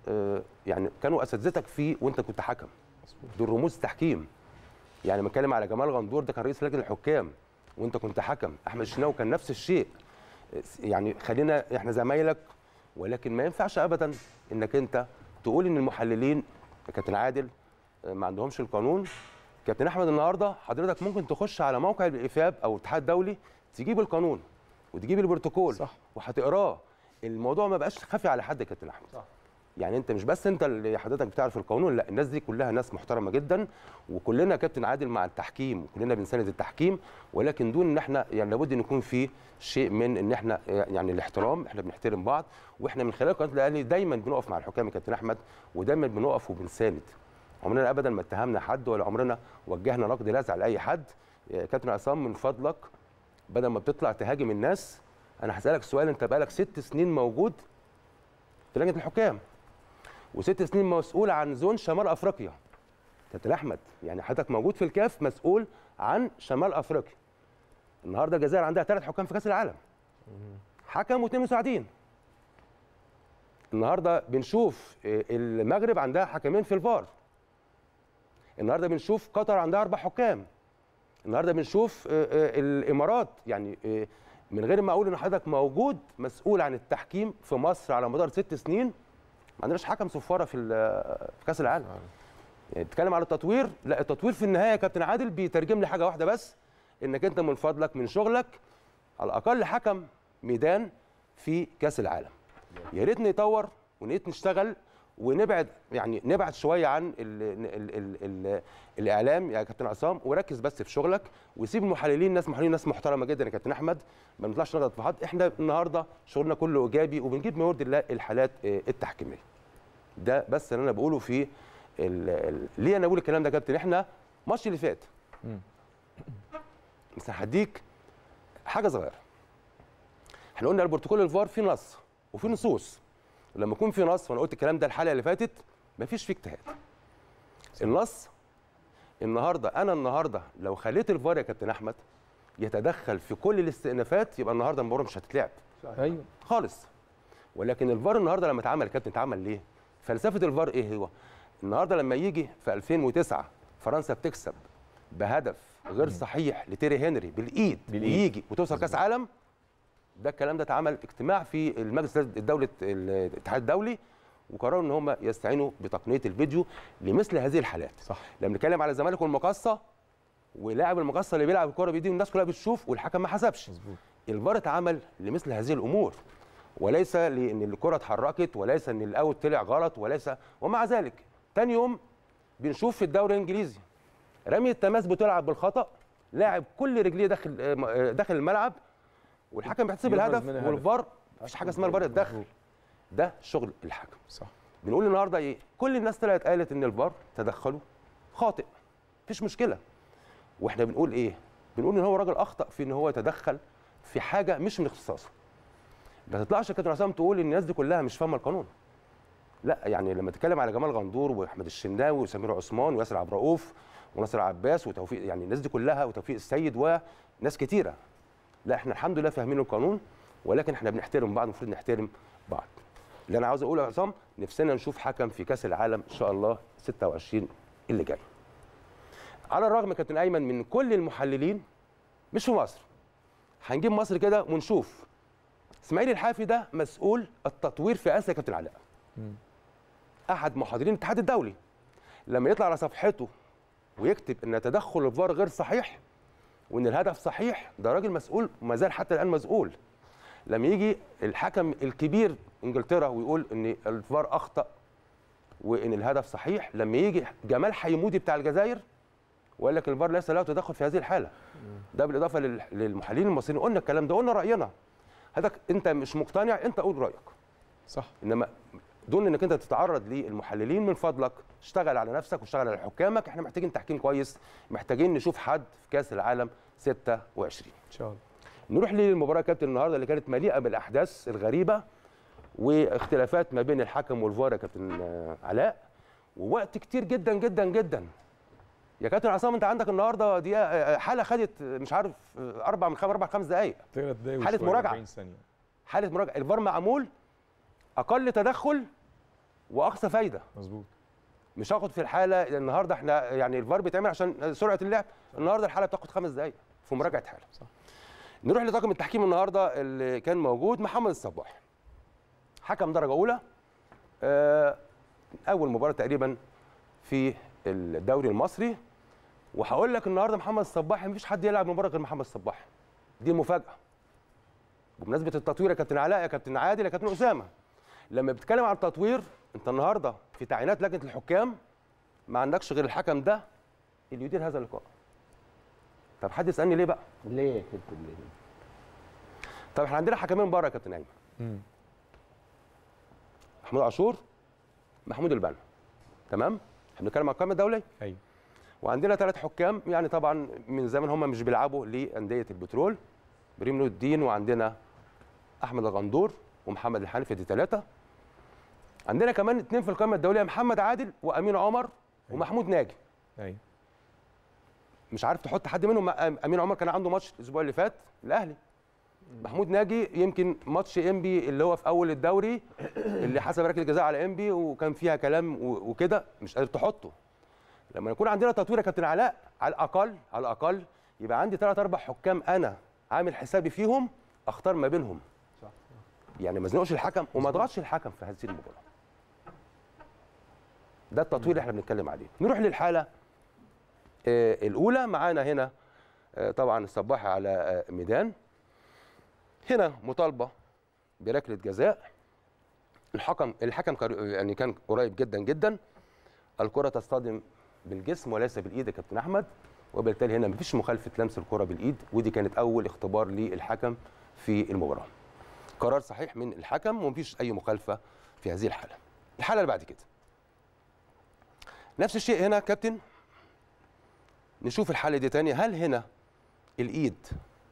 آه، يعني كانوا اساتذتك فيه وانت كنت حكم دول رموز تحكيم يعني بنتكلم على جمال غندور ده كان رئيس لجنه الحكام وانت كنت حكم احمد الشناوي كان نفس الشيء يعني خلينا احنا زمايلك ولكن ما ينفعش ابدا انك انت تقول ان المحللين يا كابتن عادل آه، ما عندهمش القانون كابتن احمد النهارده حضرتك ممكن تخش على موقع الافاب او الاتحاد الدولي تجيب القانون وتجيب البروتوكول صح وهتقراه الموضوع ما بقاش خفي على حد يا كابتن احمد صح يعني انت مش بس انت اللي حضرتك بتعرف القانون لا الناس دي كلها ناس محترمه جدا وكلنا يا كابتن عادل مع التحكيم وكلنا بنساند التحكيم ولكن دون ان احنا يعني لابد ان يكون في شيء من ان احنا يعني الاحترام احنا بنحترم بعض واحنا من خلال قناه الاهلي دايما بنقف مع الحكام يا كابتن احمد ودايما بنقف وبنساند عمرنا ابدا ما اتهمنا حد ولا عمرنا وجهنا نقد لاذع لاي حد يا كابتن عصام من فضلك بدل ما بتطلع تهاجم الناس انا هسالك سؤال انت بقالك ست سنين موجود في لجنه الحكام وست سنين مسؤول عن زون شمال افريقيا كابتن احمد يعني حضرتك موجود في الكاف مسؤول عن شمال افريقيا النهارده الجزائر عندها ثلاث حكام في كاس العالم حكم واثنين مساعدين النهارده بنشوف آه، المغرب عندها حكمين في الفار النهارده بنشوف قطر عندها اربع حكام النهارده بنشوف آه، آه، الامارات يعني آه، من غير ما اقول ان حضرتك موجود مسؤول عن التحكيم في مصر على مدار ست سنين ما عندناش حكم صفاره في ال- في كاس العالم يعني تتكلم على التطوير لا التطوير في النهايه يا كابتن عادل بيترجم لي حاجه واحده بس انك انت من فضلك من شغلك على الاقل حكم ميدان في كاس العالم يا ريت نطور ونيت نشتغل ونبعد يعني نبعد شويه عن ال ال ال ال الاعلام يا كابتن عصام وركز بس في شغلك وسيب المحللين ناس محللين ناس محترمه جدا يا كابتن احمد ما نطلعش نغلط في حد احنا النهارده شغلنا كله ايجابي وبنجيب ما يرضي الله الحالات آه، التحكيميه ده بس اللي انا بقوله في ال ال ليه انا بقول الكلام ده يا كابتن احنا الماتش اللي فات بس هديك حاجه صغيره احنا قلنا البروتوكول الفار فيه نص وفيه نصوص ولما يكون في نص وانا قلت الكلام ده الحلقه اللي فاتت مفيش فيه اجتهاد النص النهارده انا النهارده لو خليت الفار يا كابتن احمد يتدخل في كل الاستئنافات يبقى النهارده المباراه مش هتتلعب ايوه خالص ولكن الفار النهارده لما اتعمل يا كابتن اتعمل ليه؟ فلسفه الفار ايه هو؟ النهارده لما يجي في 2009 فرنسا بتكسب بهدف غير صحيح لتيري هنري بالايد, بالإيد. ويجي وتوصل كاس عالم ده الكلام ده اتعمل اجتماع في المجلس الدولة الاتحاد الدولي وقرروا ان هم يستعينوا بتقنيه الفيديو لمثل هذه الحالات صح لما بنتكلم على الزمالك والمقصه ولاعب المقصه اللي بيلعب الكره بايديه والناس كلها بتشوف والحكم ما حسبش مظبوط الفار اتعمل لمثل هذه الامور وليس لان الكره اتحركت وليس ان الاوت طلع غلط وليس ومع ذلك تاني يوم بنشوف في الدوري الانجليزي رمي التماس بتلعب بالخطا لاعب كل رجليه داخل آه، داخل الملعب والحكم بيحتسب يفرز الهدف منها هدف. والفار مفيش حاجه اسمها الفار يتدخل ده شغل الحكم صح بنقول النهارده ايه كل الناس طلعت قالت ان الفار تدخله خاطئ مفيش مشكله واحنا بنقول ايه بنقول ان هو راجل اخطا في ان هو يتدخل في حاجه مش من اختصاصه ما تطلعش يا كابتن عصام تقول الناس دي كلها مش فاهمه القانون لا يعني لما تتكلم على جمال غندور واحمد الشناوي وسمير عثمان وياسر عبد الرؤوف وناصر عباس وتوفيق يعني الناس دي كلها وتوفيق السيد وناس كتيره لا احنا الحمد لله فاهمين القانون ولكن احنا بنحترم بعض المفروض نحترم بعض اللي انا عاوز اقوله يا عصام نفسنا نشوف حكم في كاس العالم ان شاء الله 26 اللي جاي على الرغم يا كابتن ايمن من كل المحللين مش في مصر هنجيب مصر كده ونشوف اسماعيل الحافي ده مسؤول التطوير في اسيا يا كابتن علاء احد محاضرين الاتحاد الدولي لما يطلع على صفحته ويكتب ان تدخل الفار غير صحيح وان الهدف صحيح ده راجل مسؤول وما زال حتى الان مسؤول لما يجي الحكم الكبير انجلترا ويقول ان الفار اخطا وان الهدف صحيح لما يجي جمال حيمودي بتاع الجزائر وقال لك الفار ليس له تدخل في هذه الحاله ده بالاضافه لل- للمحللين المصريين قلنا الكلام ده قلنا راينا حضرتك انت مش مقتنع انت قول رايك صح انما دون انك انت تتعرض للمحللين من فضلك اشتغل على نفسك واشتغل على حكامك احنا محتاجين تحكيم كويس محتاجين نشوف حد في كاس العالم 26 ان شاء الله نروح للمباراه يا كابتن النهارده اللي كانت مليئه بالاحداث الغريبه واختلافات ما بين الحكم والفار يا كابتن آه، علاء ووقت كتير جدا جدا جدا يا كابتن عصام انت عندك النهارده دي آه، حاله خدت آه، مش عارف آه، اربع من خمس اربع خمس دقائق ثلاث دقايق حالة وشوية، مراجعة. 40 ثانيه حاله مراجعه الفار معمول اقل تدخل واقصى فايده مظبوط مش هاخد في الحاله النهارده احنا يعني الفار بيتعمل عشان سرعه اللعب النهارده الحاله بتاخد خمس دقائق في مراجعه حاله صح. نروح لطاقم التحكيم النهارده اللي كان موجود محمد الصباح حكم درجه اولى آه، اول مباراه تقريبا في الدوري المصري وهقول لك النهارده محمد الصباح مفيش حد يلعب مباراه غير محمد الصباح دي المفاجاه بمناسبه التطوير يا كابتن علاء يا كابتن عادل يا كابتن اسامه لما بتتكلم عن التطوير انت النهارده في تعيينات لجنه الحكام ما عندكش غير الحكم ده اللي يدير هذا اللقاء طب حد يسالني ليه بقى ليه يا كابتن ليه؟ طب احنا عندنا حكمين بره يا كابتن ايمن محمود عاشور محمود البنا تمام احنا بنتكلم عن القائمه الدوليه ايوه وعندنا ثلاث حكام يعني طبعا من زمان هم مش بيلعبوا لانديه البترول بريم نور الدين وعندنا احمد الغندور ومحمد الحنفي دي ثلاثه عندنا كمان اثنين في القائمه الدوليه محمد عادل وامين عمر ومحمود ناجي ايوه مش عارف تحط حد منهم امين عمر كان عنده ماتش الاسبوع اللي فات الاهلي محمود ناجي يمكن ماتش انبي اللي هو في اول الدوري اللي حسب ركله جزاء على انبي وكان فيها كلام و- وكده مش قادر تحطه لما يكون عندنا تطوير يا كابتن علاء على الاقل على الاقل يبقى عندي ثلاث اربع حكام انا عامل حسابي فيهم اختار ما بينهم يعني ما ازنقش الحكم وما اضغطش الحكم في هذه المباراه ده التطوير اللي احنا بنتكلم عليه نروح للحاله آه، الاولى معانا هنا آه، طبعا الصباحي على آه، ميدان هنا مطالبه بركله جزاء الحكم الحكم كان- يعني كان قريب جدا جدا الكره تصطدم بالجسم وليس بالايد يا كابتن احمد وبالتالي هنا مفيش مخالفه لمس الكره بالايد ودي كانت اول اختبار للحكم في المباراه قرار صحيح من الحكم ومفيش اي مخالفه في هذه الحاله الحاله اللي بعد كده نفس الشيء هنا كابتن نشوف الحاله دي تاني هل هنا الايد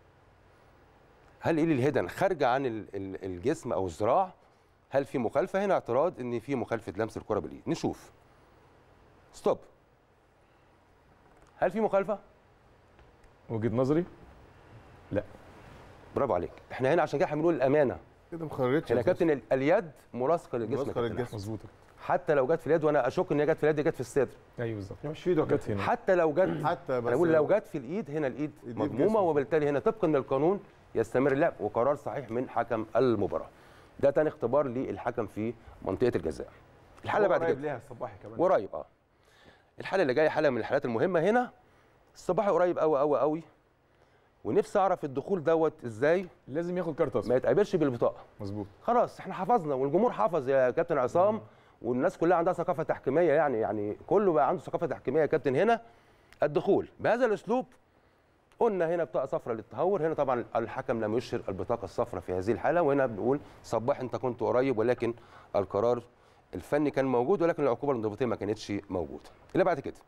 هل ايد الهدن خارجه عن ال- ال- الجسم او الذراع هل في مخالفه هنا اعتراض ان في مخالفه لمس الكره بالايد نشوف ستوب هل في مخالفه وجهه نظري لا برافو عليك احنا هنا عشان كده احنا بنقول الامانه كده ما خرجتش هنا يا كابتن ال- اليد ملاصقه للجسم يا ملاصقة كابتن للجسم. مظبوط حتى لو جت في اليد وانا اشك ان هي جت في اليد جت في الصدر ايوه بالظبط مش في ايده جت هنا حتى لو جت حتى انا بس بقول لو جت في الايد هنا الايد الإيد مضمومه جسم. وبالتالي هنا طبقا للقانون يستمر اللعب وقرار صحيح من حكم المباراه ده تاني اختبار للحكم في منطقه الجزاء الحاله بعد قريب كده ليها الصباحي كمان قريب اه الحاله اللي جايه حاله من الحالات المهمه هنا الصباحي قريب قوي قوي قوي ونفسي اعرف الدخول دوت ازاي لازم ياخد كارت ما اصفر يتقابلش بالبطاقه مظبوط خلاص احنا حفظنا والجمهور حفظ يا كابتن عصام والناس كلها عندها ثقافه تحكيميه يعني يعني كله بقى عنده ثقافه تحكيميه يا كابتن هنا الدخول بهذا الاسلوب قلنا هنا بطاقه صفراء للتهور هنا طبعا الحكم لم يشهر البطاقه الصفراء في هذه الحاله وهنا بنقول صباح انت كنت قريب ولكن القرار الفني كان موجود ولكن العقوبه الانضباطيه ما كانتش موجوده اللي بعد كده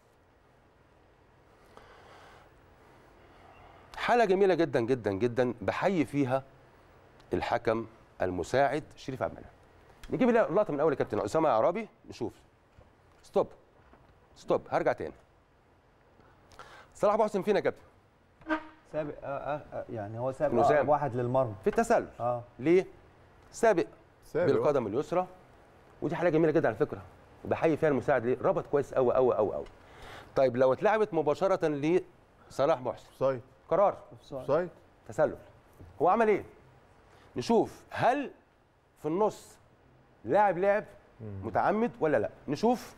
حاله جميله جدا جدا جدا بحيي فيها الحكم المساعد شريف عبد المنعم نجيب اللقطه من اول يا كابتن اسامه يا عرابي نشوف ستوب ستوب هرجع تاني صلاح ابو حسن فينا يا كابتن سابق آه آه آه يعني هو سابق نسام. أقرب واحد للمرمى في التسلل اه ليه سابق سابق. بالقدم اليسرى ودي حاجه جميله جدا على فكره وبحيي فيها المساعد ليه ربط كويس قوي قوي قوي قوي طيب لو اتلعبت مباشره لصلاح محسن اوفسايد قرار اوفسايد تسلل هو عمل ايه نشوف هل في النص لاعب لعب متعمد ولا لا نشوف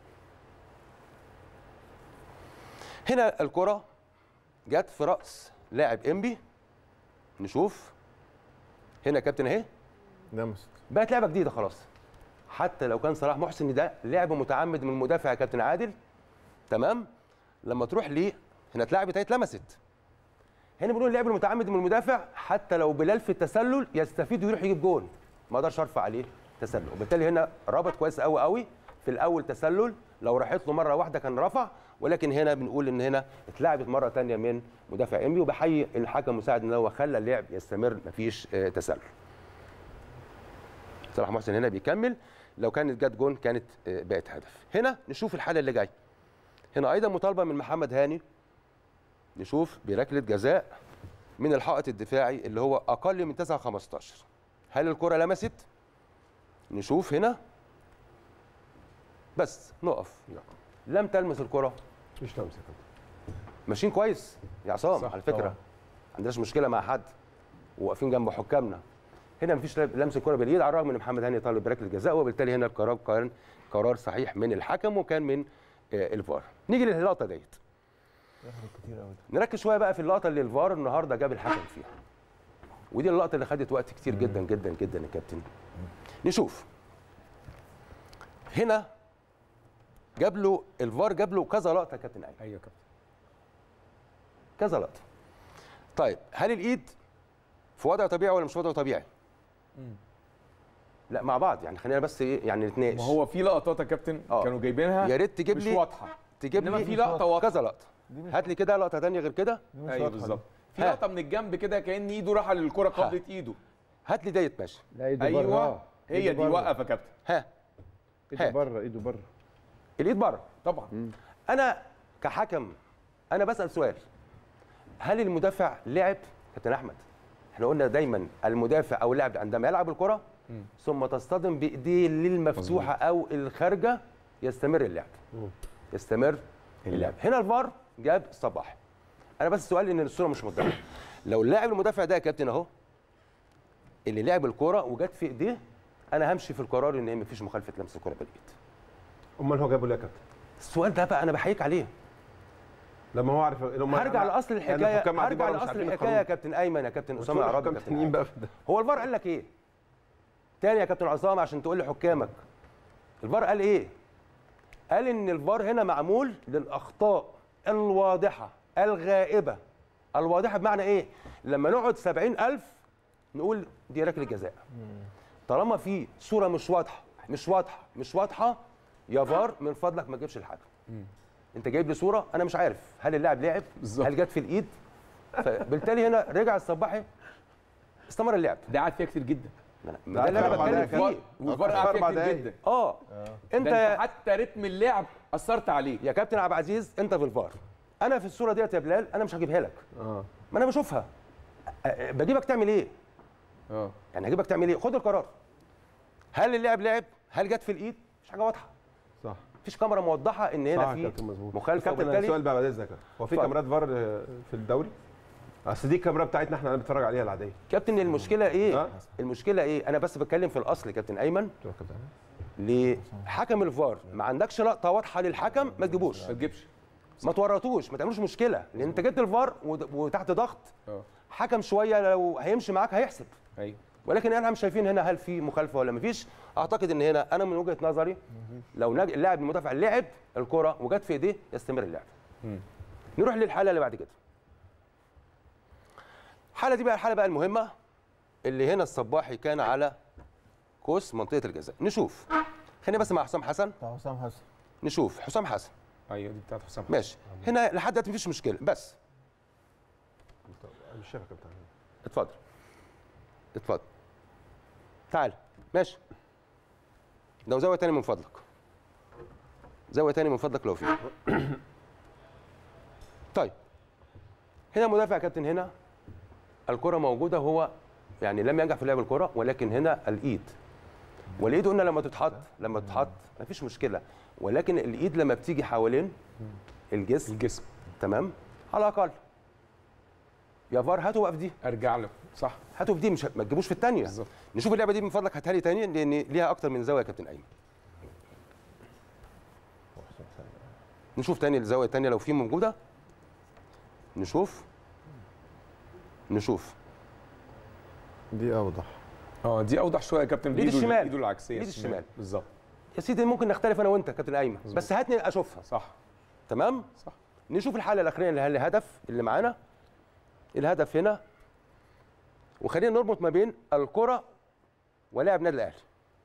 هنا الكره جت في راس لاعب انبي نشوف هنا يا كابتن اهي لمست بقت لعبه جديده خلاص حتى لو كان صلاح محسن ده لعب متعمد من المدافع يا كابتن عادل تمام لما تروح ليه هنا اتلعبت اهي اتلمست هنا بنقول اللعب المتعمد من المدافع حتى لو بلال في التسلل يستفيد ويروح يجيب جول ما اقدرش ارفع عليه تسلل وبالتالي هنا ربط كويس قوي قوي في الاول تسلل لو راحت له مره واحده كان رفع ولكن هنا بنقول ان هنا اتلعبت مره ثانيه من مدافع انبي وبحيي الحكم المساعد ان هو خلى اللعب يستمر مفيش آه، تسلل صلاح محسن هنا بيكمل لو كانت جت جون كانت آه، بقت هدف هنا نشوف الحاله اللي جايه هنا ايضا مطالبه من محمد هاني نشوف بركله جزاء من الحائط الدفاعي اللي هو اقل من 9 15 هل الكره لمست نشوف هنا بس نقف لم تلمس الكره مش لمسه كده ماشيين كويس يا عصام صح، على فكره طبعا. ما عندناش مشكله مع حد وواقفين جنب حكامنا هنا مفيش لمس الكره باليد على الرغم ان محمد هاني طالب بركله جزاء وبالتالي هنا القرار كان قرار صحيح من الحكم وكان من آه، الفار نيجي للقطه ديت نركز شويه بقى في اللقطه اللي الفار النهارده جاب الحكم فيها ودي اللقطه اللي خدت وقت كتير جدا جدا جدا يا كابتن نشوف هنا جاب له الفار جاب له كذا لقطه يا كابتن ايمن ايوه يا كابتن كذا لقطه طيب هل الايد في وضع طبيعي ولا مش في وضع طبيعي لا مع بعض يعني خلينا بس ايه يعني نتناقش ما هو في لقطات يا كابتن آه. كانوا جايبينها يا ريت تجيب مش لي واضحه تجيب إنما لي في لقطة واضحة. كذا لقطه هات لي كده لقطه ثانيه غير كده ايوه بالظبط في ها. لقطه من الجنب كده كان ايده راح للكره قبضت ايده هات لي ديت ماشي لا ايده ايوه بره هي إيده دي بره. وقف يا كابتن ها ايده هات. بره ايده بره الايد بره طبعا انا كحكم انا بسال سؤال هل المدافع لعب كابتن احمد احنا قلنا دايما المدافع او اللاعب عندما يلعب الكره ثم تصطدم بايديه للمفتوحه او الخارجه يستمر اللعب يستمر اللعب هنا الفار جاب صباح انا بس السؤال ان الصوره مش متضحه لو اللاعب المدافع ده يا كابتن اهو اللي لعب الكره وجت في ايديه انا همشي في القرار ان مفيش مخالفه لمس الكره بالايد امال هو جابه ليه يا كابتن السؤال ده بقى انا بحييك عليه لما هو عارف لما هرجع لاصل الحكايه هرجع لاصل الحكايه يا القانون. كابتن ايمن يا كابتن اسامه كل العرابي الحكام كابتن تانيين أيمن. بقى في ده. هو الفار قال لك ايه تاني يا كابتن عصام عشان تقول لي حكامك الفار قال ايه قال ان الفار هنا معمول للاخطاء الواضحه الغائبه الواضحه بمعنى ايه لما نقعد 70000 نقول دي ركله جزاء طالما في صوره مش واضحه مش واضحه مش واضحه يا فار من فضلك ما تجيبش الحكم انت جايب لي صوره انا مش عارف هل اللاعب لعب هل جت في الايد فبالتالي هنا رجع الصباحي استمر اللعب ده قعد فيها كتير جدا ما ده اللي انا بتكلم فيه والفار قعد فيها كتير جدا اه انت انت انت حتى رتم اللعب اثرت عليه يا كابتن عبد العزيز انت في الفار انا في الصوره ديت يا بلال انا مش هجيبها لك اه ما انا بشوفها أ- أ- بجيبك تعمل ايه اه يعني هجيبك تعمل ايه خد القرار هل اللاعب لعب هل جت في الايد مش حاجه واضحه صح مفيش كاميرا موضحه ان صح هنا يا في كابتن مظبوط مخالفه كابتن وبالتالي السؤال بقى بعد اذنك هو في اتفضل. كاميرات فار في الدوري اصل دي الكاميرا بتاعتنا احنا اللي بنتفرج عليها العاديه كابتن المشكله ايه ها؟ المشكله ايه انا بس بتكلم في الاصل كابتن ايمن لحكم الفار ما عندكش لقطه واضحه للحكم ما تجيبوش ما تجيبش ما تورطوش ما تعملوش مشكله لان انت جبت الفار ود- وتحت ضغط اه حكم شويه لو هيمشي معاك هيحسب ايوه ولكن احنا مش شايفين هنا هل في مخالفه ولا مفيش اعتقد ان هنا انا من وجهه نظري لو نج- اللاعب المدافع لعب الكره وجت في ايديه يستمر اللعب نروح للحاله اللي بعد كده الحاله دي بقى الحاله بقى المهمه اللي هنا الصباحي كان على كوس منطقه الجزاء نشوف خلينا بس مع حسام حسن بتاع حسام حسن نشوف حسام حسن ايوه دي بتاعت حسام ماشي هنا لحد دلوقتي مفيش مشكله بس مش شايفها كابتن اتفضل اتفضل تعال ماشي لو زاويه تاني من فضلك زاويه تاني من فضلك لو في طيب هنا مدافع يا كابتن هنا الكره موجوده هو يعني لم ينجح في لعب الكره ولكن هنا الايد والايد قلنا لما تتحط لما تتحط مفيش مشكله ولكن الايد لما بتيجي حوالين الجسم الجسم تمام على الاقل يا فار هاتوا بقى في دي ارجع له صح هاتوا في دي مش ما تجيبوش في الثانيه بالظبط. نشوف اللعبه دي من فضلك هاتها لي تاني لان ليها اكتر من زاويه يا كابتن ايمن نشوف تاني الزاويه الثانيه لو في موجوده نشوف نشوف دي اوضح اه دي اوضح شويه يا كابتن ليد بإيده- الشمال. ايده العكسيه ليد الشمال. بالظبط يا سيدي ممكن نختلف انا وانت يا كابتن ايمن بس هاتني اشوفها صح تمام صح نشوف الحاله الاخرانيه اللي هي الهدف اللي معانا الهدف هنا وخلينا نربط ما بين الكره ولاعب نادي الاهلي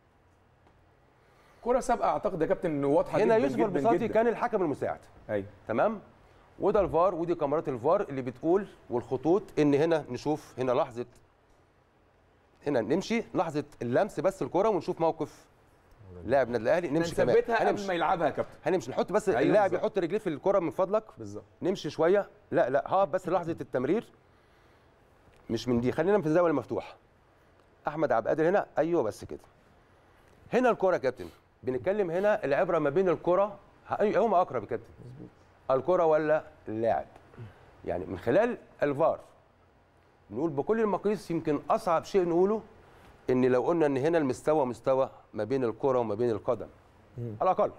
كره سابقه اعتقد يا كابتن انه واضحه هنا جدا يوسف جدا البساطي جدا. كان الحكم المساعد ايوه تمام وده الفار ودي كاميرات الفار اللي بتقول والخطوط ان هنا نشوف هنا لحظه هنا نمشي لحظه اللمس بس الكره ونشوف موقف لاعب النادي الاهلي نمشي كمان نثبتها قبل هنمشي ما يلعبها يا كابتن هنمشي نحط بس أيوة اللاعب بالظبط. يحط رجليه في الكره من فضلك بالظبط نمشي شويه لا لا هقف بس لحظه التمرير مش من دي خلينا في الزاويه المفتوحه احمد عبد القادر هنا ايوه بس كده هنا الكره يا كابتن بنتكلم هنا العبره ما بين الكره هم اقرب يا كابتن الكره ولا اللاعب يعني من خلال الفار نقول بكل المقاييس يمكن اصعب شيء نقوله ان لو قلنا ان هنا المستوى مستوى ما بين الكره وما بين القدم على الاقل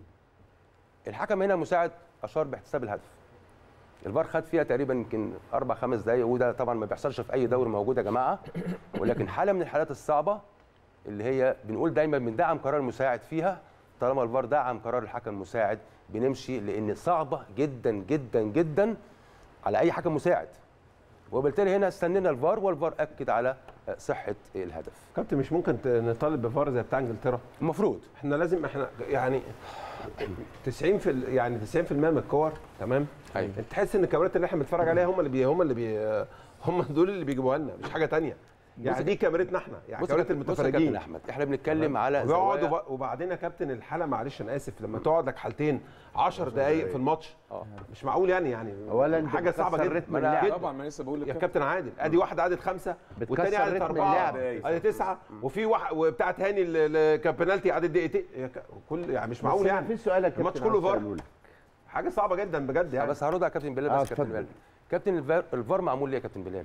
الحكم هنا مساعد اشار باحتساب الهدف الفار خد فيها تقريبا يمكن اربع خمس دقائق وده طبعا ما بيحصلش في اي دوري موجود يا جماعه ولكن حاله من الحالات الصعبه اللي هي بنقول دايما بندعم قرار المساعد فيها طالما الفار دعم قرار الحكم المساعد بنمشي لان صعبه جدا جدا جدا على اي حكم مساعد وبالتالي هنا استنينا الفار والفار اكد على صحه الهدف كابتن مش ممكن ت- نطالب بفار زي بتاع انجلترا المفروض احنا لازم احنا يعني 90 في ال- يعني 90% من الكور تمام ايوه انت تحس ان الكاميرات اللي احنا بنتفرج عليها هم اللي بي هم اللي بي هم دول اللي بيجيبوها لنا مش حاجه تانية يعني دي كاميرتنا احنا يعني بص يا كاميرات كابتن- بص يا المتفرجين كابتن احمد احنا بنتكلم على ويقعد زوايا- وب- وبعدين يا كابتن الحاله معلش انا اسف لما تقعد لك حالتين 10 دقائق في الماتش مش معقول يعني يعني أولاً أنت حاجه صعبه بتكسر جدا رتم اللعب. جداً. طبعا ما لسه بقول لك يا كده. كابتن عادل ادي واحد عدد خمسه بتكسر والتاني عدد رتم اربعه اللعب. ادي تسعه وفي واحد وبتاعت هاني اللي كان بنالتي عدد دقيقتين يا ك- كل يعني مش معقول بس أنا يعني في سؤال يا كابتن الماتش كله عاوز فار أسأله لك. حاجه صعبه جدا بجد يعني بس هرد على كابتن بلال آه، بس كابتن اتفضل. بلال كابتن الفار الفار معمول ليه يا كابتن بلال؟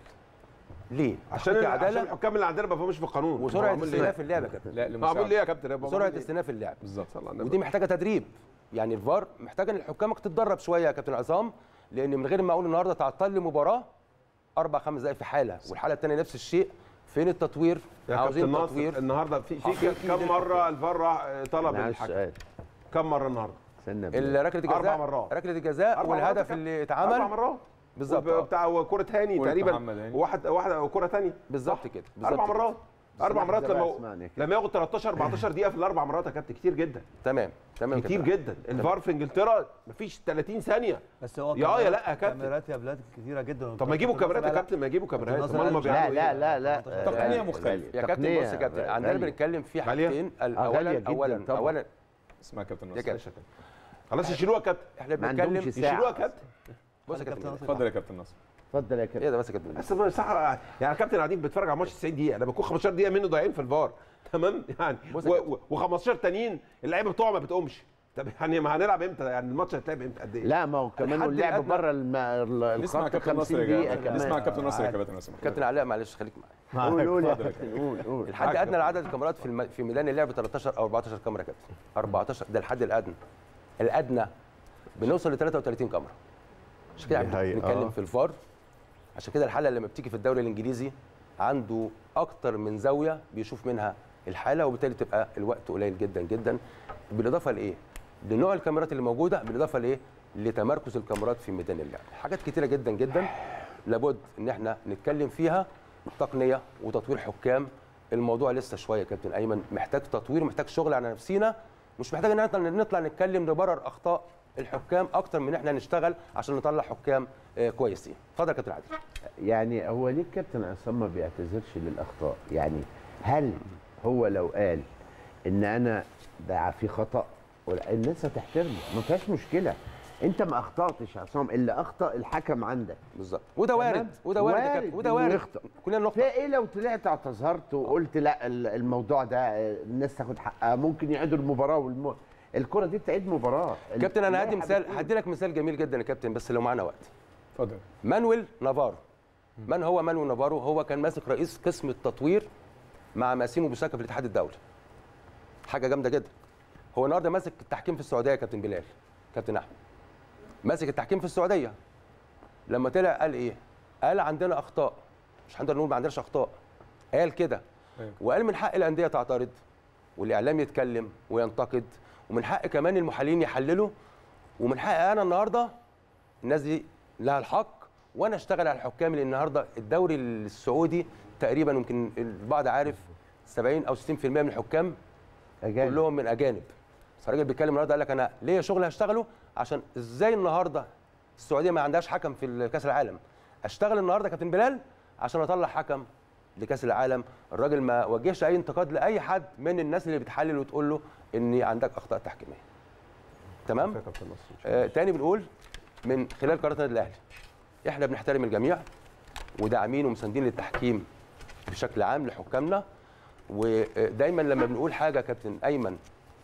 ليه؟ عشان تحقيق عشان عداله الحكام اللي عندنا ما بيفهموش في القانون وسرعه معمول ليه؟ استئناف اللعب يا كابتن لا معمول لمساعدة. ليه يا كابتن يبقى سرعه معمول ليه؟ استئناف اللعب بالظبط صلى على النبي. ودي محتاجه تدريب يعني الفار محتاج ان حكامك تتدرب شويه يا كابتن عصام لان من غير ما اقول النهارده تعطل لي مباراه اربع خمس دقائق في حاله والحاله الثانيه نفس الشيء فين التطوير؟ يا عاوزين كابتن ناصر تطوير النهارده في في حقيقي كم مره الفار راح طلب أنا عايز الحكم سؤال كم مره النهارده استنى بالله. ال- ركله الجزاء أربع مرات. ركله الجزاء أربع مرات يا والهدف كابتن. اللي اربع اتعمل مرات بالظبط وب- آه. بتاع كرة هاني كرة تقريبا محمد هاني. واحد واحده وكرة ثانيه بالظبط كده بالظبط اربع كده. مرات اربع لحظة مرات بقى لما اسمعني كده. لما ياخد 13 14 دقيقه في الاربع مرات يا كابتن كتير جدا تمام تمام كتير كده. جدا الفار في انجلترا مفيش 30 ثانيه بس هو يا آه يا لا يا كابتن. كاميرات يا بلاد كتيره جدا طب ما يجيبوا كاميرات يا لا، لا. كابتن ما يجيبوا كاميرات نظر امال هم قال- لا بيعملوا لا ايه لا لا تقنية آه، مختلفة. يا كابتن تقنية بص يا كابتن عندنا غالية. بنتكلم في غالية؟ حاجتين ال- آه، غالية اولا جداً اولا طبعاً. اولا اسمها كابتن يا ناصر كابتن خلاص يشيلوها يا كابتن احنا ما عندهمش بنتكلم ساعة. يشيلوها يا كابتن بص يا كابتن اتفضل يا كابتن ناصر اتفضل يا ايه كابتن ده بس يا كابتن بس ما صح يعني يا كابتن قاعدين بيتفرج على ماتش 90 دقيقه لما يكون 15 دقيقه منه ضايعين في الفار تمام يعني بص يا كابتن. و15 تانيين اللعيبه بتوعه ما بتقومش طب يعني ما هنلعب امتى يعني الماتش هيتلعب امتى قد ايه لا ما هو كمان الحد اللعب الأدنى- بره الم- ال- نسمع الخط كابتن ناصر 50 يا دقيقة جماعه نسمع كمان كابتن ناصر يا كابتن ناصر كابتن علاء معلش خليك معايا قول قول يا اتفضل يا كابتن قول قول الحد الادنى لعدد الكاميرات في الم... في ميدان اللعب 13 او 14 كاميرا يا كابتن 14 ده الحد الادنى الادنى بنوصل ل 33 كاميرا عشان كده دي احنا حقيقة. بنتكلم آه. في الفار عشان كده الحاله لما بتيجي في الدوري الانجليزي عنده اكتر من زاويه بيشوف منها الحاله وبالتالي تبقى الوقت قليل جدا جدا بالاضافه لايه؟ لنوع الكاميرات اللي موجوده بالاضافه لايه؟ لتمركز الكاميرات في ميدان اللعب حاجات كتيره جدا جدا لابد ان احنا نتكلم فيها تقنيه وتطوير حكام الموضوع لسه شويه يا كابتن ايمن محتاج تطوير محتاج شغل على نفسينا مش محتاج ان احنا نطلع نتكلم نبرر اخطاء الحكام اكتر من احنا نشتغل عشان نطلع حكام آه، كويسين اتفضل يا كابتن عادل يعني هو ليه الكابتن عصام ما بيعتذرش للاخطاء يعني هل هو لو قال ان انا ده في خطا ولا- الناس هتحترمه ما فيهاش مشكله انت ما اخطاتش يا عصام اللي اخطا الحكم عندك بالظبط وده وارد تمام؟ وده وارد يا كابتن وده إنه وارد يخطأ. كلنا نخطئ فايه لو طلعت اعتذرت وقلت لا ال- الموضوع ده آه، الناس تاخد حقها ممكن يعيدوا المباراه والم... الكره دي بتعيد مباراه كابتن انا هدي اللائحة مثال بتقول. هدي لك مثال جميل جدا يا كابتن بس لو معانا وقت اتفضل مانويل نافارو من هو مانويل نافارو هو كان ماسك رئيس قسم التطوير مع ماسيمو بوساكا في الاتحاد الدولي حاجه جامده جدا هو النهارده ماسك التحكيم في السعوديه يا كابتن بلال كابتن احمد ماسك التحكيم في السعوديه لما طلع قال ايه قال عندنا اخطاء مش هنقدر نقول ما عندناش اخطاء قال كده أيوة. وقال من حق الانديه تعترض والاعلام يتكلم وينتقد ومن حق كمان المحللين يحللوا ومن حق انا النهارده الناس دي لها الحق وانا اشتغل على الحكام لان النهارده الدوري السعودي تقريبا يمكن البعض عارف 70 او 60% من الحكام أجانب. كلهم من اجانب بس الراجل بيتكلم النهارده قال لك انا ليا شغل هشتغله عشان ازاي النهارده السعوديه ما عندهاش حكم في كاس العالم اشتغل النهارده يا كابتن بلال عشان اطلع حكم لكاس العالم الراجل ما وجهش اي انتقاد لاي حد من الناس اللي بتحلل وتقول له ان عندك اخطاء تحكيميه تمام يا كابتن نصر آه تاني بنقول من خلال قرارات النادي الاهلي احنا بنحترم الجميع وداعمين ومساندين للتحكيم بشكل عام لحكامنا ودايما لما بنقول حاجه يا كابتن ايمن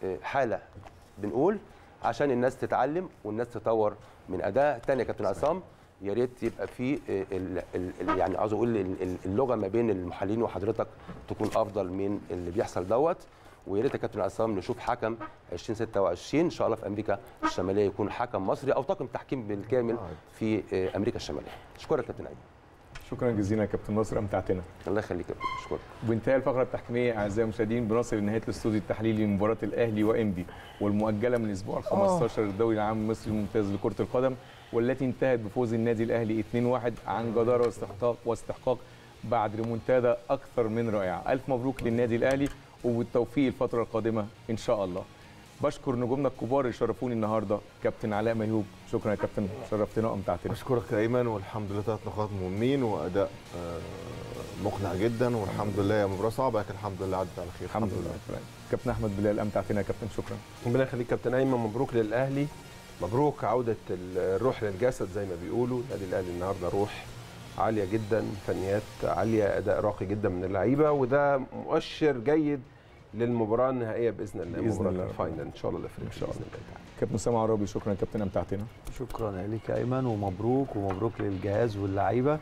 آه، حاله بنقول عشان الناس تتعلم والناس تطور من اداء تاني يا كابتن عصام يا ريت يبقى في آه، ال- ال- ال- يعني عاوز اقول ال- ال- اللغه ما بين المحللين وحضرتك تكون افضل من اللي بيحصل دوت ويا ريت يا كابتن عصام نشوف حكم 2026 ان شاء الله في امريكا الشماليه يكون حكم مصري او طاقم تحكيم بالكامل في آه، امريكا الشماليه اشكرك يا كابتن ايمن شكرا جزيلا يا كابتن ناصر امتعتنا الله يخليك يا كابتن اشكرك وبانتهاء الفقره التحكيميه اعزائي المشاهدين بنصل لنهايه الاستوديو التحليلي لمباراه الاهلي وانبي والمؤجله من الاسبوع ال 15 للدوري العام المصري الممتاز لكره القدم والتي انتهت بفوز النادي الاهلي 2-1 عن جداره واستحقاق واستحقاق بعد ريمونتادا اكثر من رائعه الف مبروك للنادي الاهلي وبالتوفيق الفتره القادمه ان شاء الله بشكر نجومنا الكبار اللي شرفوني النهارده كابتن علاء ميهوب شكرا يا كابتن شرفتنا وامتعتنا اشكرك يا ايمن والحمد لله ثلاث نقاط مهمين واداء آه، مقنع جدا والحمد لله يا مباراه صعبه لكن الحمد لله عدت على خير الحمد لله كابتن احمد بلال امتعتنا يا كابتن شكرا ربنا يخليك كابتن ايمن مبروك للاهلي مبروك عوده الروح للجسد زي ما بيقولوا النادي الاهلي النهارده روح عاليه جدا فنيات عاليه اداء راقي جدا من اللعيبه وده مؤشر جيد للمباراه النهائيه باذن الله بإذن مباراه الله. الفاينل ان شاء الله الافريقي إن شاء بإذن الله. الله. كابتن سامع عرابي شكرا يا كابتن امتعتنا شكرا لك يا ايمن ومبروك ومبروك للجهاز واللعيبه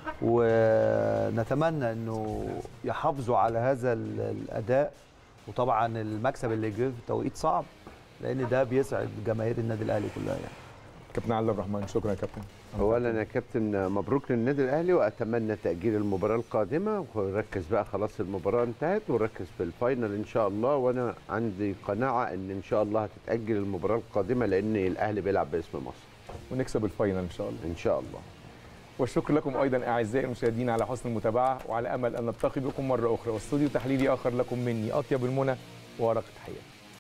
ونتمنى انه يحافظوا على هذا ال- الاداء وطبعا المكسب اللي جه في توقيت صعب لان ده بيسعد جماهير النادي الاهلي كلها يعني كابتن علي الرحمن شكرا يا كابتن اولا يا كابتن مبروك للنادي الاهلي واتمنى تاجيل المباراه القادمه ونركز بقى خلاص المباراه انتهت ونركز في الفاينل ان شاء الله وانا عندي قناعه ان ان شاء الله هتتاجل المباراه القادمه لان الاهلي بيلعب باسم مصر ونكسب الفاينل ان شاء الله ان شاء الله والشكر لكم ايضا اعزائي المشاهدين على حسن المتابعه وعلى امل ان نلتقي بكم مره اخرى واستوديو تحليلي اخر لكم مني اطيب المنى وارق التحيات